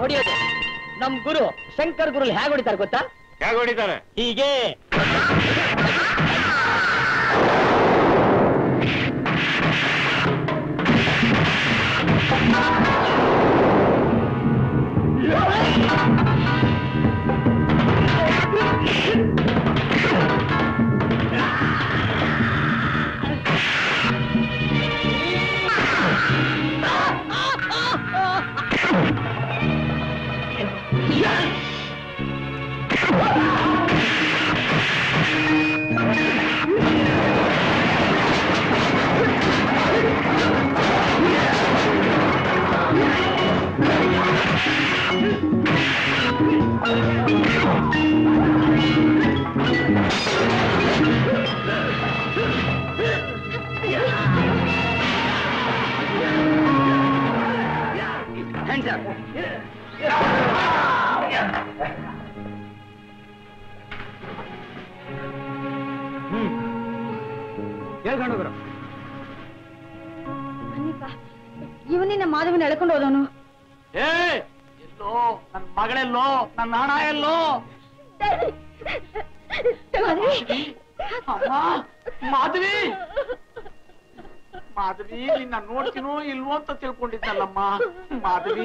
ಹೊಡಿಯೋದು ನಮ್ ಗುರು ಶಂಕರ್ ಗುರು ಹೇಗೆ ಹೊಡಿತಾರೆ ಗೊತ್ತಾ ಹೇಗೆ ಹೊಡಿತಾರೆ ಹೀಗೆ ಹೇಳ್ಕೊಂಡು ಗುರು ಇವನಿನ ಮಾಧವನ ಎಳ್ಕೊಂಡು ಹೋದವನು ಏ ಎಲ್ಲೋ ನನ್ನ ಮಗಳೆಲ್ಲೋ ನನ್ನ ಹಣ ಎಲ್ಲೋ ಅಮ್ಮ, ಮಾಧವಿ ಮಾಧವಿ ನಿನ್ನ ನೋಡ್ತೀನೋ ಇಲ್ವೋ ಅಂತ ತಿಳ್ಕೊಂಡಿದ್ದಲ್ಲಮ್ಮ ಮಾಧವಿ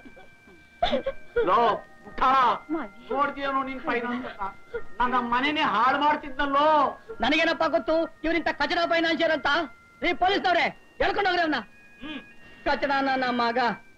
ಲೋ ಮುಠಾಳ ನೋಡ್ತೀಯನೋ ನಿನ್ ಫೈನಾನ್ಸ್ ನನ್ನ ಮನೆನೇ ಹಾಳು ಮಾಡ್ತಿದ್ನಲ್ಲೋ ನನಗೇನಪ್ಪ ಗೊತ್ತು ಇವರಿಂತ ಕಚಡ ಫೈನಾನ್ಷಿಯರ್ ಅಂತ ರೀ ಪೊಲೀಸ್ನವ್ರೆ ಹೇಳ್ಕೊಂಡು ಹೋಗ್ರಿ ಅವನ್ನ ಕಚಡ ನನ್ನ ಮಗ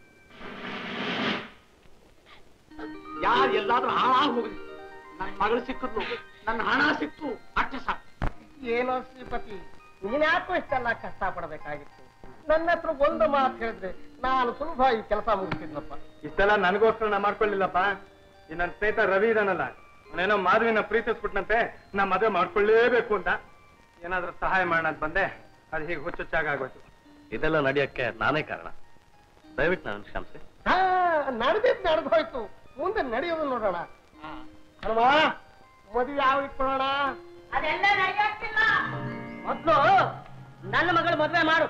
ಯಾರು ಎಲ್ಲಾದ್ರೂ ಹಾಳಾಗಿ ಹೋಗ್ಲಿ ನನ್ನ ಮಗಳು ಸಿಕ್ಕಿದ್ಲು ನನ್ನ ಹಣ ಸಿಕ್ತು ಅಷ್ಟೇ ಸಾಕು ಏನೋ ಶ್ರೀಪತಿ ನೀನ್ಯಾಕೋ ಇಷ್ಟೆಲ್ಲ ಕಷ್ಟ ಪಡಬೇಕಾಗಿತ್ತು ನನ್ನ ಹತ್ರ ಒಂದು ಮಾತು ಹೇಳಿದ್ರೆ ನಾನು ಸುಲಭ ಈ ಕೆಲಸ ಮುಗಿಸ್ತಿದ್ನಪ್ಪ ಇಷ್ಟೆಲ್ಲ ನನಗೋಸ್ಕರ ನಾ ಮಾಡ್ಕೊಳ್ಳಿಲ್ಲಪ್ಪ ಈ ನನ್ನ ಸ್ನೇಹಿತ ರವಿ ಇದಾನಲ್ಲ ಅವನೇನೋ ಮಾಧವಿನ ಪ್ರೀತಿಸ್ಬಿಟ್ನಂತೆ ನಾ ಮದುವೆ ಮಾಡ್ಕೊಳ್ಳೇಬೇಕು ಅಂತ ಏನಾದ್ರೂ ಸಹಾಯ ಮಾಡೋಣ ಅಂತ ಬಂದೆ ಅದು ಹೀಗೆ ಹುಚ್ಚುಚ್ಚಾಗ ಆಗೋಯ್ತು ಇದೆಲ್ಲ ನಡೆಯಕ್ಕೆ ನಾನೇ ಕಾರಣ ದಯವಿಟ್ಟು ನಾನು ಕ್ಷಮಿಸಿ ಹಾ ನಡೆದಿದ್ ನಡೆದು ಹೋಯ್ತು ಮುಂದೆ ನಡೆಯೋದು ನೋಡೋಣ ಹನುಮ ಮದುವೆ ಯಾವ ಇಟ್ಕೊಳ್ಳೋಣ ಅದೆಲ್ಲ ನಡೆಯಕ್ಕಿಲ್ಲ ಮೊದ್ಲು ನನ್ನ ಮಗಳು ಮದ್ವೆ ಮಾಡು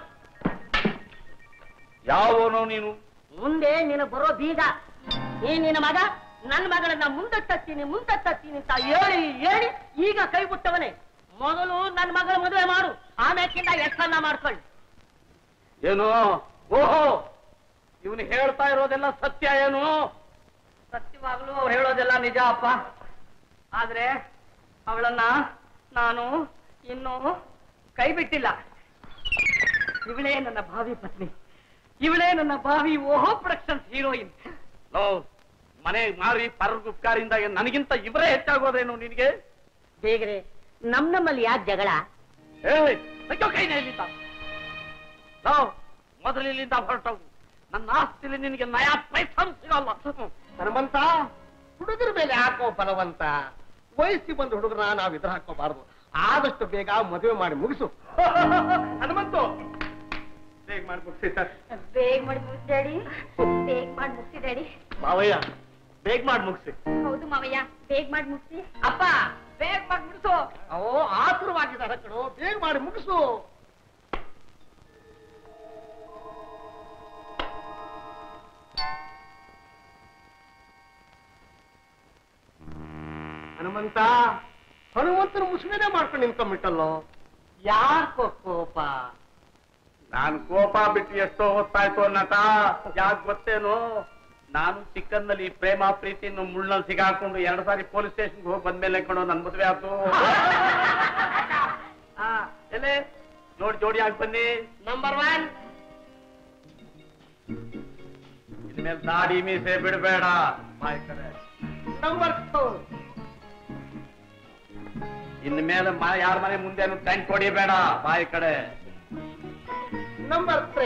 ಯಾವನೋ ನೀನು ಮುಂದೆ ನೀನು ಬರೋ ಬೀಗ ಈ ನಿನ್ನ ಮಗ ನನ್ನ ಮಗಳನ್ನ ಮುಂದೆ ತತ್ತೀನಿ ಮುಂದೆ ತತ್ತೀನಿ ಅಂತ ಹೇಳಿ ಹೇಳಿ ಈಗ ಕೈ ಬಿಟ್ಟವನೇ ಮೊದಲು ನನ್ನ ಮಗಳ ಮದುವೆ ಮಾಡು ಆಮೇಕಿಂದ ಎಷ್ಟನ್ನ ಮಾಡ್ಕೊಳ್ಳಿ ಏನು ಓಹೋ ಇವನು ಹೇಳ್ತಾ ಇರೋದೆಲ್ಲ ಸತ್ಯ ಏನು ಸತ್ಯವಾಗ್ಲೂ ಅವ್ರು ಹೇಳೋದೆಲ್ಲ ನಿಜ ಅಪ್ಪ ಆದ್ರೆ ಅವಳನ್ನ ನಾನು ಇನ್ನು ಕೈ ಬಿಟ್ಟಿಲ್ಲ ಇವಳೇ ನನ್ನ ಭಾವಿ ಪತ್ನಿ ಇವಳೇ ನನ್ನ ಭಾವಿ ಓಹೋ ಪ್ರೊಡಕ್ಷನ್ಸ್ ಹೀರೋಯಿನ್ ಲೋ, ಮನೆ ಮಾರಿ ಪರಗುಪ್ಕಾರಿಂದ ನನಗಿಂತ ಇವರೇ ಹೆಚ್ಚಾಗೋದೇನು ನಿನಗೆ ಬೇಗ್ರೆ ನಮ್ ನಮ್ಮಲ್ಲಿ ಯಾಕೆ ಜಗಳ ಏಯ್ ತೆಗ್ಯೋ ಕೈನ ಇಲ್ಲಿಂದ ಲೋ, ಮೊದಲು ಇಲ್ಲಿಂದ ಹೊರಟೋಗು ನನ್ನ ಆಸ್ತಿಲಿ ನಿನಗೆ ನಯಾ ಪೈಸಾ ಸಿಗಲ್ಲ ಹನುಮಂತ ಹುಡುಗರ ಮೇಲೆ ಹಾಕೋ ಬಲವಂತ ವಯಸ್ಸಿ ಬಂದ ಹುಡುಗರ ನಾವು ಇದ್ರ ಹಾಕೋಬಾರ್ದು ಆದಷ್ಟು ಬೇಗ ಮದುವೆ ಮಾಡಿ ಮುಗಿಸು ಹನುಮಂತು ಬೇಗ ಮಾಡಿ ಮುಗಿಸಿ ಸರ್ ಬೇಗ ಮಾಡಿ ಮುಗಿಸಿ ಡ್ಯಾಡಿ ಬೇಗ ಮಾಡಿ ಮುಗಿಸಿ ಡ್ಯಾಡಿ ಮಾವಯ್ಯ ಬೇಗ ಮಾಡಿ ಮುಗಿಸಿ ಹೌದು ಮಾವಯ್ಯ ಬೇಗ ಮಾಡಿ ಮುಗಿಸಿ ಅಪ್ಪ ಬೇಗ ಮಾಡಿ ಮುಗಿಸು ಅವು ಆತುರವಾಗಿದ್ದಾರೆ ಕಣೋ ಬೇಗ ಮಾಡಿ ಮುಗಿಸು ಹನುಮಂತ ಹನುಮಂತನ ಮುಸುಮೇನೆ ಮಾಡ್ಕೊಂಡು ನಿಂತ್ಕೊಂಡ್ಬಿಟ್ಟಲ್ಲೋ ಯಾಕೋ ಕೋಪ ನಾನು ಕೋಪ ಬಿಟ್ಟು ಎಷ್ಟೋ ಹೊತ್ತಾಯ್ತು ಅನ್ನತ ಯಾಕೆ ಗೊತ್ತೇನು ನಾನು ಚಿಕ್ಕನ್ನಲ್ಲಿ ಪ್ರೇಮ ಪ್ರೀತಿಯನ್ನು ಮುಳ್ಳಲ್ಲಿ ಸಿಗಾಕೊಂಡು ಎರಡು ಸಾರಿ ಪೊಲೀಸ್ ಸ್ಟೇಷನ್ಗೆ ಹೋಗಿ ಬಂದ್ಮೇಲೆ ಕಣೋ ನನ್ ಮದುವೆ ಆಯ್ತು ಆ, ಎಲೆ ನೋಡಿ ಜೋಡಿ ಆಗಿ ಬನ್ನಿ ನಂಬರ್ ಒನ್ ಇನ್ಮೇಲೆ ದಾಡಿ ಮೀಸೆ ಬಿಡಬೇಡ ಬಾಯ್ ಕಡೆ ನಂಬರ್ ಟೂ ಇನ್ಮೇಲೆ ಮ- ಯಾರ ಮನೆ ಮುಂದೆ ಟ್ಯಾಂಕ್ ಹೊಡಿಬೇಡ ಬಾಯ್ ಕಡೆ ನಂಬರ್ ತ್ರೀ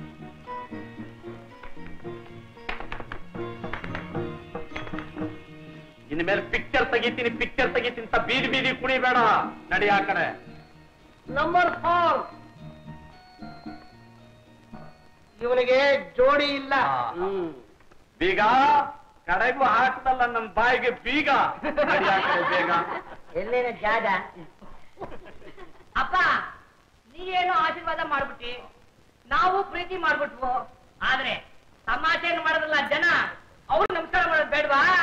ಇನ್ಮೇಲೆ ಪಿಕ್ಚರ್ ತೆಗಿತೀನಿ ಪಿಕ್ಚರ್ ತೆಗಿತೀನಿ ಅಂತ ಬೀದಿ ಬೀದಿ ಕುಡಿಬೇಡ ನಡಿ ಆ ಕಡೆ ನಂಬರ್ ಫೋರ್ ಇವನಿಗೆ ಜೋಡಿ ಇಲ್ಲ ಹ್ಮ್ ಬೀಗ ಕಡೆಗೂ ಹಾಕದಲ್ಲ ನನ್ನ ಬಾಯಿಗೆ ಬೀಗ ನಡಿ ಆ ಕಡೆ ಬೇಗ ಎಲ್ಲೇನ ಜಾಗ ಅಪ್ಪ ನೀವೇನೋ ಆಶೀರ್ವಾದ ಮಾಡ್ಬಿಟ್ಟಿ ನಾವು ಪ್ರೀತಿ ಮಾಡ್ಬಿಟ್ವು ಆದ್ರೆ ತಮಾಷೆಯನ್ನು ಮಾಡಿದ್ರಲ್ಲ ಜನ ಅವ್ರು ಬಾ